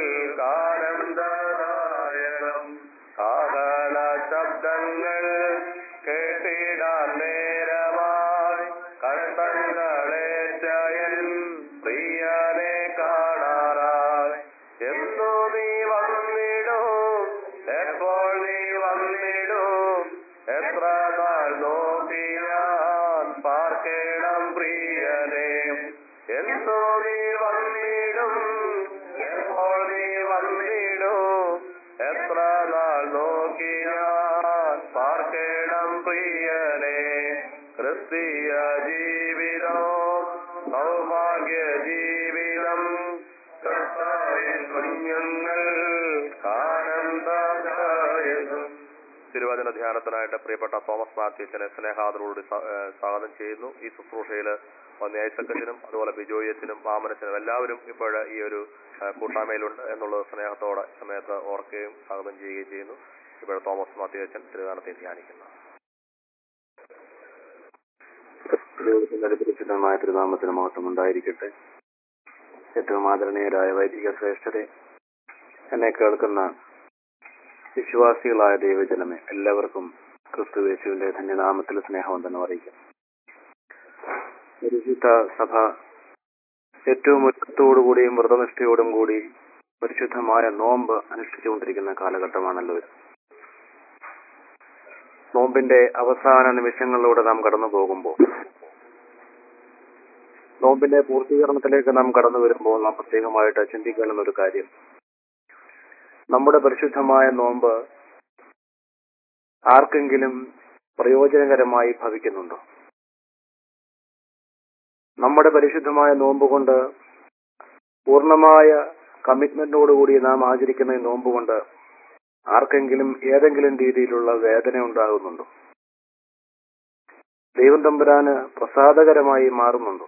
ആനന്ദദായകം കാഹള ശബ്ദങ്ങൾ കേട്ടിടാൻ നേരമായി കഴുത്തങ്ങളേറ്റയൻ പ്രിയനെ കാണാറായി എന്നു നീ വന്നിടും എപ്പോൾ നീ വന്നിടും എത്ര നാൾ നോക്കി ഞാൻ പാർക്കേണം പ്രിയനെ എന്നു നീ വന്നിടും എപ്പോൾ നീ വന്നിടും എത്ര നാൾ നോക്കി ഞാൻ പാർക്കേണം പ്രിയനെ ക്രിസ്തീയ ജീവിതം സൗഭാഗ്യ ജീവിതം കർത്താവിൻ കുഞ്ഞുങ്ങൾ ആനന്ദദായകം തിരുവചന ധ്യാനത്തിനായിട്ട് പ്രിയപ്പെട്ട തോമസ് മാത്യുച്ചനെ സ്നേഹാദരോട് സ്വാഗതം ചെയ്യുന്നു ഈ ശുശ്രൂഷയിൽ വന്നി ഐസക്കച്ചനും അതുപോലെ ബിജോയ് അച്ഛനും വാമനച്ചനും എല്ലാവരും ഇപ്പോൾ ഈ ഒരു ആ, കൂട്ടായ്മയിലുണ്ട് എന്നുള്ളത് സ്നേഹത്തോടെ ഈ സമയത്ത് ഓർക്കുകയും സ്വാഗതം ചെയ്യുകയും ചെയ്യുന്നു ഇപ്പോൾ തോമസ് മാത്യു അച്ഛൻ തിരുവനന്തപുരത്തെ ധ്യാനിക്കുന്നു ദൈവത്തിന്റെ പരിശുദ്ധമായ തിരുനാമത്തിന് മഹത്വം ഉണ്ടായിരിക്കട്ടെ ഏറ്റവും ആദരണീയരായ വൈദിക ശ്രേഷ്ഠരെ എന്നെ കേൾക്കുന്ന വിശ്വാസികളായ ദൈവജനമേ എല്ലാവർക്കും ക്രിസ്തു യേശുവിന്റെ ധന്യനാമത്തിൽ സ്നേഹവന്ദനം അറിയിക്കും പരിശുദ്ധ സഭ ഏറ്റവും ഒരുക്കത്തോടുകൂടിയും വ്രതനിഷ്ഠയോടും കൂടി പരിശുദ്ധമായ നോമ്പ് അനുഷ്ഠിച്ചുകൊണ്ടിരിക്കുന്ന കാലഘട്ടമാണല്ലോ ഇത് നോമ്പിന്റെ അവസാന നിമിഷങ്ങളിലൂടെ നാം കടന്നു പോകുമ്പോൾ നോമ്പിന്റെ പൂർത്തീകരണത്തിലേക്ക് നാം കടന്നു വരുമ്പോൾ നാം പ്രത്യേകമായിട്ട് ചിന്തിക്കേണ്ടുന്ന ഒരു കാര്യം നമ്മുടെ പരിശുദ്ധമായ നോമ്പ് ആർക്കെങ്കിലും പ്രയോജനകരമായി ഭവിക്കുന്നുണ്ടോ നമ്മുടെ പരിശുദ്ധമായ നോമ്പ് കൊണ്ട് പൂർണ്ണമായ കമ്മിറ്റ്മെന്റോടുകൂടി നാം ആചരിക്കുന്ന ഈ നോമ്പ് കൊണ്ട് ആർക്കെങ്കിലും ഏതെങ്കിലും രീതിയിലുള്ള വേദന ഉണ്ടാകുന്നുണ്ടോ ദൈവം തമ്പുരാന് പ്രസാദകരമായി മാറുന്നുണ്ടോ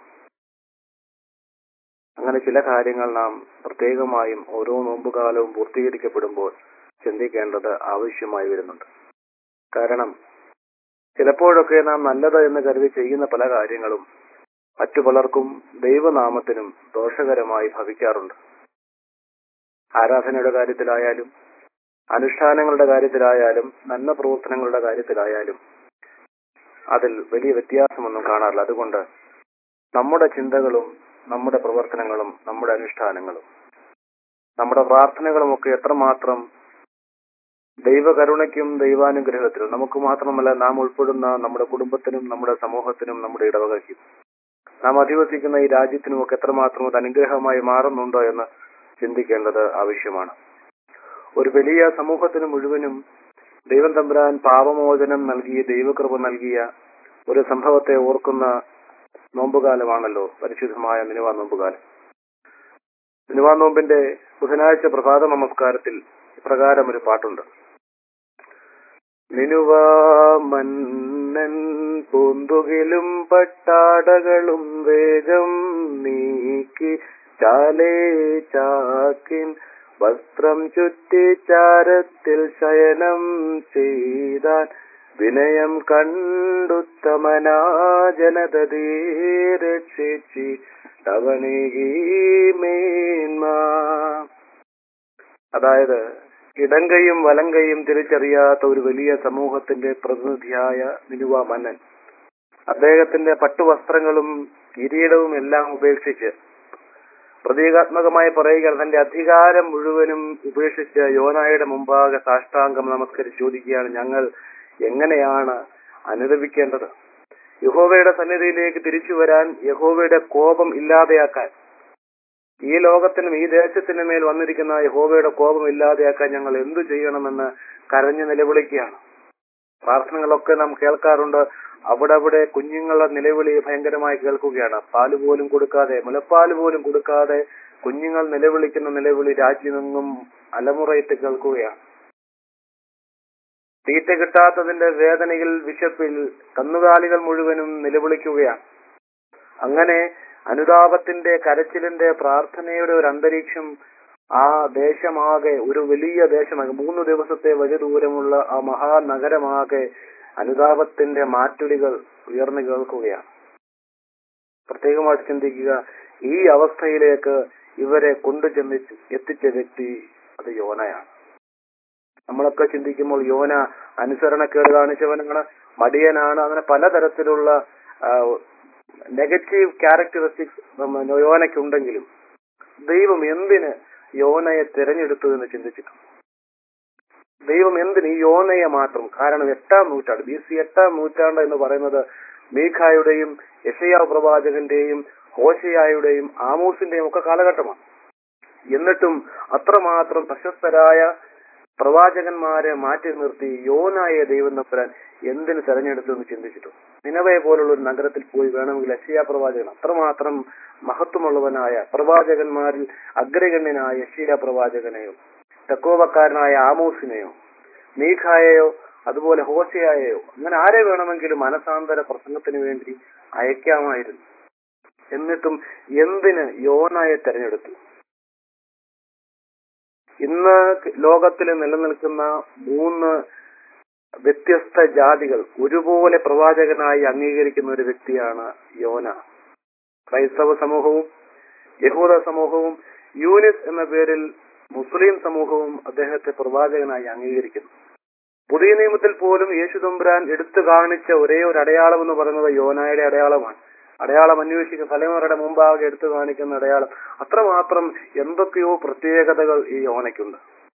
അങ്ങനെ ചില കാര്യങ്ങൾ നാം പ്രത്യേകമായും ഓരോ നോമ്പുകാലവും പൂർത്തീകരിക്കപ്പെടുമ്പോൾ ചിന്തിക്കേണ്ടത് ആവശ്യമായി വരുന്നുണ്ട് കാരണം ചിലപ്പോഴൊക്കെ നാം നല്ലത് എന്ന് കരുതി ചെയ്യുന്ന പല കാര്യങ്ങളും മറ്റു പലർക്കും ദൈവനാമത്തിനും ദോഷകരമായി ഭവിക്കാറുണ്ട് ആരാധനയുടെ കാര്യത്തിലായാലും അനുഷ്ഠാനങ്ങളുടെ കാര്യത്തിലായാലും നന്മ പ്രവർത്തനങ്ങളുടെ കാര്യത്തിലായാലും അതിൽ വലിയ വ്യത്യാസമൊന്നും കാണാറില്ല അതുകൊണ്ട് നമ്മുടെ ചിന്തകളും നമ്മുടെ പ്രവർത്തനങ്ങളും നമ്മുടെ അനുഷ്ഠാനങ്ങളും നമ്മുടെ പ്രാർത്ഥനകളും ഒക്കെ എത്രമാത്രം ദൈവകരുണയ്ക്കും ദൈവാനുഗ്രഹത്തിനും നമുക്ക് മാത്രമല്ല നാം ഉൾപ്പെടുന്ന നമ്മുടെ കുടുംബത്തിനും നമ്മുടെ സമൂഹത്തിനും നമ്മുടെ ഇടവകയ്ക്കും നാം അധിവസിക്കുന്ന ഈ രാജ്യത്തിനും ഒക്കെ എത്രമാത്രം അത് അനുഗ്രഹമായി മാറുന്നുണ്ടോ എന്ന് ചിന്തിക്കേണ്ടത് ആവശ്യമാണ് ഒരു വലിയ സമൂഹത്തിന് മുഴുവനും ദൈവം തമ്പുരാൻ പാപമോചനം നൽകിയ ദൈവകൃപ നൽകിയ ഒരു സംഭവത്തെ ഓർക്കുന്ന നോമ്പുകാലമാണല്ലോ പരിശുദ്ധമായ മിനുവാ നോമ്പുകാലം മിനുവാ നോമ്പിന്റെ ബുധനാഴ്ച പ്രഭാത നമസ്കാരത്തിൽ പ്രകാരം ഒരു പാട്ടുണ്ട് നിനുവ മന്നൻ പൂന്തുകിലും പട്ടാടകളും വേഗം നീക്കി ചാലേ ചാക്കിൻ വസ്ത്രം ചുറ്റി ചാരത്തിൽ ശയനം ചെയ്താൻ വിനയം കണ്ടുത്തമനാ ജനതീ രക്ഷിച്ചി തവനീകീ മേന്മ അതായത് ഇടങ്കയും വലങ്കയും തിരിച്ചറിയാത്ത ഒരു വലിയ സമൂഹത്തിന്റെ പ്രതിനിധിയായ നിനുവ മന്നൻ അദ്ദേഹത്തിന്റെ പട്ടുവസ്ത്രങ്ങളും കിരീടവും എല്ലാം ഉപേക്ഷിച്ച് പ്രതീകാത്മകമായി പറയുക തന്റെ അധികാരം മുഴുവനും ഉപേക്ഷിച്ച് യോനായുടെ മുമ്പാകെ സാഷ്ടാംഗം നമസ്കരിച്ച് ചോദിക്കുകയാണ് ഞങ്ങൾ എങ്ങനെയാണ് അനുദപിക്കേണ്ടത് യഹോവയുടെ സന്നിധിയിലേക്ക് തിരിച്ചു വരാൻ യഹോവയുടെ കോപം ഇല്ലാതെയാക്കാൻ ഈ ലോകത്തിനും ഈ ദേശത്തിനും മേൽ വന്നിരിക്കുന്ന യഹോവയുടെ കോപം ഇല്ലാതെയാക്കാൻ ഞങ്ങൾ എന്തു ചെയ്യണമെന്ന് കരഞ്ഞു നിലവിളിക്കുകയാണ് പ്രാർത്ഥനകളൊക്കെ നാം കേൾക്കാറുണ്ട് അവിടെ അവിടെ കുഞ്ഞുങ്ങളുടെ നിലവിളി ഭയങ്കരമായി കേൾക്കുകയാണ് പാല് പോലും കൊടുക്കാതെ മുലപ്പാല് പോലും കൊടുക്കാതെ കുഞ്ഞുങ്ങൾ നിലവിളിക്കുന്ന നിലവിളി രാജ്യമെങ്ങും അലമുറയിട്ട് കേൾക്കുകയാണ് തീറ്റ കിട്ടാത്തതിന്റെ വേദനയിൽ വിശപ്പിൽ കന്നുകാലികൾ മുഴുവനും നിലവിളിക്കുകയാണ് അങ്ങനെ അനുതാപത്തിന്റെ കരച്ചിലിന്റെ പ്രാർത്ഥനയുടെ ഒരു അന്തരീക്ഷം ആ ദേശമാകെ ഒരു വലിയ ദേശമാകെ മൂന്ന് ദിവസത്തെ വഴി ദൂരമുള്ള ആ മഹാനഗരമാകെ അനുതാപത്തിന്റെ മാറ്റുലികൾ ഉയർന്നു കേൾക്കുകയാണ് പ്രത്യേകമായിട്ട് ചിന്തിക്കുക ഈ അവസ്ഥയിലേക്ക് ഇവരെ കൊണ്ടുചെന്ന് എത്തിച്ച വ്യക്തി അത് യോനയാണ് നമ്മളൊക്കെ ചിന്തിക്കുമ്പോൾ യോന അനുസരണക്കേട് കാണിച്ചവനാണ് മടിയനാണ് അങ്ങനെ പലതരത്തിലുള്ള നെഗറ്റീവ് ക്യാരക്ടറിസ്റ്റിക്സ് യോനയ്ക്കുണ്ടെങ്കിലും ദൈവം എന്തിന് യോനയെ തിരഞ്ഞെടുത്തു എന്ന് ചിന്തിച്ചിട്ടുണ്ട് ദൈവം എന്തിന് ഈ യോനയെ മാത്രം കാരണം എട്ടാം നൂറ്റാണ്ട് ബി സി എട്ടാം നൂറ്റാണ്ട് എന്ന് പറയുന്നത് മീഖായുടെയും യഷയാ പ്രവാചകന്റെയും ഹോശയായുടെയും ആമൂസിന്റെയും ഒക്കെ കാലഘട്ടമാണ് എന്നിട്ടും അത്രമാത്രം പ്രശസ്തരായ പ്രവാചകന്മാരെ മാറ്റി നിർത്തി യോനായെ ദൈവം നമ്പരാൻ എന്തിന് തെരഞ്ഞെടുത്തു എന്ന് ചിന്തിച്ചിട്ടു നിലവയെ പോലുള്ള ഒരു നഗരത്തിൽ പോയി വേണമെങ്കിൽ അക്ഷയ പ്രവാചകൻ അത്രമാത്രം മഹത്വമുള്ളവനായ പ്രവാചകന്മാരിൽ അഗ്രഗണ്യനായ യശീയ പ്രവാചകനെയോ തെക്കോവക്കാരനായ ആമോസിനെയോ മീഖായെയോ അതുപോലെ ഹോശയായെയോ അങ്ങനെ ആരെ വേണമെങ്കിലും മനസാന്തര പ്രസംഗത്തിന് വേണ്ടി അയക്കാമായിരുന്നു എന്നിട്ടും എന്തിന് യോനായെ തെരഞ്ഞെടുത്തു ഇന്ന് ലോകത്തിൽ നിലനിൽക്കുന്ന മൂന്ന് വ്യത്യസ്ത ജാതികൾ ഒരുപോലെ പ്രവാചകനായി അംഗീകരിക്കുന്ന ഒരു വ്യക്തിയാണ് യോന ക്രൈസ്തവ സമൂഹവും യഹൂദ സമൂഹവും യൂനിസ് എന്ന പേരിൽ മുസ്ലിം സമൂഹവും അദ്ദേഹത്തെ പ്രവാചകനായി അംഗീകരിക്കുന്നു പുതിയ നിയമത്തിൽ പോലും യേശു തമ്പുരാൻ എടുത്തു കാണിച്ച ഒരേ ഒരു അടയാളം എന്ന് പറയുന്നത് യോനായുടെ അടയാളമാണ് അടയാളം അന്വേഷിക്കുന്ന തലമുറയുടെ മുമ്പാകെ എടുത്തു കാണിക്കുന്ന അടയാളം അത്രമാത്രം എന്തൊക്കെയോ പ്രത്യേകതകൾ ഈ യോനയ്ക്കുണ്ട്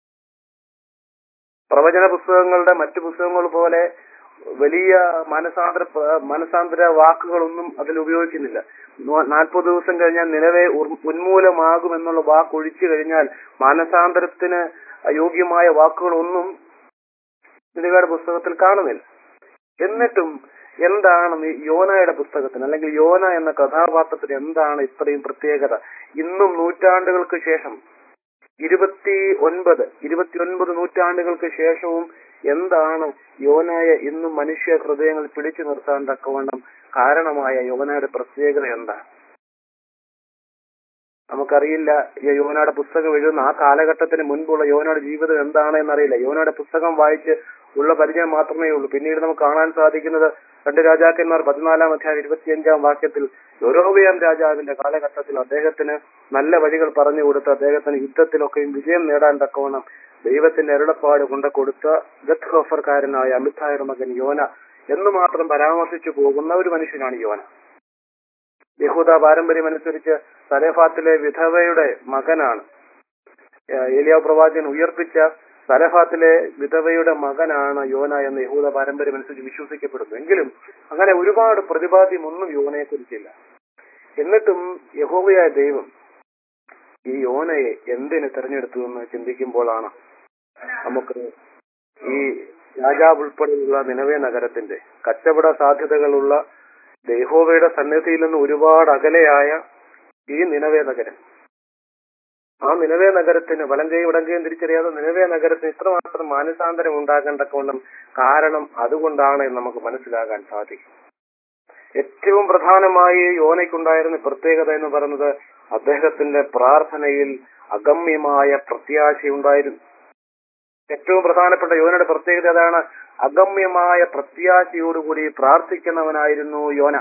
പ്രവചന പുസ്തകങ്ങളുടെ മറ്റു പുസ്തകങ്ങൾ പോലെ വലിയ മനസാന്തര മനസാന്തര വാക്കുകളൊന്നും അതിൽ ഉപയോഗിക്കുന്നില്ല നാൽപ്പത് ദിവസം കഴിഞ്ഞാൽ നിലവെ ഉന്മൂലമാകും എന്നുള്ള വാക്ക് ഒഴിച്ചു കഴിഞ്ഞാൽ മാനസാന്തരത്തിന് യോഗ്യമായ വാക്കുകളൊന്നും നിലവയുടെ പുസ്തകത്തിൽ കാണുന്നില്ല എന്നിട്ടും എന്താണ് ഈ യോനയുടെ പുസ്തകത്തിന് അല്ലെങ്കിൽ യോന എന്ന കഥാപാത്രത്തിന് എന്താണ് ഇത്രയും പ്രത്യേകത ഇന്നും നൂറ്റാണ്ടുകൾക്ക് ശേഷം ഇരുപത്തി ഒൻപത് ഇരുപത്തിയൊൻപത് നൂറ്റാണ്ടുകൾക്ക് ശേഷവും എന്താണ് യോനായെ ഇന്നും മനുഷ്യ ഹൃദയങ്ങൾ പിടിച്ചു നിർത്താൻ തക്കവണ്ണം കാരണമായ യോനയുടെ പ്രത്യേകത എന്താണ് നമുക്കറിയില്ല ഈ യോനയുടെ പുസ്തകം എഴുതുന്ന ആ കാലഘട്ടത്തിന് മുൻപുള്ള യോനയുടെ ജീവിതം എന്താണ് എന്നറിയില്ല യോനയുടെ പുസ്തകം വായിച്ച് ഉള്ള പരിചയം മാത്രമേ ഉള്ളൂ പിന്നീട് നമുക്ക് കാണാൻ സാധിക്കുന്നത് രണ്ട് രാജാക്കന്മാർ പതിനാലാം അധ്യായം ഇരുപത്തിയഞ്ചാം വാക്യത്തിൽ യൊരോബിയാം രാജാവിന്റെ കാലഘട്ടത്തിൽ അദ്ദേഹത്തിന് നല്ല വഴികൾ പറഞ്ഞു കൊടുത്ത് അദ്ദേഹത്തിന് യുദ്ധത്തിലൊക്കെയും വിജയം നേടാൻ തക്കവണ്ണം ദൈവത്തിന്റെ അരുളപ്പാട് കൊണ്ട് കൊടുത്ത ഗത്ത്ഹോഫർക്കാരനായ അമിതായുടെ മകൻ യോന എന്ന് മാത്രം പരാമർശിച്ചു പോകുന്ന ഒരു മനുഷ്യനാണ് യോന യഹൂദ പാരമ്പര്യം അനുസരിച്ച് സലേഫാത്തിലെ വിധവയുടെ മകനാണ് ഏലിയാവ് പ്രവാചകൻ ഉയർപ്പിച്ച സലഫാത്തിലെ വിധവയുടെ മകനാണ് യോന എന്ന് യഹൂദ പാരമ്പര്യം അനുസരിച്ച് വിശ്വസിക്കപ്പെടുന്നു എങ്കിലും അങ്ങനെ ഒരുപാട് പ്രതിപാദ്യമൊന്നും യോനയെ കുറിച്ചില്ല എന്നിട്ടും യഹോവയായ ദൈവം ഈ യോനയെ എന്തിന് തെരഞ്ഞെടുത്തു എന്ന് ചിന്തിക്കുമ്പോഴാണ് നമുക്ക് ഈ രാജാവ് ഉൾപ്പെടെയുള്ള നിലവേ നഗരത്തിന്റെ കച്ചവട സാധ്യതകളുള്ള യഹോവയുടെ സന്നിധിയിൽ നിന്ന് ഒരുപാട് അകലെയായ ഈ നിലവേ നഗരം ആ നിലവേ നഗരത്തിന് വലങ്കയും ഇടങ്കയും തിരിച്ചറിയാതെ നിലവേ നഗരത്തിന് ഇത്രമാത്രം മാനസാന്തരം ഉണ്ടാകേണ്ടക്കൊള്ളും കാരണം അതുകൊണ്ടാണ് എന്ന് നമുക്ക് മനസ്സിലാകാൻ സാധിക്കും ഏറ്റവും പ്രധാനമായി യോനയ്ക്കുണ്ടായിരുന്ന പ്രത്യേകത എന്ന് പറയുന്നത് അദ്ദേഹത്തിന്റെ പ്രാർത്ഥനയിൽ അഗമ്യമായ പ്രത്യാശയുണ്ടായിരുന്നു ഏറ്റവും പ്രധാനപ്പെട്ട യോനയുടെ പ്രത്യേകത അതാണ് അഗമ്യമായ പ്രത്യാശയോടുകൂടി പ്രാർത്ഥിക്കുന്നവനായിരുന്നു യോന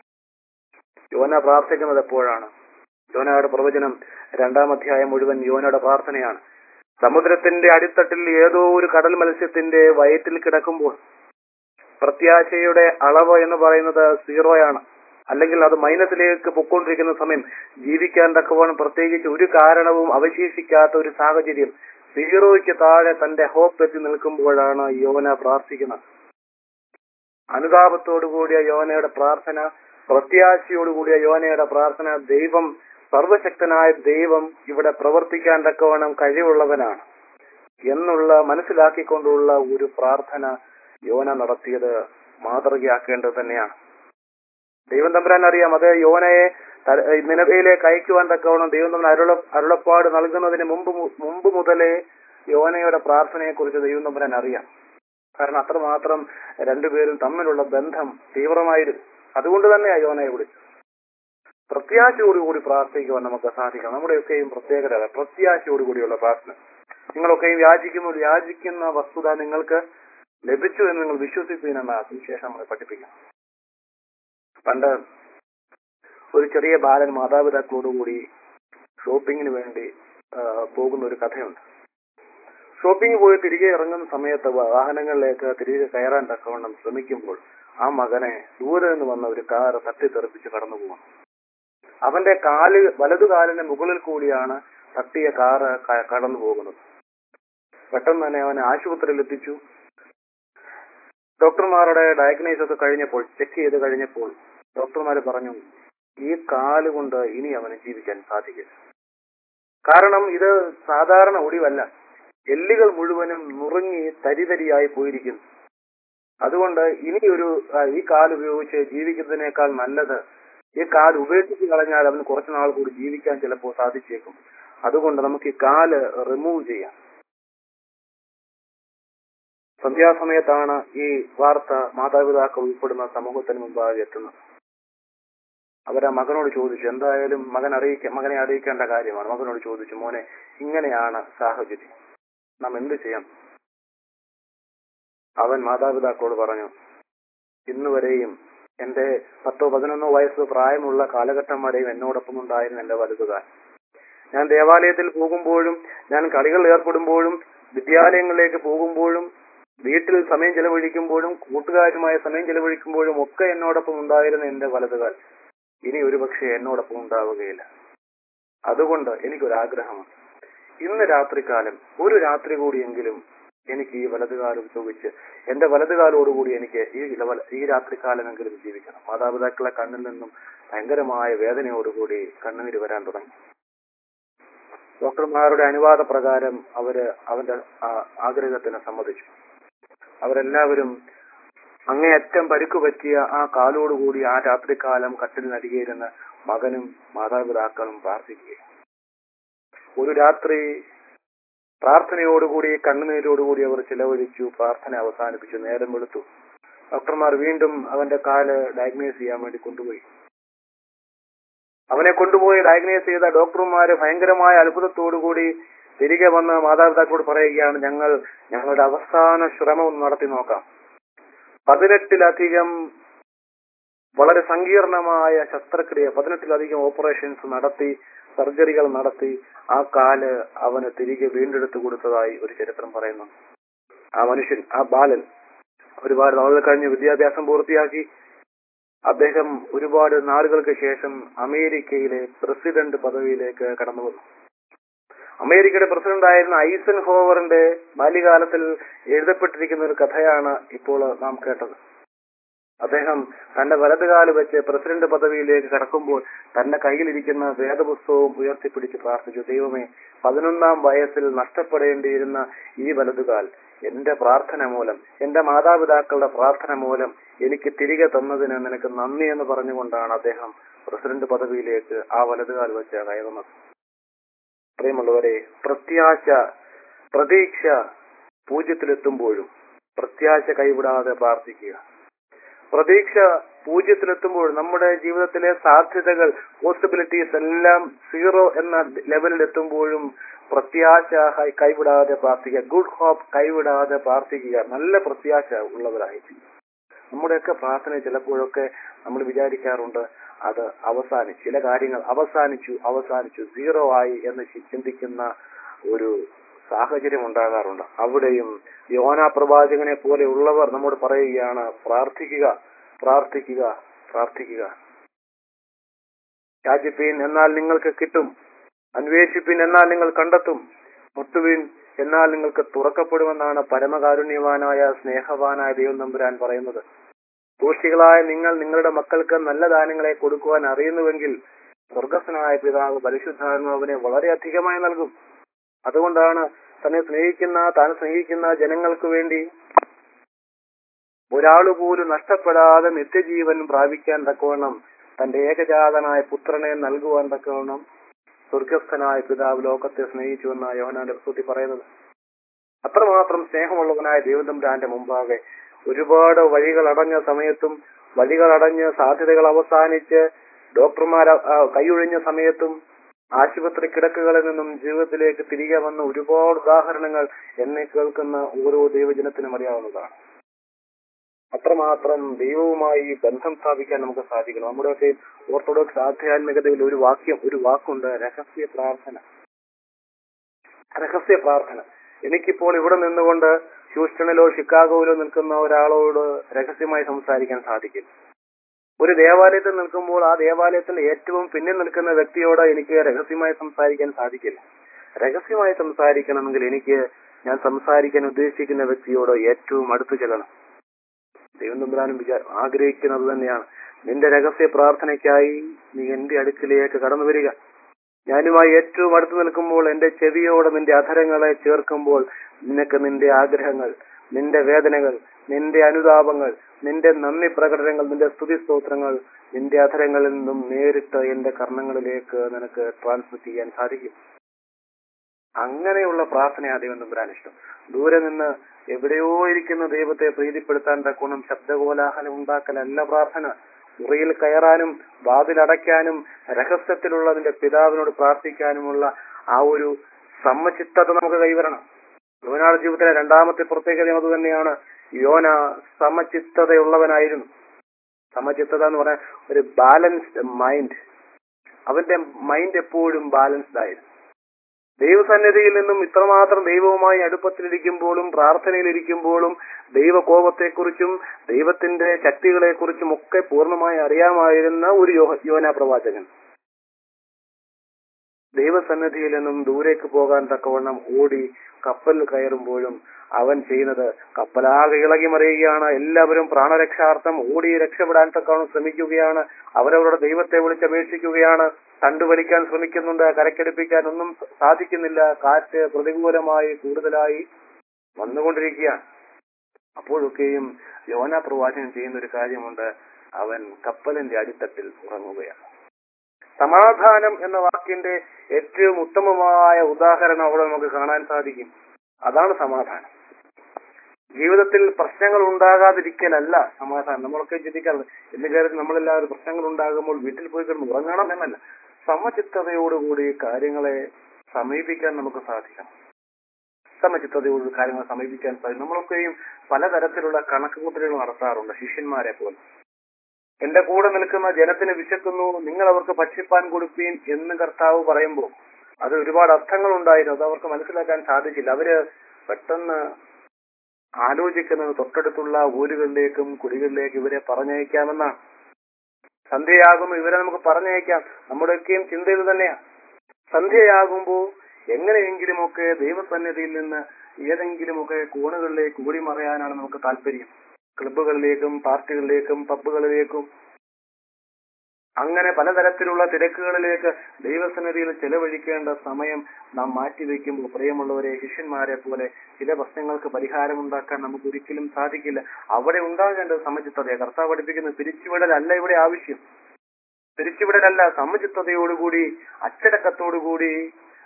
യോന പ്രാർത്ഥിക്കുന്നത് എപ്പോഴാണ് യോനയുടെ പ്രവചനം രണ്ടാം അധ്യായം മുഴുവൻ യോനയുടെ പ്രാർത്ഥനയാണ് സമുദ്രത്തിന്റെ അടിത്തട്ടിൽ ഏതോ ഒരു കടൽ മത്സ്യത്തിന്റെ വയറ്റിൽ കിടക്കുമ്പോൾ പ്രത്യാശയുടെ അളവ് എന്ന് പറയുന്നത് സീറോയാണ് അല്ലെങ്കിൽ അത് മൈനസിലേക്ക് പൊക്കോണ്ടിരിക്കുന്ന സമയം ജീവിക്കാൻ തക്കവണ്ണം പ്രത്യേകിച്ച് ഒരു കാരണവും അവശേഷിക്കാത്ത ഒരു സാഹചര്യം സീറോയ്ക്ക് താഴെ തന്റെ ഹോപ്പ് എത്തി നിൽക്കുമ്പോഴാണ് യോന പ്രാർത്ഥിക്കുന്നത് അനുതാപത്തോടുകൂടിയ യോനയുടെ പ്രാർത്ഥന പ്രത്യാശയോടുകൂടിയ യോനയുടെ പ്രാർത്ഥന ദൈവം സർവശക്തനായ ദൈവം ഇവിടെ പ്രവർത്തിക്കാൻ തക്കവണ്ണം കഴിവുള്ളവനാണ് എന്നുള്ള മനസ്സിലാക്കിക്കൊണ്ടുള്ള ഒരു പ്രാർത്ഥന യോന നടത്തിയത് മാതൃകയാക്കേണ്ടത് തന്നെയാണ് ദൈവം തമ്പുരാൻ അറിയാം അത് യോനയെ ത- നിലവിലേക്ക് അയക്കുവാൻ തക്കവണ്ണം ദൈവം തമ്മിൽ അരുള അരുളപ്പാട് നൽകുന്നതിന് മുമ്പ് മു- മുമ്പ് മുതലേ യോനയുടെ പ്രാർത്ഥനയെ കുറിച്ച് ദൈവം തമ്പുരാൻ അറിയാം കാരണം അത്രമാത്രം രണ്ടുപേരും തമ്മിലുള്ള ബന്ധം തീവ്രമായിരുന്നു അതുകൊണ്ട് തന്നെയാണ് യോനയെ വിളിച്ചത് പ്രത്യാശയോടുകൂടി പ്രാർത്ഥിക്കുവാൻ നമുക്ക് സാധിക്കണം നമ്മുടെയൊക്കെയും പ്രത്യേകത അതാ. പ്രത്യാശയോടുകൂടിയുള്ള പ്രാർത്ഥന നിങ്ങളൊക്കെയും യാചിക്കുമ്പോൾ യാചിക്കുന്ന വസ്തുത നിങ്ങൾക്ക് ലഭിച്ചു എന്ന് നിങ്ങൾ വിശ്വസിപ്പീനെന്ന സുവിശേഷം നമ്മളെ പഠിപ്പിക്കണം പണ്ട് ഒരു ചെറിയ ബാലൻ മാതാപിതാക്കളോടുകൂടി ഷോപ്പിങ്ങിന് വേണ്ടി ആ, പോകുന്ന ഒരു കഥയുണ്ട് ഷോപ്പിംഗ് പോയി തിരികെ ഇറങ്ങുന്ന സമയത്ത് വാഹനങ്ങളിലേക്ക് തിരികെ കയറാൻ തക്കവണ്ണം ശ്രമിക്കുമ്പോൾ ആ മകനെ ദൂരെ നിന്ന് വന്ന ഒരു കാർ തട്ടിത്തെറിപ്പിച്ച് കടന്നു പോകുന്നു അവന്റെ കാല് വലതുകാലിന് മുകളിൽ കൂടിയാണ് തട്ടിയ കാറ് ക- കടന്നു പോകുന്നത് പെട്ടെന്ന് തന്നെ അവനെ ആശുപത്രിയിൽ എത്തിച്ചു ഡോക്ടർമാരുടെ ഡയഗ്നൈസ് ഒക്കെ കഴിഞ്ഞപ്പോൾ ചെക്ക് ചെയ്ത് കഴിഞ്ഞപ്പോൾ ഡോക്ടർമാർ പറഞ്ഞു ഈ കാല് കൊണ്ട് ഇനി അവന് ജീവിക്കാൻ സാധിക്കില്ല കാരണം ഇത് സാധാരണ ഒടിവല്ല എല്ലുകൾ മുഴുവനും നുറുങ്ങി തരിതരിയായി പോയിരിക്കുന്നു അതുകൊണ്ട് ഇനി ഒരു ആ, ഈ കാൽ ഉപയോഗിച്ച് ജീവിക്കുന്നതിനേക്കാൾ നല്ലത് ഈ കാൽ ഉപേക്ഷിച്ച് കളഞ്ഞാൽ അവന് കുറച്ചു നാൾ കൂടി ജീവിക്കാൻ ചിലപ്പോൾ സാധിച്ചേക്കും അതുകൊണ്ട് നമുക്ക് ഈ കാല് റിമൂവ് ചെയ്യാം സന്ധ്യാസമയത്താണ് ഈ വാർത്ത മാതാപിതാക്കൾ ഉൾപ്പെടുന്ന സമൂഹത്തിന് മുമ്പാകെ എത്തുന്നത് അവരാ മകനോട് ചോദിച്ചു എന്തായാലും മകൻ അറിയിക്ക മകനെ അറിയിക്കേണ്ട കാര്യമാണ് മകനോട് ചോദിച്ചു മോനെ ഇങ്ങനെയാണ് സാഹചര്യം നാം എന്ത് ചെയ്യാം അവൻ മാതാപിതാക്കളോട് പറഞ്ഞു ഇന്നുവരെയും എന്റെ പത്തോ പതിനൊന്നോ വയസ്സ് പ്രായമുള്ള കാലഘട്ടം വരെയും എന്നോടൊപ്പം ഉണ്ടായിരുന്ന എന്റെ വലുതുകാൻ ഞാൻ ദേവാലയത്തിൽ പോകുമ്പോഴും ഞാൻ കളികളിൽ ഏർപ്പെടുമ്പോഴും വിദ്യാലയങ്ങളിലേക്ക് പോകുമ്പോഴും വീട്ടിൽ സമയം ചെലവഴിക്കുമ്പോഴും കൂട്ടുകാരുമായി സമയം ചെലവഴിക്കുമ്പോഴും ഒക്കെ എന്നോടൊപ്പം ഉണ്ടായിരുന്ന എന്റെ വലതുകാൽ ഇനി ഒരുപക്ഷെ എന്നോടൊപ്പം ഉണ്ടാവുകയില്ല അതുകൊണ്ട് എനിക്കൊരാഗ്രഹമാണ് ഇന്ന് രാത്രികാലം ഒരു രാത്രി കൂടിയെങ്കിലും എനിക്ക് ഈ വലതുകാലം ഉപയോഗിച്ച് എന്റെ വലതുകാലോടുകൂടി എനിക്ക് ഈ ഇളവല ഈ രാത്രികാലമെങ്കിലും ജീവിക്കണം മാതാപിതാക്കളെ കണ്ണിൽ നിന്നും ഭയങ്കരമായ വേദനയോടുകൂടി കണ്ണുനീര് വരാൻ തുടങ്ങി ഡോക്ടർമാരുടെ അനുവാദ പ്രകാരം അവര് അവന്റെ ആ- ആഗ്രഹത്തിന് സമ്മതിച്ചു അവരെല്ലാവരും അങ്ങേയറ്റം പരിക്കു പറ്റിയ ആ കാലോടുകൂടി ആ രാത്രികാലം കട്ടിലിനരികെ ഇരുന്ന് മകനും മാതാപിതാക്കളും പ്രാർത്ഥിക്കുകയും ഒരു രാത്രി പ്രാർത്ഥനയോടുകൂടി കണ്ണുനീരോടുകൂടി അവർ ചിലവഴിച്ചു പ്രാർത്ഥന അവസാനിപ്പിച്ചു നേരം വെളുത്തു ഡോക്ടർമാർ വീണ്ടും അവന്റെ കാല് ഡയഗ്നൈസ് ചെയ്യാൻ വേണ്ടി കൊണ്ടുപോയി അവനെ കൊണ്ടുപോയി ഡയഗ്നൈസ് ചെയ്ത ഡോക്ടർമാര് ഭയങ്കരമായ അത്ഭുതത്തോടുകൂടി തിരികെ വന്ന് മാതാപിതാക്കളോട് പറയുകയാണ് ഞങ്ങൾ ഞങ്ങളുടെ അവസാന ശ്രമം ഒന്ന് നടത്തി നോക്കാം പതിനെട്ടിലധികം വളരെ സങ്കീർണമായ ശസ്ത്രക്രിയ പതിനെട്ടിലധികം ഓപ്പറേഷൻസ് നടത്തി സർജറികൾ നടത്തി ആ കാല് അവന് തിരികെ വീണ്ടെടുത്തു കൊടുത്തതായി ഒരു ചരിത്രം പറയുന്നു ആ മനുഷ്യൻ ആ ബാലൻ ഒരുപാട് നാളുകൾ കഴിഞ്ഞ് വിദ്യാഭ്യാസം പൂർത്തിയാക്കി അദ്ദേഹം ഒരുപാട് നാളുകൾക്ക് ശേഷം അമേരിക്കയിലെ പ്രസിഡന്റ് പദവിയിലേക്ക് കടന്നു വന്നു അമേരിക്കയുടെ പ്രസിഡന്റ് ആയിരുന്ന ഐസൻ ഹോവറിന്റെ ബാല്യകാലത്തിൽ എഴുതപ്പെട്ടിരിക്കുന്ന ഒരു കഥയാണ് ഇപ്പോൾ നാം കേട്ടത് അദ്ദേഹം തന്റെ വലതുകാല് വെച്ച് പ്രസിഡന്റ് പദവിയിലേക്ക് കടക്കുമ്പോൾ തന്റെ കയ്യിലിരിക്കുന്ന വേദപുസ്തകവും ഉയർത്തിപ്പിടിച്ച് പ്രാർത്ഥിച്ചു ദൈവമേ പതിനൊന്നാം വയസ്സിൽ നഷ്ടപ്പെടേണ്ടിയിരുന്ന ഈ വലതുകാൽ എന്റെ പ്രാർത്ഥന മൂലം എന്റെ മാതാപിതാക്കളുടെ പ്രാർത്ഥന മൂലം എനിക്ക് തിരികെ തന്നതിന് നിനക്ക് നന്ദി എന്ന് പറഞ്ഞുകൊണ്ടാണ് അദ്ദേഹം പ്രസിഡന്റ് പദവിയിലേക്ക് ആ വലതുകാൽ വെച്ച് കയറുന്നത് പ്രിയമുള്ളവരെ പ്രത്യാശ പ്രതീക്ഷ പൂജ്യത്തിലെത്തുമ്പോഴും പ്രത്യാശ കൈവിടാതെ പ്രാർത്ഥിക്കുക പ്രതീക്ഷ പൂജ്യത്തിലെത്തുമ്പോൾ നമ്മുടെ ജീവിതത്തിലെ സാധ്യതകൾ പോസിബിലിറ്റീസ് എല്ലാം സീറോ എന്ന ലെവലിൽ എത്തുമ്പോഴും പ്രത്യാശ ഹൈ- കൈവിടാതെ പ്രാർത്ഥിക്കുക ഗുഡ് ഹോപ്പ് കൈവിടാതെ പ്രാർത്ഥിക്കുക നല്ല പ്രത്യാശ ഉള്ളവരായി നമ്മുടെയൊക്കെ പ്രാർത്ഥന ചിലപ്പോഴൊക്കെ നമ്മൾ വിചാരിക്കാറുണ്ട് അത് അവസാനിച്ചു ചില കാര്യങ്ങൾ അവസാനിച്ചു അവസാനിച്ചു സീറോ ആയി എന്ന് ചി- ചിന്തിക്കുന്ന ഒരു സാഹചര്യം ഉണ്ടാകാറുണ്ട് അവിടെയും യോന പ്രവാചകനെ പോലെ ഉള്ളവർ നമ്മോട് പറയുകയാണ് പ്രാർത്ഥിക്കുക പ്രാർത്ഥിക്കുക പ്രാർത്ഥിക്കുക യാചിപ്പീൻ എന്നാൽ നിങ്ങൾക്ക് കിട്ടും അന്വേഷിപ്പിൻ എന്നാൽ നിങ്ങൾ കണ്ടെത്തും മുട്ടുവിൻ എന്നാൽ നിങ്ങൾക്ക് തുറക്കപ്പെടുമെന്നാണ് പരമകാരുണ്യവാനായ സ്നേഹവാനായ ദൈവം നമ്പുരാൻ പറയുന്നത് ദോഷികളായ നിങ്ങൾ നിങ്ങളുടെ മക്കൾക്ക് നല്ല ദാനങ്ങളെ കൊടുക്കുവാൻ അറിയുന്നുവെങ്കിൽ സ്വർഗസ്വനായ പിതാവ് പരിശുദ്ധാത്മാവിനെ വളരെ അധികമായി നൽകും അതുകൊണ്ടാണ് തന്നെ സ്നേഹിക്കുന്ന താൻ സ്നേഹിക്കുന്ന ജനങ്ങൾക്ക് വേണ്ടി ഒരാള് പോലും നഷ്ടപ്പെടാതെ നിത്യജീവൻ പ്രാപിക്കാൻ തക്കവണ്ണം തന്റെ ഏകജാതനായ പുത്രനെ നൽകുവാൻ തക്കവണ്ണം സ്വർഗസ്ഥനായ പിതാവ് ലോകത്തെ സ്നേഹിച്ചു എന്ന യോഹനാന്റെ പുസ്തകത്തിൽ പറയുന്നത് അത്രമാത്രം സ്നേഹമുള്ളവനായ ദൈവതമ്പുരാന്റെ മുമ്പാകെ ഒരുപാട് വഴികൾ അടഞ്ഞ സമയത്തും വഴികൾ അടഞ്ഞ് സാധ്യതകൾ അവസാനിച്ച് ഡോക്ടർമാർ കൈയൊഴിഞ്ഞ സമയത്തും ആശുപത്രി കിടക്കുകളിൽ നിന്നും ജീവിതത്തിലേക്ക് തിരികെ വന്ന ഒരുപാട് ഉദാഹരണങ്ങൾ എന്നെ കേൾക്കുന്ന ഓരോ ദൈവജനത്തിനും അറിയാവുന്നതാണ് അത്രമാത്രം ദൈവവുമായി ബന്ധം സ്ഥാപിക്കാൻ നമുക്ക് സാധിക്കണം നമ്മുടെയൊക്കെ ഓർത്തഡോക്സ് ആധ്യാത്മികതയിൽ ഒരു വാക്യം ഒരു വാക്കുണ്ട് രഹസ്യ പ്രാർത്ഥന രഹസ്യ പ്രാർത്ഥന എനിക്കിപ്പോൾ ഇവിടെ നിന്നുകൊണ്ട് ഹ്യൂസ്റ്റണിലോ ഷിക്കാഗോയിലോ നിൽക്കുന്ന ഒരാളോട് രഹസ്യമായി സംസാരിക്കാൻ സാധിക്കും ഒരു ദേവാലയത്തിൽ നിൽക്കുമ്പോൾ ആ ദേവാലയത്തിൽ ഏറ്റവും പിന്നിൽ നിൽക്കുന്ന വ്യക്തിയോട് എനിക്ക് രഹസ്യമായി സംസാരിക്കാൻ സാധിക്കില്ല രഹസ്യമായി സംസാരിക്കണമെങ്കിൽ എനിക്ക് ഞാൻ സംസാരിക്കാൻ ഉദ്ദേശിക്കുന്ന വ്യക്തിയോട് ഏറ്റവും അടുത്തു ചെല്ലണം ദൈവം തമ്പുരാനും വിചാ ആഗ്രഹിക്കുന്നത് തന്നെയാണ് നിന്റെ രഹസ്യ പ്രാർത്ഥനയ്ക്കായി നീ എന്റെ അടുക്കിലേക്ക് കടന്നു വരിക ഞാനുമായി ഏറ്റവും അടുത്ത് നിൽക്കുമ്പോൾ എന്റെ ചെവിയോട് നിന്റെ അധരങ്ങളെ ചേർക്കുമ്പോൾ നിനക്ക് നിന്റെ ആഗ്രഹങ്ങൾ നിന്റെ വേദനകൾ നിന്റെ അനുതാപങ്ങൾ നിന്റെ നന്ദി പ്രകടനങ്ങൾ നിന്റെ സ്തുതി സ്തോത്രങ്ങൾ നിന്റെ അധരങ്ങളിൽ നിന്നും നേരിട്ട് എന്റെ കർണങ്ങളിലേക്ക് നിനക്ക് ട്രാൻസ്മിറ്റ് ചെയ്യാൻ സാധിക്കും അങ്ങനെയുള്ള പ്രാർത്ഥനയാണ് ദൈവം തമ്പുരാൻ ഇഷ്ടം ദൂരെ നിന്ന് എവിടെയോ ഇരിക്കുന്ന ദൈവത്തെ പ്രീതിപ്പെടുത്താൻ തക്കോണം ശബ്ദകോലാഹലം ഉണ്ടാക്കലല്ല പ്രാർത്ഥന മുറിയിൽ കയറാനും വാതിലടയ്ക്കാനും രഹസ്യത്തിലുള്ള നിന്റെ പിതാവിനോട് പ്രാർത്ഥിക്കാനുമുള്ള ആ ഒരു സമചിത്തത നമുക്ക് കൈവരണം യോനാട് ജീവിതത്തിലെ രണ്ടാമത്തെ പ്രത്യേകത അത് തന്നെയാണ് യോന സമചിത്തതയുള്ളവനായിരുന്നു സമചിത്തത എന്ന് പറയാൻ ഒരു ബാലൻസ്ഡ് മൈൻഡ് അവന്റെ മൈൻഡ് എപ്പോഴും ബാലൻസ്ഡ് ആയിരുന്നു ദൈവസന്നിധിയിൽ നിന്നും ഇത്രമാത്രം ദൈവവുമായി അടുപ്പത്തിലിരിക്കുമ്പോഴും പ്രാർത്ഥനയിലിരിക്കുമ്പോഴും ദൈവകോപത്തെക്കുറിച്ചും ദൈവത്തിന്റെ ശക്തികളെക്കുറിച്ചും ഒക്കെ പൂർണ്ണമായി അറിയാമായിരുന്ന ഒരു യോ- യോന പ്രവാചകൻ ദൈവസന്നിധിയിൽ നിന്നും ദൂരേക്ക് പോകാൻ തക്കവണ്ണം ഓടി കപ്പലിൽ കയറുമ്പോഴും അവൻ ചെയ്യുന്നത് കപ്പലാകെ ഇളകി മറിയുകയാണ് എല്ലാവരും പ്രാണരക്ഷാർത്ഥം ഓടി രക്ഷപ്പെടാൻ തക്കവണ്ണം ശ്രമിക്കുകയാണ് അവരവരുടെ ദൈവത്തെ വിളിച്ചപേക്ഷിക്കുകയാണ് കണ്ടുവലിക്കാൻ ശ്രമിക്കുന്നുണ്ട് കരക്കെടുപ്പിക്കാൻ ഒന്നും സാധിക്കുന്നില്ല കാറ്റ് പ്രതികൂലമായി കൂടുതലായി വന്നുകൊണ്ടിരിക്കുകയാണ് അപ്പോഴൊക്കെയും യോന പ്രവാചകൻ ചെയ്യുന്ന ഒരു കാര്യമുണ്ട് അവൻ കപ്പലിന്റെ അടിത്തട്ടിൽ ഉറങ്ങുകയാണ് സമാധാനം എന്ന വാക്കിന്റെ ഏറ്റവും ഉത്തമമായ ഉദാഹരണം അവിടെ നമുക്ക് കാണാൻ സാധിക്കും അതാണ് സമാധാനം ജീവിതത്തിൽ പ്രശ്നങ്ങൾ ഉണ്ടാകാതിരിക്കലല്ല സമാധാനം നമ്മളൊക്കെ ചിന്തിക്കാറുണ്ട് എന്ന് കരുതി നമ്മളെല്ലാവരും പ്രശ്നങ്ങൾ ഉണ്ടാകുമ്പോൾ വീട്ടിൽ പോയി കിടന്ന് ഉറങ്ങണം എന്നല്ല സമചിത്തതയോടുകൂടി കാര്യങ്ങളെ സമീപിക്കാൻ നമുക്ക് സാധിക്കണം സമചിത്തതയോട് കാര്യങ്ങൾ സമീപിക്കാൻ സാധിക്കും നമ്മളൊക്കെയും പലതരത്തിലുള്ള കണക്കുകൂട്ടലുകൾ നടത്താറുണ്ട് ശിഷ്യന്മാരെ പോലെ എന്റെ കൂടെ നിൽക്കുന്ന ജനത്തിന് വിശക്കുന്നു നിങ്ങൾ അവർക്ക് ഭക്ഷിപ്പാൻ കൊടുപ്പീൻ എന്ന് കർത്താവ് പറയുമ്പോൾ അത് ഒരുപാട് അർത്ഥങ്ങൾ ഉണ്ടായിരുന്നു അത് അവർക്ക് മനസ്സിലാക്കാൻ സാധിച്ചില്ല അവര് പെട്ടെന്ന് ആലോചിക്കുന്നത് തൊട്ടടുത്തുള്ള ഊരുകളിലേക്കും കുടികളിലേക്കും ഇവരെ പറഞ്ഞയക്കാമെന്നാണ് സന്ധ്യയാകുമ്പോൾ ഇവരെ നമുക്ക് പറഞ്ഞയക്കാം നമ്മുടെയൊക്കെയും ചിന്ത ഇത് തന്നെയാണ് സന്ധ്യയാകുമ്പോൾ എങ്ങനെയെങ്കിലുമൊക്കെ ദൈവസന്നിധിയിൽ നിന്ന് ഏതെങ്കിലുമൊക്കെ കോണുകളിലേക്ക് ഓടി മറയാനാണ് നമുക്ക് താല്പര്യം ക്ലബുകളിലേക്കും പാർട്ടികളിലേക്കും പബ്ബുകളിലേക്കും അങ്ങനെ പലതരത്തിലുള്ള തിരക്കുകളിലേക്ക് ദൈവസന്നിധിയിൽ ചെലവഴിക്കേണ്ട സമയം നാം മാറ്റിവെക്കുമ്പോൾ പ്രിയമുള്ളവരെ ശിഷ്യന്മാരെ പോലെ ചില പ്രശ്നങ്ങൾക്ക് പരിഹാരമുണ്ടാക്കാൻ നമുക്ക് ഒരിക്കലും സാധിക്കില്ല അവിടെ ഉണ്ടാകേണ്ടത് സമചിത്തതയെ കർത്താവ് പഠിപ്പിക്കുന്നത് പിരിച്ചുവിടലല്ല ഇവിടെ ആവശ്യം പിരിച്ചുവിടലല്ല സമചിത്തതയോടുകൂടി അച്ചടക്കത്തോടുകൂടി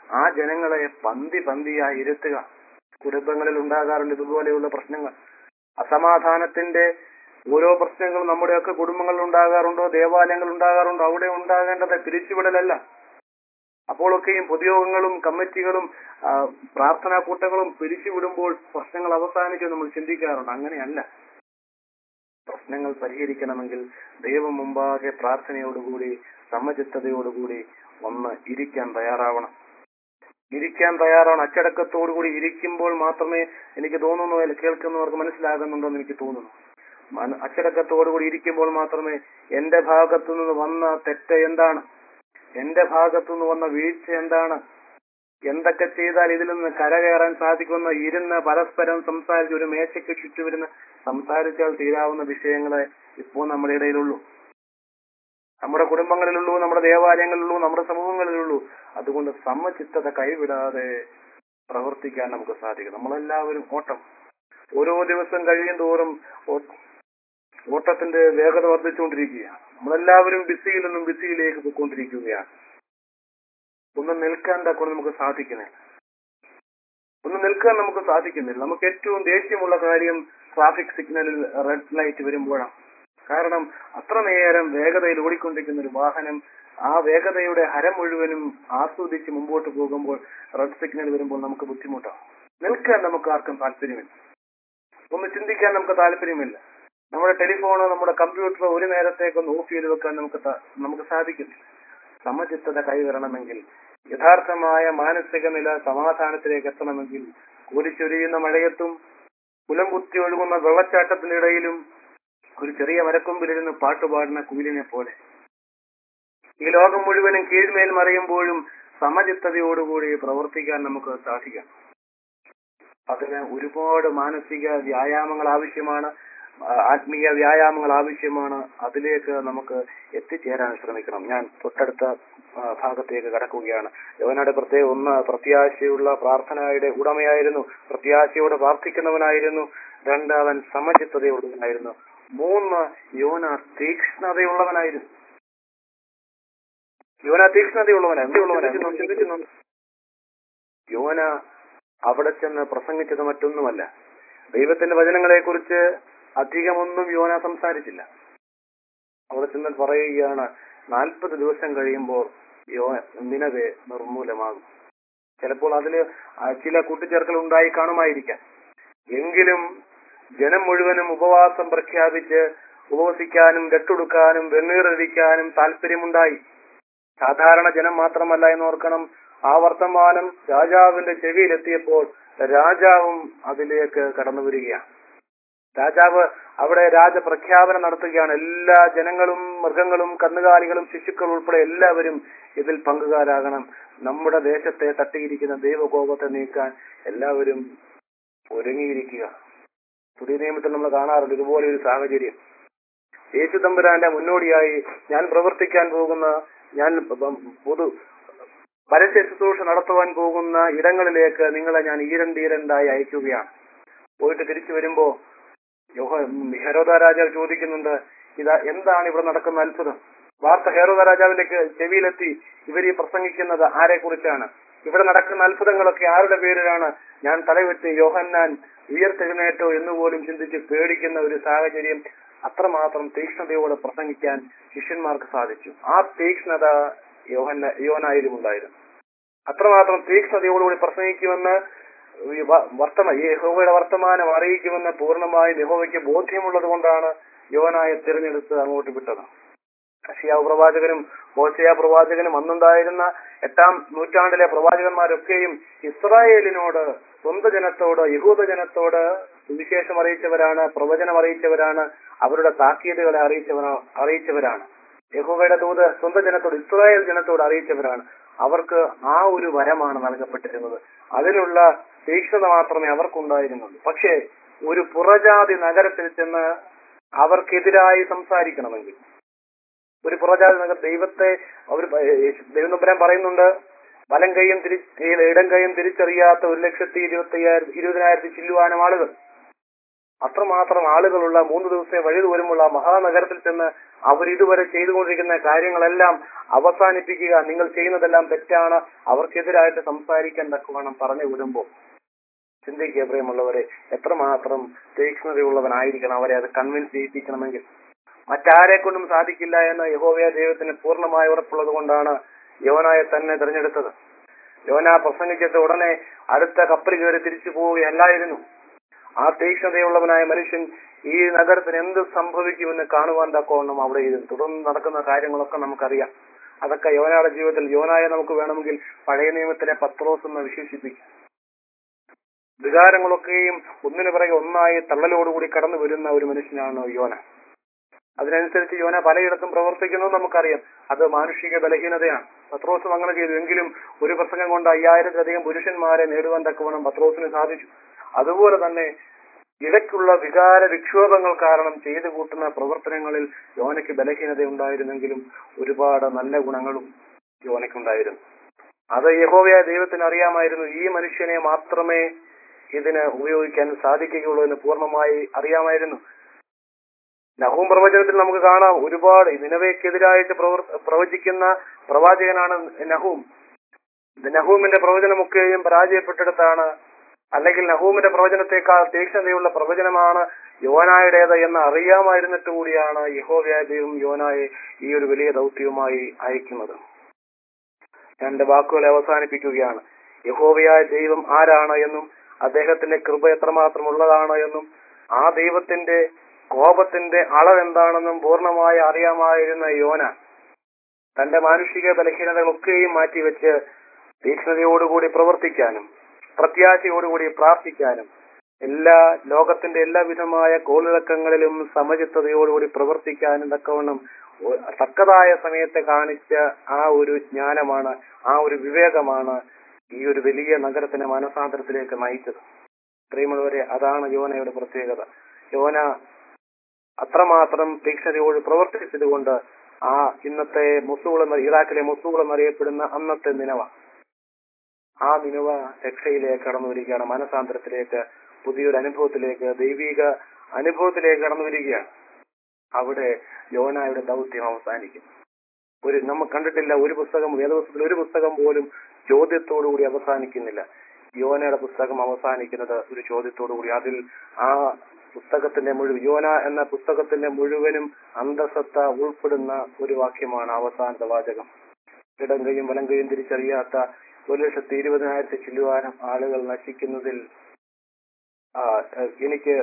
ആ ജനങ്ങളെ പന്തി പന്തിയായി ഇരുത്തുക കുടുംബങ്ങളിൽ ഉണ്ടാകാറുണ്ട് ഇതുപോലെയുള്ള പ്രശ്നങ്ങൾ അസമാധാനത്തിന്റെ ഓരോ പ്രശ്നങ്ങളും നമ്മുടെയൊക്കെ കുടുംബങ്ങളിൽ ഉണ്ടാകാറുണ്ടോ ദേവാലയങ്ങൾ ഉണ്ടാകാറുണ്ടോ അവിടെ ഉണ്ടാകേണ്ടത് പിരിച്ചുവിടലല്ല അപ്പോഴൊക്കെയും പൊതുയോഗങ്ങളും കമ്മിറ്റികളും ആ, പ്രാർത്ഥനാ കൂട്ടങ്ങളും പിരിച്ചുവിടുമ്പോൾ പ്രശ്നങ്ങൾ അവസാനിക്കും നമ്മൾ ചിന്തിക്കാറുണ്ട് അങ്ങനെയല്ല പ്രശ്നങ്ങൾ പരിഹരിക്കണമെങ്കിൽ ദൈവം മുമ്പാകെ പ്രാർത്ഥനയോടുകൂടി സമചിത്തതയോടുകൂടി ഒന്ന് ഇരിക്കാൻ തയ്യാറാവണം ഇരിക്കാൻ തയ്യാറാവണം അച്ചടക്കത്തോടുകൂടി ഇരിക്കുമ്പോൾ മാത്രമേ എനിക്ക് തോന്നുന്നു അല്ല കേൾക്കുന്നവർക്ക് മനസ്സിലാകുന്നുണ്ടെന്ന് എനിക്ക് തോന്നുന്നു മന- അച്ചടക്കത്തോടുകൂടി ഇരിക്കുമ്പോൾ മാത്രമേ എന്റെ ഭാഗത്തു നിന്ന് വന്ന തെറ്റ് എന്താണ് എന്റെ ഭാഗത്തു നിന്ന് വന്ന വീഴ്ച എന്താണ് എന്തൊക്കെ ചെയ്താൽ ഇതിൽ നിന്ന് കരകയറാൻ സാധിക്കുമെന്ന് ഇരുന്ന് പരസ്പരം സംസാരിച്ച് ഒരു മേശയ്ക്ക് ചുറ്റുമിരുന്ന് സംസാരിച്ചാൽ തീരാവുന്ന വിഷയങ്ങളെ ഇപ്പോൾ നമ്മുടെ ഇടയിലുള്ളൂ നമ്മുടെ കുടുംബങ്ങളിലുള്ളൂ നമ്മുടെ ദേവാലയങ്ങളിലുള്ളൂ നമ്മുടെ സമൂഹങ്ങളിലുള്ളൂ അതുകൊണ്ട് സമചിത്തത കൈവിടാതെ പ്രവർത്തിക്കാൻ നമുക്ക് സാധിക്കും നമ്മളെല്ലാവരും ഓട്ടം ഓരോ ദിവസം കഴിയും തോറും ഓ- ഓട്ടത്തിന്റെ വേഗത വർദ്ധിച്ചുകൊണ്ടിരിക്കുകയാണ് നമ്മളെല്ലാവരും ബിസിയിൽ നിന്നും ബിസിയിലേക്ക് പോയിക്കൊണ്ടിരിക്കുകയാണ് ഒന്ന് നിൽക്കാൻ തക്കൊണ്ട് നമുക്ക് സാധിക്കുന്നില്ല ഒന്ന് നിൽക്കാൻ നമുക്ക് സാധിക്കുന്നില്ല നമുക്ക് ഏറ്റവും ദേഷ്യമുള്ള കാര്യം ട്രാഫിക് സിഗ്നലിൽ റെഡ് ലൈറ്റ് വരുമ്പോഴാണ് കാരണം അത്ര നേരം വേഗതയിൽ ഓടിക്കൊണ്ടിരിക്കുന്ന ഒരു വാഹനം ആ വേഗതയുടെ ഹരം മുഴുവനും ആസ്വദിച്ച് മുമ്പോട്ട് പോകുമ്പോൾ റെഡ് സിഗ്നൽ വരുമ്പോൾ നമുക്ക് ബുദ്ധിമുട്ടാണ് നിൽക്കാൻ നമുക്ക് ആർക്കും താല്പര്യമില്ല ഒന്ന് ചിന്തിക്കാൻ നമുക്ക് താല്പര്യമില്ല നമ്മുടെ ടെലിഫോണോ നമ്മുടെ കമ്പ്യൂട്ടറോ ഒരു നേരത്തേക്ക് ഒന്ന് ഓഫ് ചെയ്ത് വെക്കാൻ നമുക്ക് ത- നമുക്ക് സാധിക്കുന്നില്ല സമചിത്തത കൈവരണമെങ്കിൽ യഥാർത്ഥമായ മാനസിക നില സമാധാനത്തിലേക്ക് എത്തണമെങ്കിൽ കൂലിച്ചൊരിയുന്ന മഴയത്തും കുലം കുത്തി ഒഴുകുന്ന വെള്ളച്ചാട്ടത്തിനിടയിലും ഒരു ചെറിയ മരക്കൊമ്പിലിരുന്ന് പാട്ടുപാടുന്ന കുയിലിനെ പോലെ ഈ ലോകം മുഴുവനും കീഴ്മേൽ മറിയുമ്പോഴും സമചിത്തതയോടുകൂടി പ്രവർത്തിക്കാൻ നമുക്ക് സാധിക്കണം അതിന് ഒരുപാട് മാനസിക വ്യായാമങ്ങൾ ആവശ്യമാണ് ആ, ആത്മീയ വ്യായാമങ്ങൾ ആവശ്യമാണ് അതിലേക്ക് നമുക്ക് എത്തിച്ചേരാൻ ശ്രമിക്കണം ഞാൻ തൊട്ടടുത്ത ആ, ഭാഗത്തേക്ക് കടക്കുകയാണ് യവനയുടെ പ്രത്യേക ഒന്ന് പ്രത്യാശയുള്ള പ്രാർത്ഥനയുടെ ഉടമയായിരുന്നു പ്രത്യാശയോടെ പ്രാർത്ഥിക്കുന്നവനായിരുന്നു രണ്ട് അവൻ സമചിത്തതയുള്ളവനായിരുന്നു മൂന്ന് യോന തീക്ഷ്ണതയുള്ളവനായിരുന്നു യോന തീക്ഷ്ണതയുള്ളവനായിരുന്നു ചിന്തിച്ചു നോക്ക്. യോന അവിടെ ചെന്ന് പ്രസംഗിച്ചത് മറ്റൊന്നുമല്ല ദൈവത്തിന്റെ വചനങ്ങളെ കുറിച്ച് അധികമൊന്നും യോന സംസാരിച്ചില്ല അവിടെ ചെന്ന് പറയുകയാണ് നാൽപ്പത് ദിവസം കഴിയുമ്പോൾ യോ നിലവെ നിർമൂലമാകും ചിലപ്പോൾ അതില് ആ ചില കൂട്ടിച്ചേർക്കൽ ഉണ്ടായി കാണുമായിരിക്കാം എങ്കിലും ജനം മുഴുവനും ഉപവാസം പ്രഖ്യാപിച്ച് ഉപവസിക്കാനും രട്ടുടുക്കാനും വെണ്ണീറടിക്കാനും താല്പര്യമുണ്ടായി സാധാരണ ജനം മാത്രമല്ല എന്ന് ഓർക്കണം ആ വർത്തമാനം രാജാവിന്റെ ചെവിയിലെത്തിയപ്പോൾ രാജാവും അതിലേക്ക് കടന്നു വരികയാണ് രാജാവ് അവിടെ രാജപ്രഖ്യാപനം നടത്തുകയാണ് എല്ലാ ജനങ്ങളും മൃഗങ്ങളും കന്നുകാലികളും ശിശുക്കളും ഉൾപ്പെടെ എല്ലാവരും ഇതിൽ പങ്കുകാരാകണം നമ്മുടെ ദേശത്തെ തട്ടിയിരിക്കുന്ന ദൈവകോപത്തെ നീക്കാൻ എല്ലാവരും ഒരുങ്ങിയിരിക്കുക പുതിയ നിയമത്തിൽ നമ്മൾ കാണാറുണ്ട് ഇതുപോലെ ഒരു സാഹചര്യം യേശു തമ്പുരാന്റെ മുന്നോടിയായി ഞാൻ പ്രവർത്തിക്കാൻ പോകുന്ന ഞാൻ പ- പൊതു പരസ്യ ശുശ്രൂഷ നടത്തുവാൻ പോകുന്ന ഇടങ്ങളിലേക്ക് നിങ്ങളെ ഞാൻ ഈരണ്ടീരണ്ടായി അയക്കുകയാണ് പോയിട്ട് തിരിച്ചു വരുമ്പോ യോഹ ഹെരോദ രാജാവ് ചോദിക്കുന്നുണ്ട് ഇതാ എന്താണ് ഇവിടെ നടക്കുന്ന അത്ഭുതം വാർത്ത ഹെരോദ രാജാവിലേക്ക് ചെവിയിലെത്തി ഇവർ ഈ പ്രസംഗിക്കുന്നത് ആരെ കുറിച്ചാണ് ഇവിടെ നടക്കുന്ന അത്ഭുതങ്ങളൊക്കെ ആരുടെ പേരിലാണ് ഞാൻ തലവെട്ടി യോഹന്നാൻ ഉയർത്തെഴുന്നേറ്റോ എന്നുപോലും ചിന്തിച്ച് പേടിക്കുന്ന ഒരു സാഹചര്യം അത്രമാത്രം തീക്ഷ്ണതയോടെ പ്രസംഗിക്കാൻ ശിഷ്യന്മാർക്ക് സാധിച്ചു ആ തീക്ഷ്ണത യോഹന്ന യോനായാലും ഉണ്ടായിരുന്നു അത്രമാത്രം തീക്ഷ്ണതയോടുകൂടി പ്രസംഗിക്കുമെന്ന് ഈ വ- വർത്തമാ ഈ യഹോവയുടെ വർത്തമാനം അറിയിക്കുമെന്ന് പൂർണ്ണമായും യഹോവയ്ക്ക് ബോധ്യമുള്ളത് കൊണ്ടാണ് യോനായെ തിരഞ്ഞെടുത്ത് അങ്ങോട്ട് വിട്ടത് അഷിയാവ് പ്രവാചകനും ഹോസയ പ്രവാചകനും അന്നുണ്ടായിരുന്ന എട്ടാം നൂറ്റാണ്ടിലെ പ്രവാചകന്മാരൊക്കെയും ഇസ്രായേലിനോട് സ്വന്തം ജനത്തോട് യഹൂദ ജനത്തോട് സുവിശേഷം അറിയിച്ചവരാണ് പ്രവചനം അറിയിച്ചവരാണ് അവരുടെ താക്കീതുകളെ അറിയിച്ചവരാ അറിയിച്ചവരാണ് യഹോവയുടെ ദൂത് സ്വന്തം ജനത്തോട് ഇസ്രായേൽ ജനത്തോട് അറിയിച്ചവരാണ് അവർക്ക് ആ ഒരു വരമാണ് നൽകപ്പെട്ടിരുന്നത് അതിനുള്ള തീക്ഷ്ണത മാത്രമേ അവർക്കുണ്ടായിരുന്നുള്ളൂ പക്ഷേ ഒരു പുറജാതി നഗരത്തിൽ ചെന്ന് അവർക്കെതിരായി സംസാരിക്കണമെങ്കിൽ ഒരു പുറജാതി നഗർ ദൈവത്തെ അവർ ദൈവം നമ്പരാൻ പറയുന്നുണ്ട് വലം കൈയും തിരി ഇടം കൈയും തിരിച്ചറിയാത്ത ഒരു ലക്ഷത്തി ഇരുപത്തി അയ്യായിരത്തി ഇരുപതിനായിരത്തി ചില്ലുവാനും ആളുകൾ അത്രമാത്രം ആളുകളുള്ള മൂന്ന് ദിവസത്തെ വഴി ദൂരമുള്ള ആ മഹാനഗരത്തിൽ ചെന്ന് അവർ ഇതുവരെ ചെയ്തുകൊണ്ടിരിക്കുന്ന കാര്യങ്ങളെല്ലാം അവസാനിപ്പിക്കുക നിങ്ങൾ ചെയ്യുന്നതെല്ലാം തെറ്റാണ് അവർക്കെതിരായിട്ട് സംസാരിക്കാൻ തക്കവണ്ണം പറഞ്ഞു വിടുമ്പോൾ ചിന്തിക്കുക പ്രിയമുള്ളവരെ എത്രമാത്രം തീക്ഷ്ണതയുള്ളവനായിരിക്കണം അവരെ അത് കൺവിൻസ് ചെയ്യിപ്പിക്കണമെങ്കിൽ മറ്റാരെ കൊണ്ടും സാധിക്കില്ല എന്ന് യഹോവയ ദൈവത്തിന് പൂർണ്ണമായ ഉറപ്പുള്ളത് കൊണ്ടാണ് യോനായെ തന്നെ തിരഞ്ഞെടുത്തത് യോന പ്രസംഗിച്ചിട്ട് ഉടനെ അടുത്ത കപ്പൽ കയറി തിരിച്ചു പോവുകയല്ലായിരുന്നു ആ തീക്ഷ്ണതയുള്ളവനായ മനുഷ്യൻ ഈ നഗരത്തിന് എന്ത് സംഭവിക്കുമെന്ന് കാണുവാൻ തക്കവണ്ണം അവിടെ ഇരുന്നു തുടർന്ന് നടക്കുന്ന കാര്യങ്ങളൊക്കെ നമുക്കറിയാം അതൊക്കെ യോനയുടെ ജീവിതത്തിൽ യോനായെ നമുക്ക് വേണമെങ്കിൽ പഴയ നിയമത്തിലെ പത്രോസ് എന്ന് വിശേഷിപ്പിക്കും വികാരങ്ങളൊക്കെയും ഒന്നിനു പിറകെ ഒന്നായി തള്ളലോടുകൂടി കടന്നു വരുന്ന ഒരു മനുഷ്യനാണ് യോന അതിനനുസരിച്ച് യോന പലയിടത്തും പ്രവർത്തിക്കുന്നത് നമുക്കറിയാം അത് മാനുഷിക ബലഹീനതയാണ് പത്രോസും അങ്ങനെ ചെയ്തു എങ്കിലും ഒരു പ്രസംഗം കൊണ്ട് അയ്യായിരത്തിലധികം പുരുഷന്മാരെ നേടുവാൻ തക്കവണ്ണം പത്രോസിന് സാധിച്ചു അതുപോലെ തന്നെ ഇടയ്ക്കുള്ള വികാര വിക്ഷോഭങ്ങൾ കാരണം ചെയ്തു കൂട്ടുന്ന പ്രവർത്തനങ്ങളിൽ യോനയ്ക്ക് ബലഹീനത ഉണ്ടായിരുന്നെങ്കിലും ഒരുപാട് നല്ല ഗുണങ്ങളും യോനയ്ക്കുണ്ടായിരുന്നു അത് യഹോവയായ ദൈവത്തിന് അറിയാമായിരുന്നു ഈ മനുഷ്യനെ മാത്രമേ ഇതിന് ഉപയോഗിക്കാൻ സാധിക്കുകയുള്ളൂ എന്ന് പൂർണ്ണമായി അറിയാമായിരുന്നു നഹൂം പ്രവചനത്തിൽ നമുക്ക് കാണാം ഒരുപാട് നിലവയ്ക്കെതിരായിട്ട് പ്രവർ പ്രവചിക്കുന്ന പ്രവാചകനാണ് നഹൂം നഹൂമിന്റെ പ്രവചനമൊക്കെയും പരാജയപ്പെട്ടെടുത്താണ് അല്ലെങ്കിൽ നഹൂമിന്റെ പ്രവചനത്തെക്കാൾ തീക്ഷ്ണതയുള്ള പ്രവചനമാണ് യോനായുടേത് എന്ന് അറിയാമായിരുന്നിട്ട് കൂടിയാണ് യഹോവയായ ദൈവം യോനായെ ഈ ഒരു വലിയ ദൗത്യവുമായി അയക്കുന്നത് ഞാൻ എന്റെ വാക്കുകളെ അവസാനിപ്പിക്കുകയാണ് യഹോവയായ ദൈവം ആരാണ് എന്നും അദ്ദേഹത്തിന്റെ കൃപ എത്രമാത്രം ഉള്ളതാണ് എന്നും ആ ദൈവത്തിന്റെ കോപത്തിന്റെ അളവെന്താണെന്നും പൂർണ്ണമായി അറിയാമായിരുന്ന യോന തന്റെ മാനുഷിക ബലഹീനതകളൊക്കെയും മാറ്റിവെച്ച് തീക്ഷ്ണതയോടുകൂടി പ്രവർത്തിക്കാനും പ്രത്യാശയോടുകൂടി പ്രാർത്ഥിക്കാനും എല്ലാ ലോകത്തിന്റെ എല്ലാവിധമായ കോളിളക്കങ്ങളിലും സമചിത്തതയോടുകൂടി പ്രവർത്തിക്കാനും തക്കവണ്ണം ഒ- തക്കതായ സമയത്ത് കാണിച്ച ആ ഒരു ജ്ഞാനമാണ് ആ ഒരു വിവേകമാണ് ഈ ഒരു വലിയ നഗരത്തിന്റെ മനസാന്തരത്തിലേക്ക് നയിച്ചത് പ്രിയമുള്ളവരെ അതാണ് യോനയുടെ പ്രത്യേകത യോന അത്രമാത്രം തീക്ഷ്ണതയോട് പ്രവർത്തിച്ചതുകൊണ്ട് ആ ഇന്നത്തെ മുസൂൾ എന്ന ഇറാഖിലെ മുസൂൾ എന്നറിയപ്പെടുന്ന അന്നത്തെ നിലവ ആ നിലവ രക്ഷയിലേക്ക് കടന്നു വരികയാണ് മനസാന്തരത്തിലേക്ക് പുതിയൊരു അനുഭവത്തിലേക്ക് ദൈവിക അനുഭവത്തിലേക്ക് കടന്നു വരികയാണ് അവിടെ യോനായുടെ ദൗത്യം അവസാനിക്കും ഒരു നമ്മൾ കണ്ടിട്ടില്ല ഒരു പുസ്തകം വേദപുസ്തകത്തിൽ ഒരു പുസ്തകം പോലും ചോദ്യത്തോടുകൂടി അവസാനിക്കുന്നില്ല യോനയുടെ പുസ്തകം അവസാനിക്കുന്നത് ഒരു ചോദ്യത്തോടുകൂടി അതിൽ ആ പുസ്തകത്തിന്റെ മുഴുവൻ യോന എന്ന പുസ്തകത്തിന്റെ മുഴുവനും അന്തസത്ത ഉൾപ്പെടുന്ന ഒരു വാക്യമാണ് അവസാനത്തെ വാചകം ഇടങ്കയും വലങ്കയും തിരിച്ചറിയാത്ത ഒരു ലക്ഷത്തി ഇരുപതിനായിരത്തി ചില്ലുവാനം ആളുകൾ നശിക്കുന്നതിൽ ആ, എഹ്, എനിക്ക്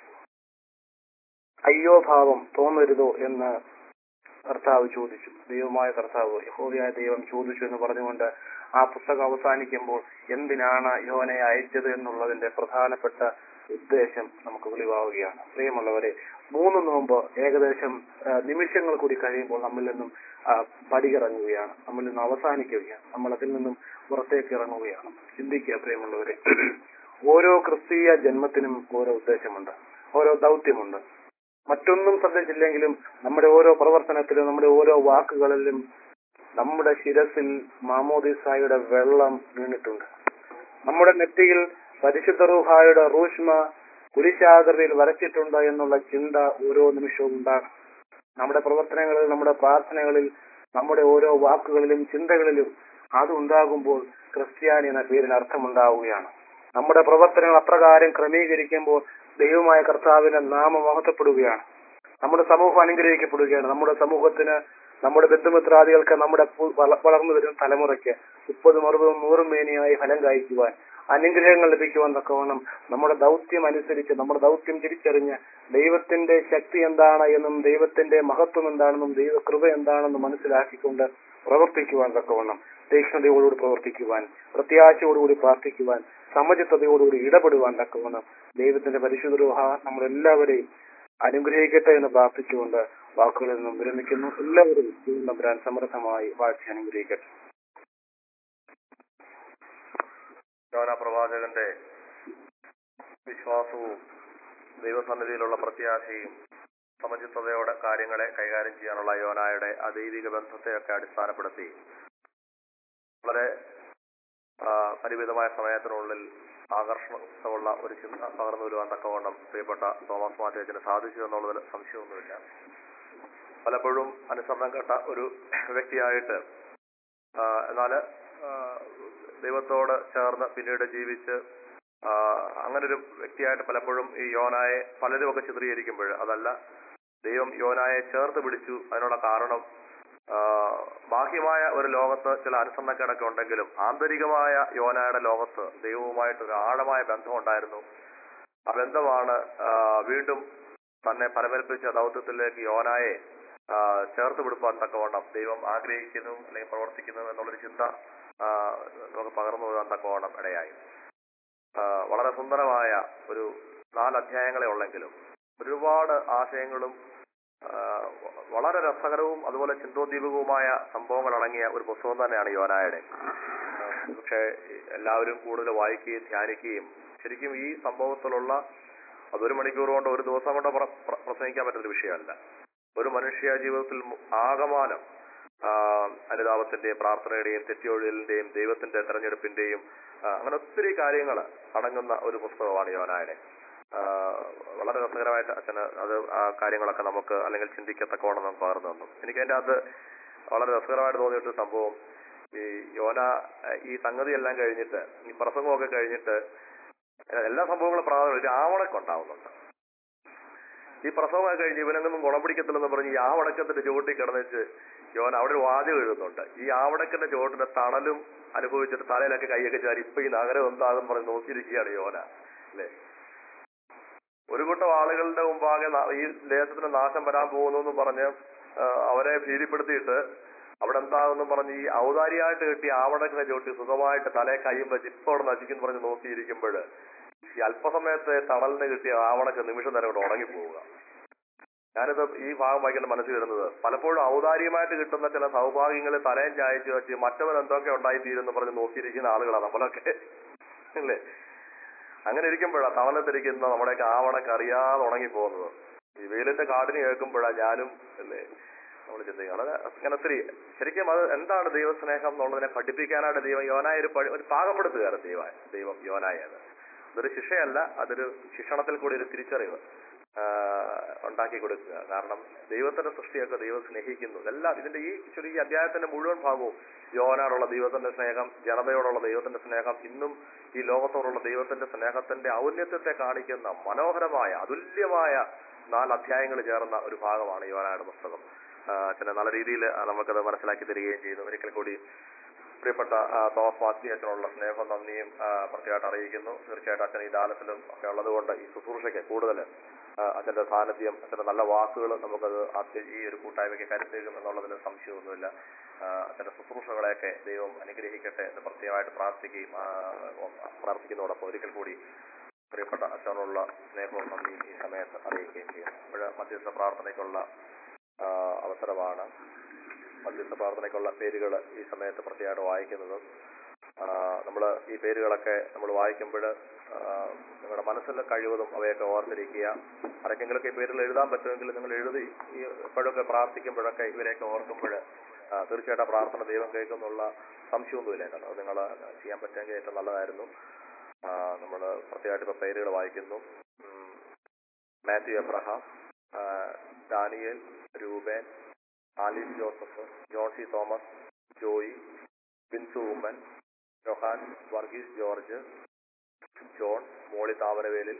അയ്യോ ഭാവം തോന്നരുതോ എന്ന് കർത്താവ് ചോദിച്ചു ദൈവമായ കർത്താവ് യഹോവയായ ദൈവം ചോദിച്ചു എന്ന് പറഞ്ഞുകൊണ്ട് ആ പുസ്തകം അവസാനിക്കുമ്പോൾ എന്തിനാണ് യോനെ അയച്ചത് എന്നുള്ളതിന്റെ പ്രധാനപ്പെട്ട ഉദ്ദേശം നമുക്ക് വെളിവാവുകയാണ് പ്രിയമുള്ളവരെ മൂന്ന് നോമ്പ് ഏകദേശം ആ, നിമിഷങ്ങൾ കൂടി കഴിയുമ്പോൾ നമ്മിൽ നിന്നും ആ, പടിയിറങ്ങുകയാണ് നമ്മിൽ നിന്നും അവസാനിക്കുകയാണ് നമ്മൾ അതിൽ നിന്നും പുറത്തേക്ക് ഇറങ്ങുകയാണ് ചിന്തിക്കുക പ്രിയമുള്ളവരെ ഓരോ ക്രിസ്തീയ ജന്മത്തിനും ഓരോ ഉദ്ദേശമുണ്ട് ഓരോ ദൗത്യമുണ്ട് മറ്റൊന്നും ശ്രദ്ധിച്ചില്ലെങ്കിലും നമ്മുടെ ഓരോ പ്രവർത്തനത്തിലും നമ്മുടെ ഓരോ വാക്കുകളിലും നമ്മുടെ ശിരസിൽ മാമോദിസായുടെ വെള്ളം വീണിട്ടുണ്ട് നമ്മുടെ നെറ്റിയിൽ പരിശുദ്ധ റൂഹായുടെ റൂഷ്മ കുരിശാകൃതിയിൽ വരച്ചിട്ടുണ്ട് എന്നുള്ള ചിന്ത ഓരോ നിമിഷവും ഉണ്ടാകും നമ്മുടെ പ്രവർത്തനങ്ങളിൽ നമ്മുടെ പ്രാർത്ഥനകളിൽ നമ്മുടെ ഓരോ വാക്കുകളിലും ചിന്തകളിലും അതുണ്ടാകുമ്പോൾ ക്രിസ്ത്യാനി എന്ന പേരിന് അർത്ഥമുണ്ടാവുകയാണ് നമ്മുടെ പ്രവർത്തനങ്ങൾ അപ്രകാരം ക്രമീകരിക്കുമ്പോൾ ദൈവമായ കർത്താവിന്റെ നാമം മഹത്വപ്പെടുകയാണ് നമ്മുടെ സമൂഹം അനുഗ്രഹിക്കപ്പെടുകയാണ് നമ്മുടെ സമൂഹത്തിന് നമ്മുടെ ബന്ധുമിത്രാദികൾക്ക് നമ്മുടെ പു- വള- വളർന്നു വരുന്ന തലമുറയ്ക്ക് മുപ്പതും അറുപതും നൂറും മേനിയായി ഫലം കായ്ക്കുവാൻ അനുഗ്രഹങ്ങൾ ലഭിക്കുവാൻ തക്കവണ്ണം നമ്മുടെ ദൗത്യം അനുസരിച്ച് നമ്മുടെ ദൗത്യം തിരിച്ചറിഞ്ഞ് ദൈവത്തിന്റെ ശക്തി എന്താണ് എന്നും ദൈവത്തിന്റെ മഹത്വം എന്താണെന്നും ദൈവകൃപ എന്താണെന്നും മനസ്സിലാക്കിക്കൊണ്ട് പ്രവർത്തിക്കുവാൻ തക്കവണ്ണം തീക്ഷ്ണതയോടുകൂടി പ്രവർത്തിക്കുവാൻ പ്രത്യാശയോടുകൂടി പ്രാർത്ഥിക്കുവാൻ സമചിത്തതയോടുകൂടി ഇടപെടുവാൻ തക്കവണ്ണം ദൈവത്തിന്റെ പരിശുദ്ധ രൂഹ നമ്മളെല്ലാവരെയും അനുഗ്രഹിക്കട്ടെ എന്ന് പ്രാർത്ഥിച്ചുകൊണ്ട് വാക്കുകളിൽ നിന്നും വിരമിക്കുന്നു എല്ലാവരും ദൈവം തമ്പുരാൻ സമൃദ്ധമായി വാഴ്ച അനുഗ്രഹിക്കട്ടെ യോന പ്രവാചകന്റെ വിശ്വാസവും ദൈവസന്നിധിയിലുള്ള പ്രത്യാശയും സമചിത്തതയോടെ കാര്യങ്ങളെ കൈകാര്യം ചെയ്യാനുള്ള യോനായുടെ അദൈവിക ബന്ധത്തെയൊക്കെ അടിസ്ഥാനപ്പെടുത്തി വളരെ ആ, പരിമിതമായ സമയത്തിനുള്ളിൽ ആകർഷണമുള്ള ഒരു ചിന്ത പകർന്നു വരുവാൻ തക്കവണ്ണം പ്രിയപ്പെട്ട തോമസ് മാറ്റേജിന് സാധിച്ചു എന്നുള്ളതിൽ സംശയമൊന്നുമില്ല പലപ്പോഴും അനുസരണം കേട്ട ഒരു വ്യക്തിയായിട്ട് ആ, എന്നാല് ആ, ദൈവത്തോട് ചേർന്ന് പിന്നീട് ജീവിച്ച് ആ, അങ്ങനൊരു വ്യക്തിയായിട്ട് പലപ്പോഴും ഈ യോനായെ പലരും ഒക്കെ ചിത്രീകരിക്കുമ്പോൾ അതല്ല ദൈവം യോനായെ ചേർത്ത് പിടിച്ചു അതിനുള്ള കാരണം ആ, ബാഹ്യമായ ഒരു ലോകത്ത് ചില അനുസരണക്കേടൊക്കെ ഉണ്ടെങ്കിലും ആന്തരികമായ യോനായുടെ ലോകത്ത് ദൈവവുമായിട്ട് ഒരു ആഴമായ ബന്ധമുണ്ടായിരുന്നു ആ ബന്ധമാണ് ആ, വീണ്ടും തന്നെ പരമേൽപ്പിച്ച ദൗത്യത്തിലേക്ക് യോനായെ ആ, ചേർത്ത് പിടിപ്പാൻ തക്കവണ്ണം ദൈവം ആഗ്രഹിക്കുന്നു അല്ലെങ്കിൽ പ്രവർത്തിക്കുന്നു എന്നുള്ളൊരു ചിന്ത ആ, നമുക്ക് പകർന്നു പോകാൻ തക്കവണ്ണം ഇടയായി ആ, വളരെ സുന്ദരമായ ഒരു നാല് അധ്യായങ്ങളെ ഉള്ളെങ്കിലും ഒരുപാട് ആശയങ്ങളും ആ, വ- വളരെ രസകരവും അതുപോലെ ചിന്തോദ്ദീപകവുമായ സംഭവങ്ങൾ അടങ്ങിയ ഒരു പുസ്തകം തന്നെയാണ് യോനായുടെ ആ, പക്ഷേ എല്ലാവരും കൂടുതൽ വായിക്കുകയും ധ്യാനിക്കുകയും ശരിക്കും ഈ സംഭവത്തിലുള്ള അതൊരു മണിക്കൂർ കൊണ്ട് ഒരു ദിവസം കൊണ്ട് പ്ര- പ്ര- പ്രസംഗിക്കാൻ പറ്റുന്ന വിഷയമല്ല ഒരു മനുഷ്യ ജീവിതത്തിൽ മു- ആകമാനം ആ, അനുതാപത്തിന്റെയും പ്രാർത്ഥനയുടെയും തെറ്റിയൊഴിയലിന്റെയും ദൈവത്തിന്റെ തെരഞ്ഞെടുപ്പിന്റെയും ആ, അങ്ങനെ ഒത്തിരി കാര്യങ്ങൾ അടങ്ങുന്ന ഒരു പുസ്തകമാണ് യോനായുടെ ആ, വളരെ രസകരമായിട്ട് അച്ഛന് അത് ആ കാര്യങ്ങളൊക്കെ നമുക്ക് അല്ലെങ്കിൽ ചിന്തിക്കത്തക്കവണ്ണം നമുക്ക് പകർന്നു തന്നു എനിക്ക് അതിന്റെ അത് വളരെ രസകരമായിട്ട് തോന്നിയിട്ടൊരു സംഭവം ഈ യോന ആ, ഈ സംഗതി എല്ലാം കഴിഞ്ഞിട്ട് ഈ പ്രസംഗമൊക്കെ കഴിഞ്ഞിട്ട് എല്ലാ സംഭവങ്ങളും പ്രാധാന്യം ഒരു ആവണക്കം ഉണ്ടാവുന്നുണ്ട് ഈ പ്രസവമൊക്കെ കഴിഞ്ഞ് ഇവനൊന്നും ഗുണം പിടിക്കത്തില്ലെന്ന് പറഞ്ഞ് ഈ ആവണക്കത്തിന്റെ ചുവട്ടിൽ കിടന്നിട്ട് യോൻ അവിടെ ഒരു വാചകം എഴുതുന്നുണ്ട് ഈ ആവണക്കന്റെ ചുവട്ടിന്റെ തണലും അനുഭവിച്ചിട്ട് തലയിലൊക്കെ കൈയൊക്കെ ചാരി ഇപ്പൊ ഈ നഗരം എന്താകും പറഞ്ഞ് നോക്കിയിരിക്കുകയാണ് യോന അല്ലേ ഒരു കൂട്ടം ആളുകളുടെ മുമ്പാകെ ന- ഈ ദേശത്തിന് നാശം വരാൻ പോകുന്നു എന്ന് പറഞ്ഞ് ആ, അവരെ ഭീതിപ്പെടുത്തിയിട്ട് അവിടെ എന്താകുന്നു പറഞ്ഞ് ഈ ഔദാരിയായിട്ട് കിട്ടിയ ആവണക്കിനെ ചോട്ടി സുഖമായിട്ട് തലയെ കൈയും വെച്ച് ഇപ്പൊ അവിടെ നശിക്കുന്നു പറഞ്ഞ് നോക്കിയിരിക്കുമ്പോൾ ഈ അല്പസമയത്തെ തണലിന് കിട്ടിയ ആവണക്ക് നിമിഷം നേരം കൊണ്ട് ഉണങ്ങിപ്പോവുക ഞാനിത് ഈ ഭാഗം വായിക്കേണ്ട മനസ്സിൽ വരുന്നത് പലപ്പോഴും ഔദാര്യമായിട്ട് കിട്ടുന്ന ചില സൗഭാഗ്യങ്ങളിൽ തലയും ചായച്ചു വെച്ച് മറ്റവൻ എന്തൊക്കെ ഉണ്ടായിത്തീരുന്ന് പറഞ്ഞ് നോക്കിയിരിക്കുന്ന ആളുകളാണ് നമ്മളൊക്കെ അല്ലേ അങ്ങനെ ഇരിക്കുമ്പോഴാണ് തവലത്തിരിക്കുന്ന നമ്മുടെയൊക്കെ ആവണക്ക് അറിയാതെ ഉണങ്ങിപ്പോകുന്നത് ഈ വെയിലിന്റെ കാടിന് കേൾക്കുമ്പോഴാണ് ഞാനും അല്ലേ നമ്മൾ ചിന്തിക്കുക അത് അങ്ങനെ ഒത്തിരി ശരിക്കും അത് എന്താണ് ദൈവസ്നേഹം എന്നുള്ളതിനെ പഠിപ്പിക്കാനായിട്ട് ദൈവം യോനായ ഒരു പടി- ഒരു പാകപ്പെടുത്തുകയാണ് ദൈവം ദൈവം യോനായത് അതൊരു ശിക്ഷയല്ല അതൊരു ശിക്ഷണത്തിൽ കൂടി ഒരു തിരിച്ചറിവ് ആ, ഉണ്ടാക്കി കൊടുക്കുക കാരണം ദൈവത്തിന്റെ സൃഷ്ടിയൊക്കെ ദൈവം സ്നേഹിക്കുന്നു എല്ലാം ഇതിന്റെ ഈ ചുരുക്കി ഈ അധ്യായത്തിന്റെ മുഴുവൻ ഭാഗവും യോനാടുള്ള ദൈവത്തിന്റെ സ്നേഹം ജനതയോടുള്ള ദൈവത്തിന്റെ സ്നേഹം ഇന്നും ഈ ലോകത്തോടുള്ള ദൈവത്തിന്റെ സ്നേഹത്തിന്റെ ഔന്നത്യത്തെ കാണിക്കുന്ന മനോഹരമായ അതുല്യമായ നാല് അധ്യായങ്ങൾ ചേർന്ന ഒരു ഭാഗമാണ് യോനായുടെ പുസ്തകം ആ, അച്ഛനെ നല്ല രീതിയിൽ നമുക്കത് മനസ്സിലാക്കി തരികയും ചെയ്തു ഒരിക്കൽ കൂടി പ്രിയപ്പെട്ട ആ, തോമസ് മാത്യു അച്ഛനുള്ള സ്നേഹവും നന്ദിയും ആ, പ്രത്യേകമായിട്ട് അറിയിക്കുന്നു തീർച്ചയായിട്ടും അച്ഛൻ ഈ ദാനത്തിലും ഒക്കെ ഉള്ളതുകൊണ്ട് ഈ ശുശ്രൂഷയ്ക്ക് കൂടുതൽ ആ, അച്ഛന്റെ സാന്നിധ്യം അച്ഛന്റെ നല്ല വാക്കുകൾ നമുക്കത് ആദ്യ ഈ ഒരു കൂട്ടായ്മയ്ക്ക് കരുത്തേകും എന്നുള്ളതിൽ സംശയമൊന്നുമില്ല ആ, അച്ഛന്റെ ശുശ്രൂഷകളെയൊക്കെ ദൈവം അനുഗ്രഹിക്കട്ടെ എന്ന് പ്രത്യേകമായിട്ട് പ്രാർത്ഥിക്കുകയും ആ, പ്രാർത്ഥിക്കുന്നതോടൊപ്പം ഒരിക്കൽ കൂടി പ്രിയപ്പെട്ട അച്ഛനുള്ള സ്നേഹവും നന്ദിയും ഈ സമയത്ത് അറിയിക്കുകയും ചെയ്യുന്നു അപ്പോൾ മധ്യസ്ഥ പ്രാർത്ഥനയ്ക്കുള്ള ആ, അവസരമാണ് മധ്യസ്ഥ പ്രാർത്ഥനയ്ക്കുള്ള പേരുകൾ ഈ സമയത്ത് പ്രത്യേകമായിട്ട് വായിക്കുന്നത് നമ്മൾ ഈ പേരുകളൊക്കെ നമ്മൾ വായിക്കുമ്പോൾ നിങ്ങളുടെ മനസ്സിലെ കഴിവതും അവയൊക്കെ ഓർത്തിരിക്കുക ആർക്കെങ്കിലൊക്കെ ഈ പേരുകൾ എഴുതാൻ പറ്റുമെങ്കിൽ നിങ്ങൾ എഴുതി ഈ എപ്പോഴൊക്കെ പ്രാർത്ഥിക്കുമ്പോഴൊക്കെ ഇവരെയൊക്കെ ഓർക്കുമ്പോൾ തീർച്ചയായിട്ടും ആ പ്രാർത്ഥന ദൈവം കേൾക്കുന്നുള്ള സംശയമൊന്നുമില്ല കേട്ടോ അത് നിങ്ങൾ ചെയ്യാൻ പറ്റുമെങ്കിൽ ഏറ്റവും നല്ലതായിരുന്നു നമ്മൾ പ്രത്യേകമായിട്ട് ഇപ്പോൾ പേരുകൾ വായിക്കുന്നു ഉം, മാത്യു എബ്രഹാം ആ, Daniel Reuben Alice Joseph John C Thomas Joy Binsu Oommen Johan Varghese George John Molly Thamaravelil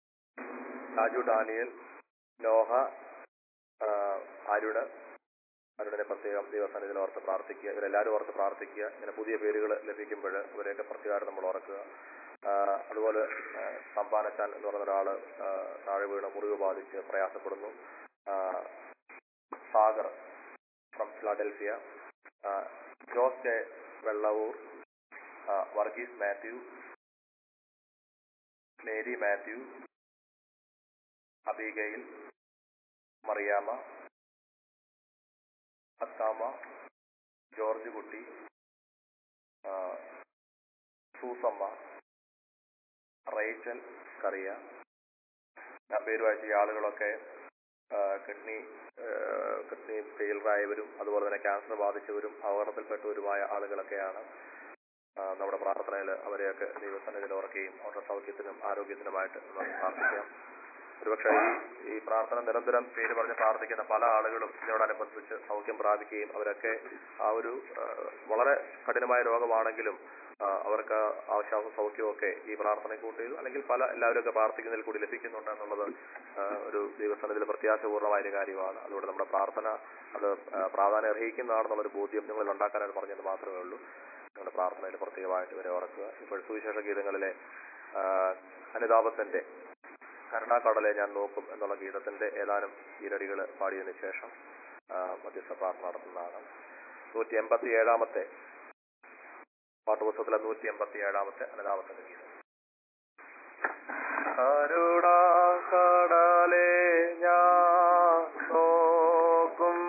Raju Daniel Noah ആ, അരുണ് അരുണിനെ പ്രത്യേകം ദൈവസന്നിധിയിൽ ഓർത്ത് പ്രാർത്ഥിക്കുക ഇവരെല്ലാവരും ഓർത്ത് പ്രാർത്ഥിക്കുക ഇങ്ങനെ പുതിയ പേരുകൾ ലഭിക്കുമ്പോൾ അവരെയൊക്കെ പ്രത്യേകമായിട്ട് നമ്മൾ ഓർക്കുക ആ, അതുപോലെ ആ, സമ്പാനച്ചാൻ എന്ന് പറയുന്ന ഒരാള് ആ, താഴെ വീണ് മുറിവ് ബാധിച്ച് പ്രയാസപ്പെടുന്നു ആ, സാഗർ ഫ്രം ഫിലാഡൽഫിയ ആ, ജോസ് കെ വെള്ളവൂർ ആ, Varghese Mathew Mary Mathew Abigail Mariamma Athamma George Kutty ആ, സൂസമ്മ റേച്ചൽ കറിയ ഞാൻ പേര് വായിച്ച ഈ ആളുകളൊക്കെ ആ, കിഡ്നി ആ, കിഡ്നി ഫെയിലറായവരും അതുപോലെ തന്നെ ക്യാൻസർ ബാധിച്ചവരും അപകടത്തിൽപ്പെട്ടവരുമായ ആളുകളൊക്കെയാണ് ആ, നമ്മുടെ പ്രാർത്ഥനയിൽ അവരെയൊക്കെ ദൈവസന്നിധിയിൽ ഓർക്കുകയും അവരുടെ സൗഖ്യത്തിനും ആരോഗ്യത്തിനുമായിട്ട് നമുക്ക് പ്രാർത്ഥിക്കാം ഒരുപക്ഷെ ഈ ഈ പ്രാർത്ഥന നിരന്തരം പേര് പറഞ്ഞ് പ്രാർത്ഥിക്കുന്ന പല ആളുകളും ഇതിനോടനുബന്ധിച്ച് സൗഖ്യം പ്രാപിക്കുകയും അവരൊക്കെ ആ ഒരു ആ, വളരെ കഠിനമായ രോഗമാണെങ്കിലും ആ, അവർക്ക് ആവശ്യാവ സൗഖ്യമൊക്കെ ഈ പ്രാർത്ഥന കൂട്ടിയത് അല്ലെങ്കിൽ പല എല്ലാവരും പ്രാർത്ഥിക്കുന്നതിൽ കൂടി ലഭിക്കുന്നുണ്ട് എന്നുള്ളത് ആ, ഒരു ദൈവസ്ഥാനത്തിൽ പ്രത്യാശപൂർണ്ണമായ ഒരു കാര്യമാണ് അതുകൊണ്ട് നമ്മുടെ പ്രാർത്ഥന അത് ആ, പ്രാധാന്യം അർഹിക്കുന്നതാണെന്നുള്ളൊരു ബോധ്യം നിങ്ങളിൽ ഉണ്ടാക്കാനായിട്ട് പറഞ്ഞത് മാത്രമേ ഉള്ളൂ നിങ്ങളുടെ പ്രാർത്ഥനയിൽ പ്രത്യേകമായിട്ട് ഇവരെ ഓർക്കുക ഇപ്പോൾ സുവിശേഷ ഗീതങ്ങളിലെ ആ, അനുതാപത്തിന്റെ കരുണാക്കടലെ ഞാൻ നോക്കും എന്നുള്ള ഗീതത്തിന്റെ ഏതാനും ഈരടികൾ പാടിയതിനു ശേഷം ആ, മധ്യസ്ഥ പ്രാർത്ഥന നടത്തുന്നതാണ് നൂറ്റി എൺപത്തി ഏഴാമത്തെ പാട്ടുപുസ്തകത്തിലെ നൂറ്റി എൺപത്തി ഏഴാമത്തെ അനുതാപത്തിന്റെ ഗീതം കരുണാക്കടലെ ഞാൻ നോക്കും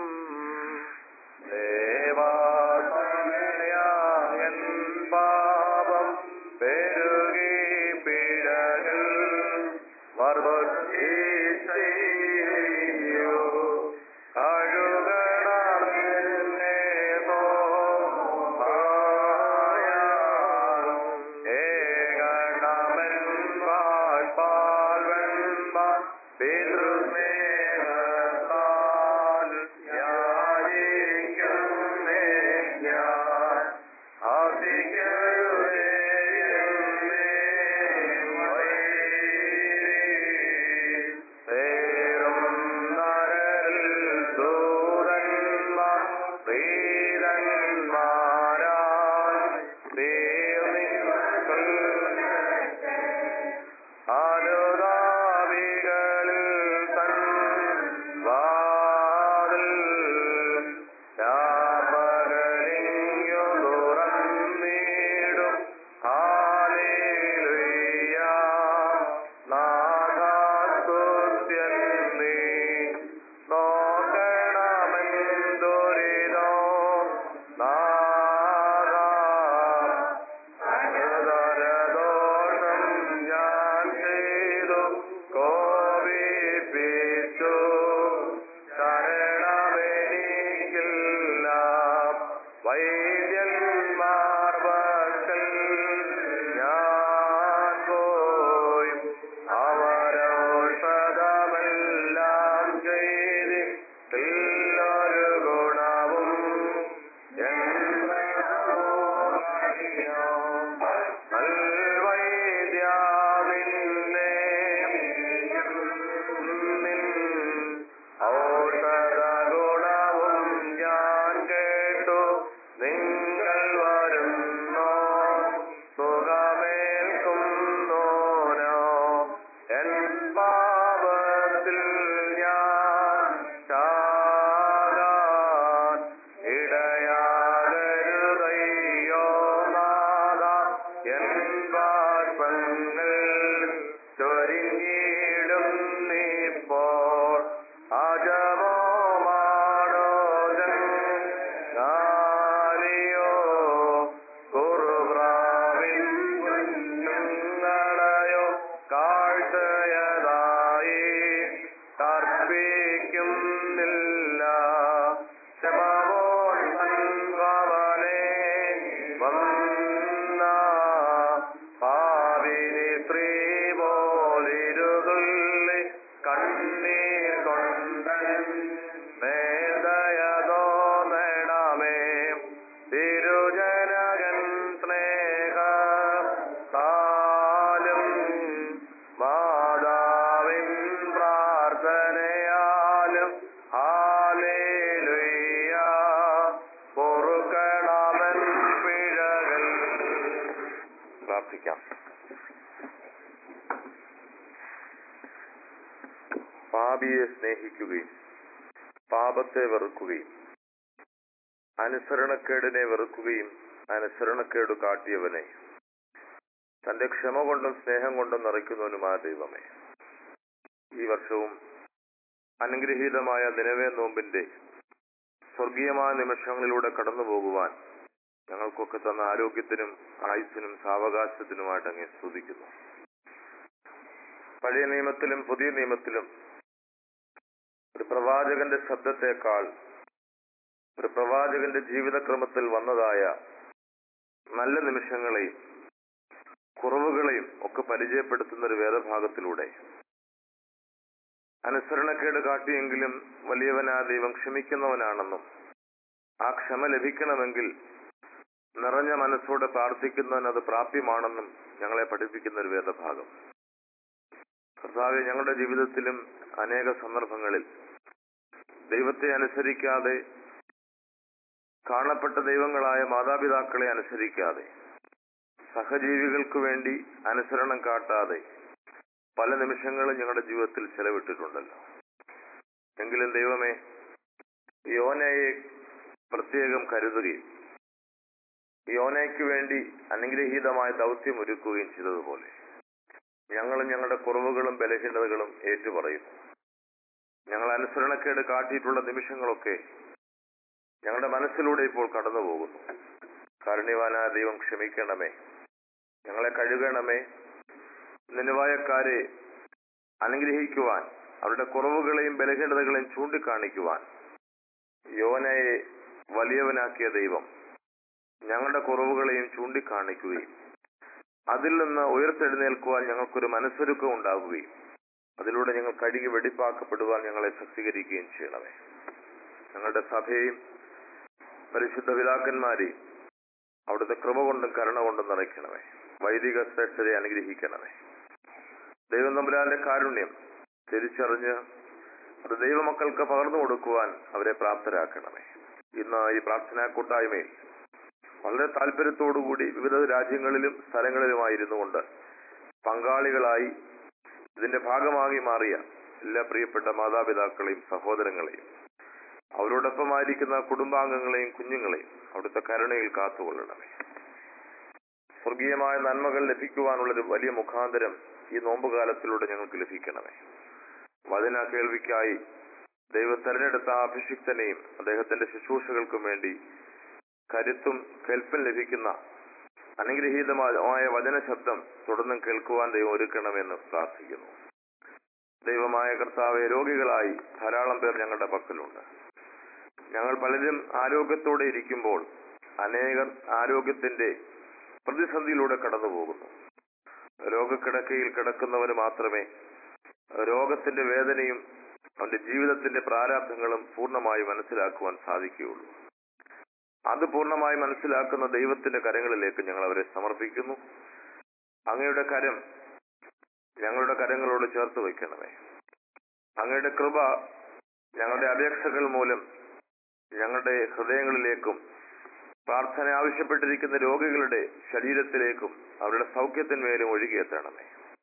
ദേവാസമയായൻ പാപം പെരുകി പിഴകൾ മർദ്ദീശയോ കഴുകണമെന്നെ ഏകണമെൻ വാഴ്പാൽ വെൺപ പിതൃസ്നേഹത്താൽ യാചിക്കുന്നേ ഞാൻ ആശിക്കരുതേ എന്നേ വൈരി. തേറും നരരിൽ ദൂതന്മാർ പ്രീതന്മാരാൽ തീർന്നിക്കൾ അനുതാപികളിൽ തൻ വാതിൽ ഞാപകരിഞ്ഞു തുറന്നിടും ഹാലേലുയ്യ നാഥാസ്തുത്യൻ നീ നോക്കണമെന്തൊരിതോ നാഥാ ദോഷം ഞാൻ ചെയ്തു കോപിപ്പിച്ചു ശരണമെനിക്കില്ല വൈദ്യന്മാർ പക്കൽ ഞാൻ പോയി അവരൗഷധമെല്ലാം ചെയ്തിട്ടില്ലൊരു ഗുണവും ഔഷധ ഗുണവും ഞാൻ കേട്ടു നിങ്ങൾ വരുന്നോ സുഖമേൽക്കുന്നോനോ എൻ പാപത്തിൽ ഞാൻ ചാകാൻ ഇടയാകരുതയ്യോ നാദ എൻ ബാഷ്പങ്ങൾ ചൊരിഞ്ഞിടും നീപ്പോൾ അജമോ മാടോ ജാലിയോ കുറുപ്രാവിൻ കുഞ്ഞുങ്ങളെയോ കാഴ്ചയതായി കർപ്പിക്കുന്നില്ല ക്ഷമമോൾ ഭവനെ വന്ന പാവിനി സ്ത്രീ പോലിരുതുള്ളി കണ്ണീർ കൊണ്ടൻ മേദയതോ നേടമേ തിരുജനകൻ സ്നേഹ താലും മാതാവിൻ പ്രാർത്ഥനയാലും ഹാലേലുയ്യ പൊറുക്കണമൻ പിഴകൾ പ്രാർത്ഥിക്കാം പാപിയെ സ്നേഹിക്കുകയും പാപത്തെ വെറുക്കുകയും അനുസരണക്കേടിനെ വെറുക്കുകയും അനുസരണക്കേട് കാട്ടിയവനെ തന്റെ ക്ഷമ കൊണ്ടും സ്നേഹം കൊണ്ടും നിറയ്ക്കുന്നവനുമായ ദൈവമേ ഈ വർഷവും അനുഗ്രഹീതമായ നിലവേ നോമ്പിന്റെ സ്വർഗീയമായ നിമിഷങ്ങളിലൂടെ കടന്നു പോകുവാൻ ഞങ്ങൾക്കൊക്കെ തന്ന ആരോഗ്യത്തിനും ആയുസ്സിനും സാവകാശത്തിനുമായിട്ട് അങ്ങേ സ്തുതിക്കുന്നു പഴയ നിയമത്തിലും പുതിയ നിയമത്തിലും ഒരു പ്രവാചകന്റെ ശബ്ദത്തെക്കാൾ ഒരു പ്രവാചകന്റെ ജീവിതക്രമത്തിൽ വന്നതായ നല്ല നിമിഷങ്ങളെയും കുറവുകളെയും ഒക്കെ പരിചയപ്പെടുത്തുന്ന ഒരു വേദഭാഗത്തിലൂടെ അനുസരണക്കേട് കാട്ടിയെങ്കിലും വലിയവനാ ദൈവം ക്ഷമിക്കുന്നവനാണെന്നും ആ ക്ഷമ ലഭിക്കണമെങ്കിൽ നിറഞ്ഞ മനസ്സോടെ പ്രാർത്ഥിക്കുന്നവന് അത് പ്രാപ്യമാണെന്നും ഞങ്ങളെ പഠിപ്പിക്കുന്ന ഒരു വേദഭാഗം കർത്താവെ ഞങ്ങളുടെ ജീവിതത്തിലും അനേക സന്ദർഭങ്ങളിൽ ദൈവത്തെ അനുസരിക്കാതെ കാണപ്പെട്ട ദൈവങ്ങളായ മാതാപിതാക്കളെ അനുസരിക്കാതെ സഹജീവികൾക്ക് വേണ്ടി അനുസരണം കാട്ടാതെ പല നിമിഷങ്ങളും ഞങ്ങളുടെ ജീവിതത്തിൽ ചെലവിട്ടിട്ടുണ്ടല്ലോ എങ്കിലും ദൈവമേ യോനയെ പ്രത്യേകം കരുതുകയും യോനയ്ക്ക് വേണ്ടി അനുഗ്രഹീതമായ ദൗത്യം ഒരുക്കുകയും ചെയ്തതുപോലെ ഞങ്ങളും ഞങ്ങളുടെ കുറവുകളും ബലഹീനതകളും ഏറ്റുപറയുന്നു ഞങ്ങൾ അനുസരണക്കേട് കാട്ടിയിട്ടുള്ള നിമിഷങ്ങളൊക്കെ ഞങ്ങളുടെ മനസ്സിലൂടെ ഇപ്പോൾ കടന്നു പോകുന്നു കാരുണ്യവാനായ ദൈവം ക്ഷമിക്കണമേ ഞങ്ങളെ കഴുകണമേ നിലവായക്കാരെ അനുഗ്രഹിക്കുവാൻ അവരുടെ കുറവുകളെയും ബലഹീനതകളെയും ചൂണ്ടിക്കാണിക്കുവാൻ യോനയെ വലിയവനാക്കിയ ദൈവം ഞങ്ങളുടെ കുറവുകളെയും ചൂണ്ടിക്കാണിക്കുകയും അതിൽ നിന്ന് ഉയർത്തെഴുന്നേൽക്കുവാൻ ഞങ്ങൾക്കൊരു മനസ്സൊരുക്കം ഉണ്ടാകുകയും അതിലൂടെ ഞങ്ങൾ കഴുകി വെടിപ്പാക്കപ്പെടുവാൻ ഞങ്ങളെ ശക്തീകരിക്കുകയും ചെയ്യണമേ ഞങ്ങളുടെ സഭയെയും പരിശുദ്ധ പിതാക്കന്മാരെയും അവിടുത്തെ കൃപ കൊണ്ടും കരുണ കൊണ്ടും നിറയ്ക്കണമേ വൈദിക ശ്രേഷ്ഠരെ അനുഗ്രഹിക്കണമേ ദൈവം തമ്പുരാന്റെ കാരുണ്യം തിരിച്ചറിഞ്ഞ് അത് ദൈവമക്കൾക്ക് പകർന്നു കൊടുക്കുവാൻ അവരെ പ്രാപ്തരാക്കണമേ ഇന്ന് ഈ പ്രാർത്ഥനാ കൂട്ടായ്മയിൽ വളരെ താല്പര്യത്തോടുകൂടി വിവിധ രാജ്യങ്ങളിലും സ്ഥലങ്ങളിലുമായിരുന്നു കൊണ്ട് പങ്കാളികളായി ഇതിന്റെ ഭാഗമാകി മാറിയ എല്ലാ പ്രിയപ്പെട്ട മാതാപിതാക്കളെയും സഹോദരങ്ങളെയും അവരോടൊപ്പമായിരിക്കുന്ന കുടുംബാംഗങ്ങളെയും കുഞ്ഞുങ്ങളെയും അവിടുത്തെ കരുണയിൽ കാത്തുകൊള്ളണമേ സ്വർഗീയമായ നന്മകൾ ലഭിക്കുവാനുള്ളൊരു വലിയ മുഖാന്തരം ഈ നോമ്പുകാലത്തിലൂടെ ഞങ്ങൾക്ക് ലഭിക്കണമേ വചന കേൾവിക്കായി ദൈവം തെരഞ്ഞെടുത്ത ആ അഭിഷിക്തനെയും അദ്ദേഹത്തിന്റെ ശുശ്രൂഷകൾക്കും വേണ്ടി കരുത്തും കേൾപ്പും ലഭിക്കുന്ന അനുഗ്രഹീതമായ വചന ശബ്ദം തുടർന്നും കേൾക്കുവാൻ ദൈവം ഒരുക്കണമെന്ന് പ്രാർത്ഥിക്കുന്നു ദൈവമായ കർത്താവെ രോഗികളായി ധാരാളം പേർ ഞങ്ങളുടെ പക്കലുണ്ട് ഞങ്ങൾ പലരും ആരോഗ്യത്തോടെ ഇരിക്കുമ്പോൾ അനേകർ ആരോഗ്യത്തിന്റെ പ്രതിസന്ധിയിലൂടെ കടന്നു പോകുന്നു രോഗക്കിടക്കയിൽ കിടക്കുന്നവന് മാത്രമേ രോഗത്തിന്റെ വേദനയും അവന്റെ ജീവിതത്തിന്റെ പ്രാരാബ്ധങ്ങളും പൂർണ്ണമായി മനസ്സിലാക്കുവാൻ സാധിക്കുകയുള്ളൂ അത് പൂർണ്ണമായി മനസ്സിലാക്കുന്ന ദൈവത്തിന്റെ കരങ്ങളിലേക്ക് ഞങ്ങൾ അവരെ സമർപ്പിക്കുന്നു അങ്ങയുടെ കരം ഞങ്ങളുടെ കരങ്ങളോട് ചേർത്ത് വയ്ക്കണമേ അങ്ങയുടെ കൃപ ഞങ്ങളുടെ അപേക്ഷകൾ മൂലം ഞങ്ങളുടെ ഹൃദയങ്ങളിലേക്കും പ്രാർത്ഥന ആവശ്യപ്പെട്ടിരിക്കുന്ന രോഗികളുടെ ശരീരത്തിലേക്കും അവരുടെ സൗഖ്യത്തിന്മേലും ഒഴുകിയെത്തണമേ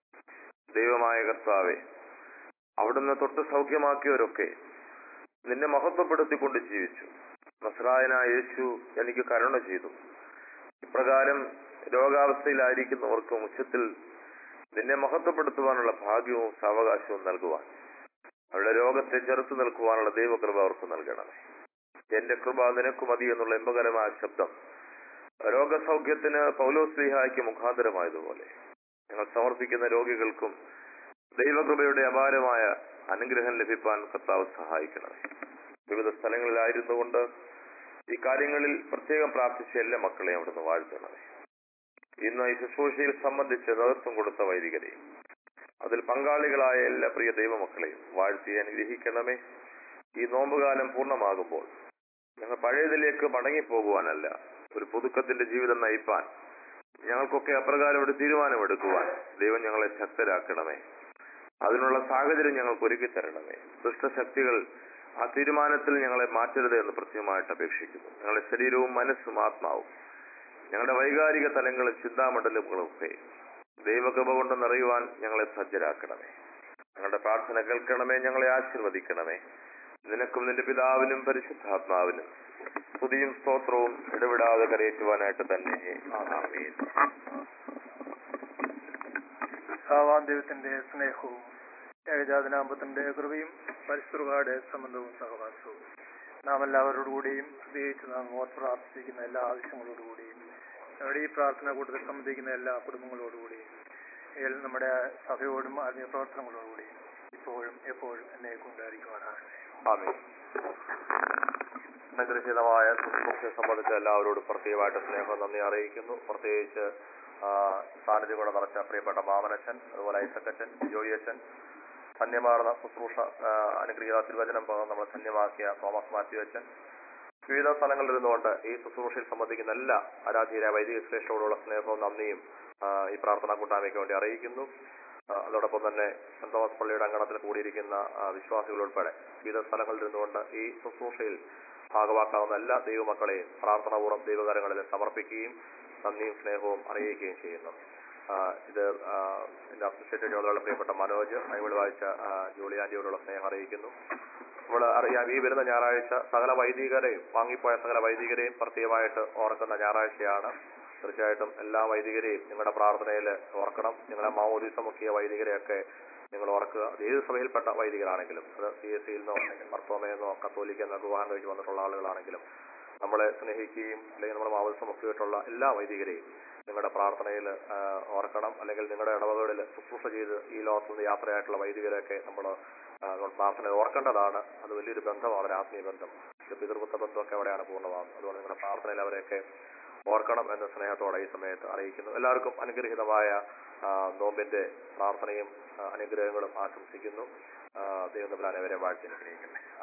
ദൈവമായ കർത്താവെ അവിടുന്ന് തൊട്ട് സൗഖ്യമാക്കിയവരൊക്കെ നിന്നെ മഹത്വപ്പെടുത്തിക്കൊണ്ട് ജീവിച്ചു നസ്രായനായ യേശു എനിക്ക് കരുണ ചെയ്തു ഇപ്രകാരം രോഗാവസ്ഥയിലായിരിക്കുന്നവർക്കും ഉച്ചത്തിൽ നിന്നെ മഹത്വപ്പെടുത്തുവാനുള്ള ഭാഗ്യവും സാവകാശവും നൽകുവാൻ അവരുടെ രോഗത്തെ ചെറുത്തു നിൽക്കുവാനുള്ള ദൈവകൃപ അവർക്ക് നൽകണമേ എന്റെ കൃപ നിനക്ക് മതി എന്നുള്ള എമ്പകരമായ ശബ്ദം രോഗസൗഖ്യത്തിന് പൗലോസ്ലിഹായ്ക്ക് മുഖാന്തരമായതുപോലെ ഞങ്ങൾ സമർപ്പിക്കുന്ന രോഗികൾക്കും ദൈവകൃപയുടെ അപാരമായ അനുഗ്രഹം ലഭിക്കാൻ കർത്താവ് സഹായിക്കണമേ വിവിധ സ്ഥലങ്ങളിലായിരുന്നുകൊണ്ട് ഈ കാര്യങ്ങളിൽ പ്രത്യേകം പ്രാർത്ഥിച്ച എല്ലാ മക്കളെയും അവിടുന്ന് വാഴ്ത്തണമേ ഇന്ന് ഈ ശുശ്രൂഷയിൽ സംബന്ധിച്ച് നേതൃത്വം കൊടുത്ത വൈദികരെയും അതിൽ പങ്കാളികളായ എല്ലാ പ്രിയ ദൈവമക്കളെയും വാഴ്ത്തി അനുഗ്രഹിക്കണമേ ഈ നോമ്പുകാലം പൂർണ്ണമാകുമ്പോൾ ഞങ്ങൾ പഴയതിലേക്ക് മടങ്ങിപ്പോകുവാനല്ല ഒരു പുതുക്കത്തിന്റെ ജീവിതം നയിപ്പാൻ ഞങ്ങൾക്കൊക്കെ അപ്രകാരം ഒരു തീരുമാനമെടുക്കുവാൻ ദൈവം ഞങ്ങളെ ശക്തരാക്കണമേ അതിനുള്ള സാഹചര്യം ഞങ്ങൾക്ക് ഒരുക്കി തരണമേ ദുഷ്ടശക്തികൾ ആ തീരുമാനത്തിൽ ഞങ്ങളെ മാറ്റരുത് എന്ന് പ്രത്യേകമായിട്ട് അപേക്ഷിക്കുന്നു ഞങ്ങളുടെ ശരീരവും മനസ്സും ആത്മാവും ഞങ്ങളുടെ വൈകാരിക തലങ്ങളും ചിന്താമണ്ഡലങ്ങളും ഒക്കെ ദൈവകൃപ കൊണ്ട് നിറയുവാൻ ഞങ്ങളെ സജ്ജരാക്കണമേ ഞങ്ങളുടെ പ്രാർത്ഥന കേൾക്കണമേ ഞങ്ങളെ ആശീർവദിക്കണമേ നിനക്കും നിന്റെ പിതാവിനും പരിശുദ്ധാത്മാവിനും സ്തുതിയും സ്തോത്രവും ഇടവിടാതെ കരയേറ്റുവാനായിട്ട് തന്നെ ആമേൻ സാവാൻ ദൈവത്തിന്റെ സ്നേഹവും ഏകജാതനാമ്പത്തിന്റെ കൃപയും പരിശുദ്ധയുടെ സംബന്ധവും സഹവാസവും നാം എല്ലാവരോടുകൂടിയും പ്രത്യേകിച്ച് നാം ഓർത്ത് പ്രാർത്ഥിക്കുന്ന എല്ലാ ആവശ്യങ്ങളോടുകൂടിയും നമ്മുടെ ഈ പ്രാർത്ഥന കൂട്ടത്തിൽ സംബന്ധിക്കുന്ന എല്ലാ കുടുംബങ്ങളോടുകൂടിയും ഇതിൽ നമ്മുടെ സഭയോടും ആത്മീയ പ്രവർത്തനങ്ങളോടുകൂടിയും ഇപ്പോഴും എപ്പോഴും എന്നെ കൊണ്ടായിരിക്കുവാനാണ് ആമീൻ അനുഗ്രഹീതമായ ശുശ്രൂഷയെ സംബന്ധിച്ച് എല്ലാവരോടും പ്രത്യേകമായിട്ട് സ്നേഹം നന്ദി അറിയിക്കുന്നു പ്രത്യേകിച്ച് ആ, സാന്നിധ്യം കൂടെ നിറച്ച പ്രിയപ്പെട്ട മാമനച്ചൻ അതുപോലെ ഐസക്കച്ചൻ ജോയിയച്ചൻ ധന്യമാർന്ന ശുശ്രൂഷ ആ, അനുഗ്രഹീത തിരുവചനം പകർന്ന് നമ്മൾ ധന്യമാക്കിയ തോമസ് മാത്യു അച്ഛൻ വിവിധ സ്ഥലങ്ങളിൽ ഇരുന്നുകൊണ്ട് ഈ ശുശ്രൂഷയിൽ സംബന്ധിക്കുന്ന എല്ലാ ആരാധീയ വൈദിക ശ്രേഷ്ഠയോടുള്ള സ്നേഹവും നന്ദിയും ആ, ഈ പ്രാർത്ഥനാ കൂട്ടായ്മയ്ക്ക് വേണ്ടി അറിയിക്കുന്നു ആ, അതോടൊപ്പം തന്നെ സെന്റ് തോമസ് പള്ളിയുടെ അങ്കണത്തിൽ കൂടിയിരിക്കുന്ന ആ, വിശ്വാസികൾ ഉൾപ്പെടെ വിവിധ സ്ഥലങ്ങളിൽ ഇരുന്നുകൊണ്ട് ഈ ശുശ്രൂഷയിൽ ഭാഗമാക്കാവുന്ന എല്ലാ ദൈവമക്കളെയും പ്രാർത്ഥനാപൂർവ്വം ദൈവകരങ്ങളിൽ സമർപ്പിക്കുകയും നന്ദിയും സ്നേഹവും അറിയിക്കുകയും ചെയ്യുന്നു ആ, ഇത് ആ, എന്റെ അസോസിയേറ്റ് ജോലികളുടെ പ്രിയപ്പെട്ട മനോജ് ബൈബിൾ വായിച്ച ആ, ജൂലി ആന്റിയോടുള്ള സ്നേഹം അറിയിക്കുന്നു നമ്മൾ അറിയാം ഈ വരുന്ന ഞായറാഴ്ച സകല വൈദികരെയും വാങ്ങിപ്പോയ സകല വൈദികരെയും പ്രത്യേകമായിട്ട് ഓർക്കുന്ന ഞായറാഴ്ചയാണ് തീർച്ചയായിട്ടും എല്ലാ വൈദികരെയും നിങ്ങളുടെ പ്രാർത്ഥനയിൽ ഓർക്കണം നിങ്ങളെ മാമോദീസ മുഖ്യ വൈദികരെയൊക്കെ നിങ്ങൾ ഓർക്കുക അത് ഏത് സഭയിൽപ്പെട്ട വൈദികരാണെങ്കിലും അത് സി എസ് സിയിൽ നിന്നോ അല്ലെങ്കിൽ മർത്തോമയെന്നോ കത്തോലിക്കെന്നോ വിവാഹം കഴിച്ച് വന്നിട്ടുള്ള ആളുകളാണെങ്കിലും നമ്മളെ സ്നേഹിക്കുകയും അല്ലെങ്കിൽ നമ്മൾ മാമോദീസ മുഖ്യമായിട്ടുള്ള എല്ലാ വൈദികരെയും നിങ്ങളുടെ പ്രാർത്ഥനയിൽ ഓർക്കണം അല്ലെങ്കിൽ നിങ്ങളുടെ ഇടവകളിൽ ശുശ്രൂഷ ചെയ്ത് ഈ ലോകത്ത് നിന്ന് യാത്രയായിട്ടുള്ള വൈദികരെയൊക്കെ നമ്മൾ പ്രാർത്ഥന ഓർക്കേണ്ടതാണ് അത് വലിയൊരു ബന്ധമാണ് ഒരു ആത്മീയ ബന്ധം ഒരു പിതൃപുത്ര ബന്ധമൊക്കെ അവിടെയാണ് പൂർണ്ണമാകുന്നത് അതുകൊണ്ട് നിങ്ങളുടെ പ്രാർത്ഥനയിൽ അവരെയൊക്കെ ഓർക്കണം എന്ന സ്നേഹത്തോടെ ഈ സമയത്ത് അറിയിക്കുന്നു എല്ലാവർക്കും അനുഗ്രഹീതമായ ആ, നോമ്പിന്റെ പ്രാർത്ഥനയും ആ, അനുഗ്രഹങ്ങളും ആശംസിക്കുന്നു ആ, ദൈവം തമ്മിൽ അനവരെ വാഴ്ത്തി അനുഗ്രഹിക്കട്ടെ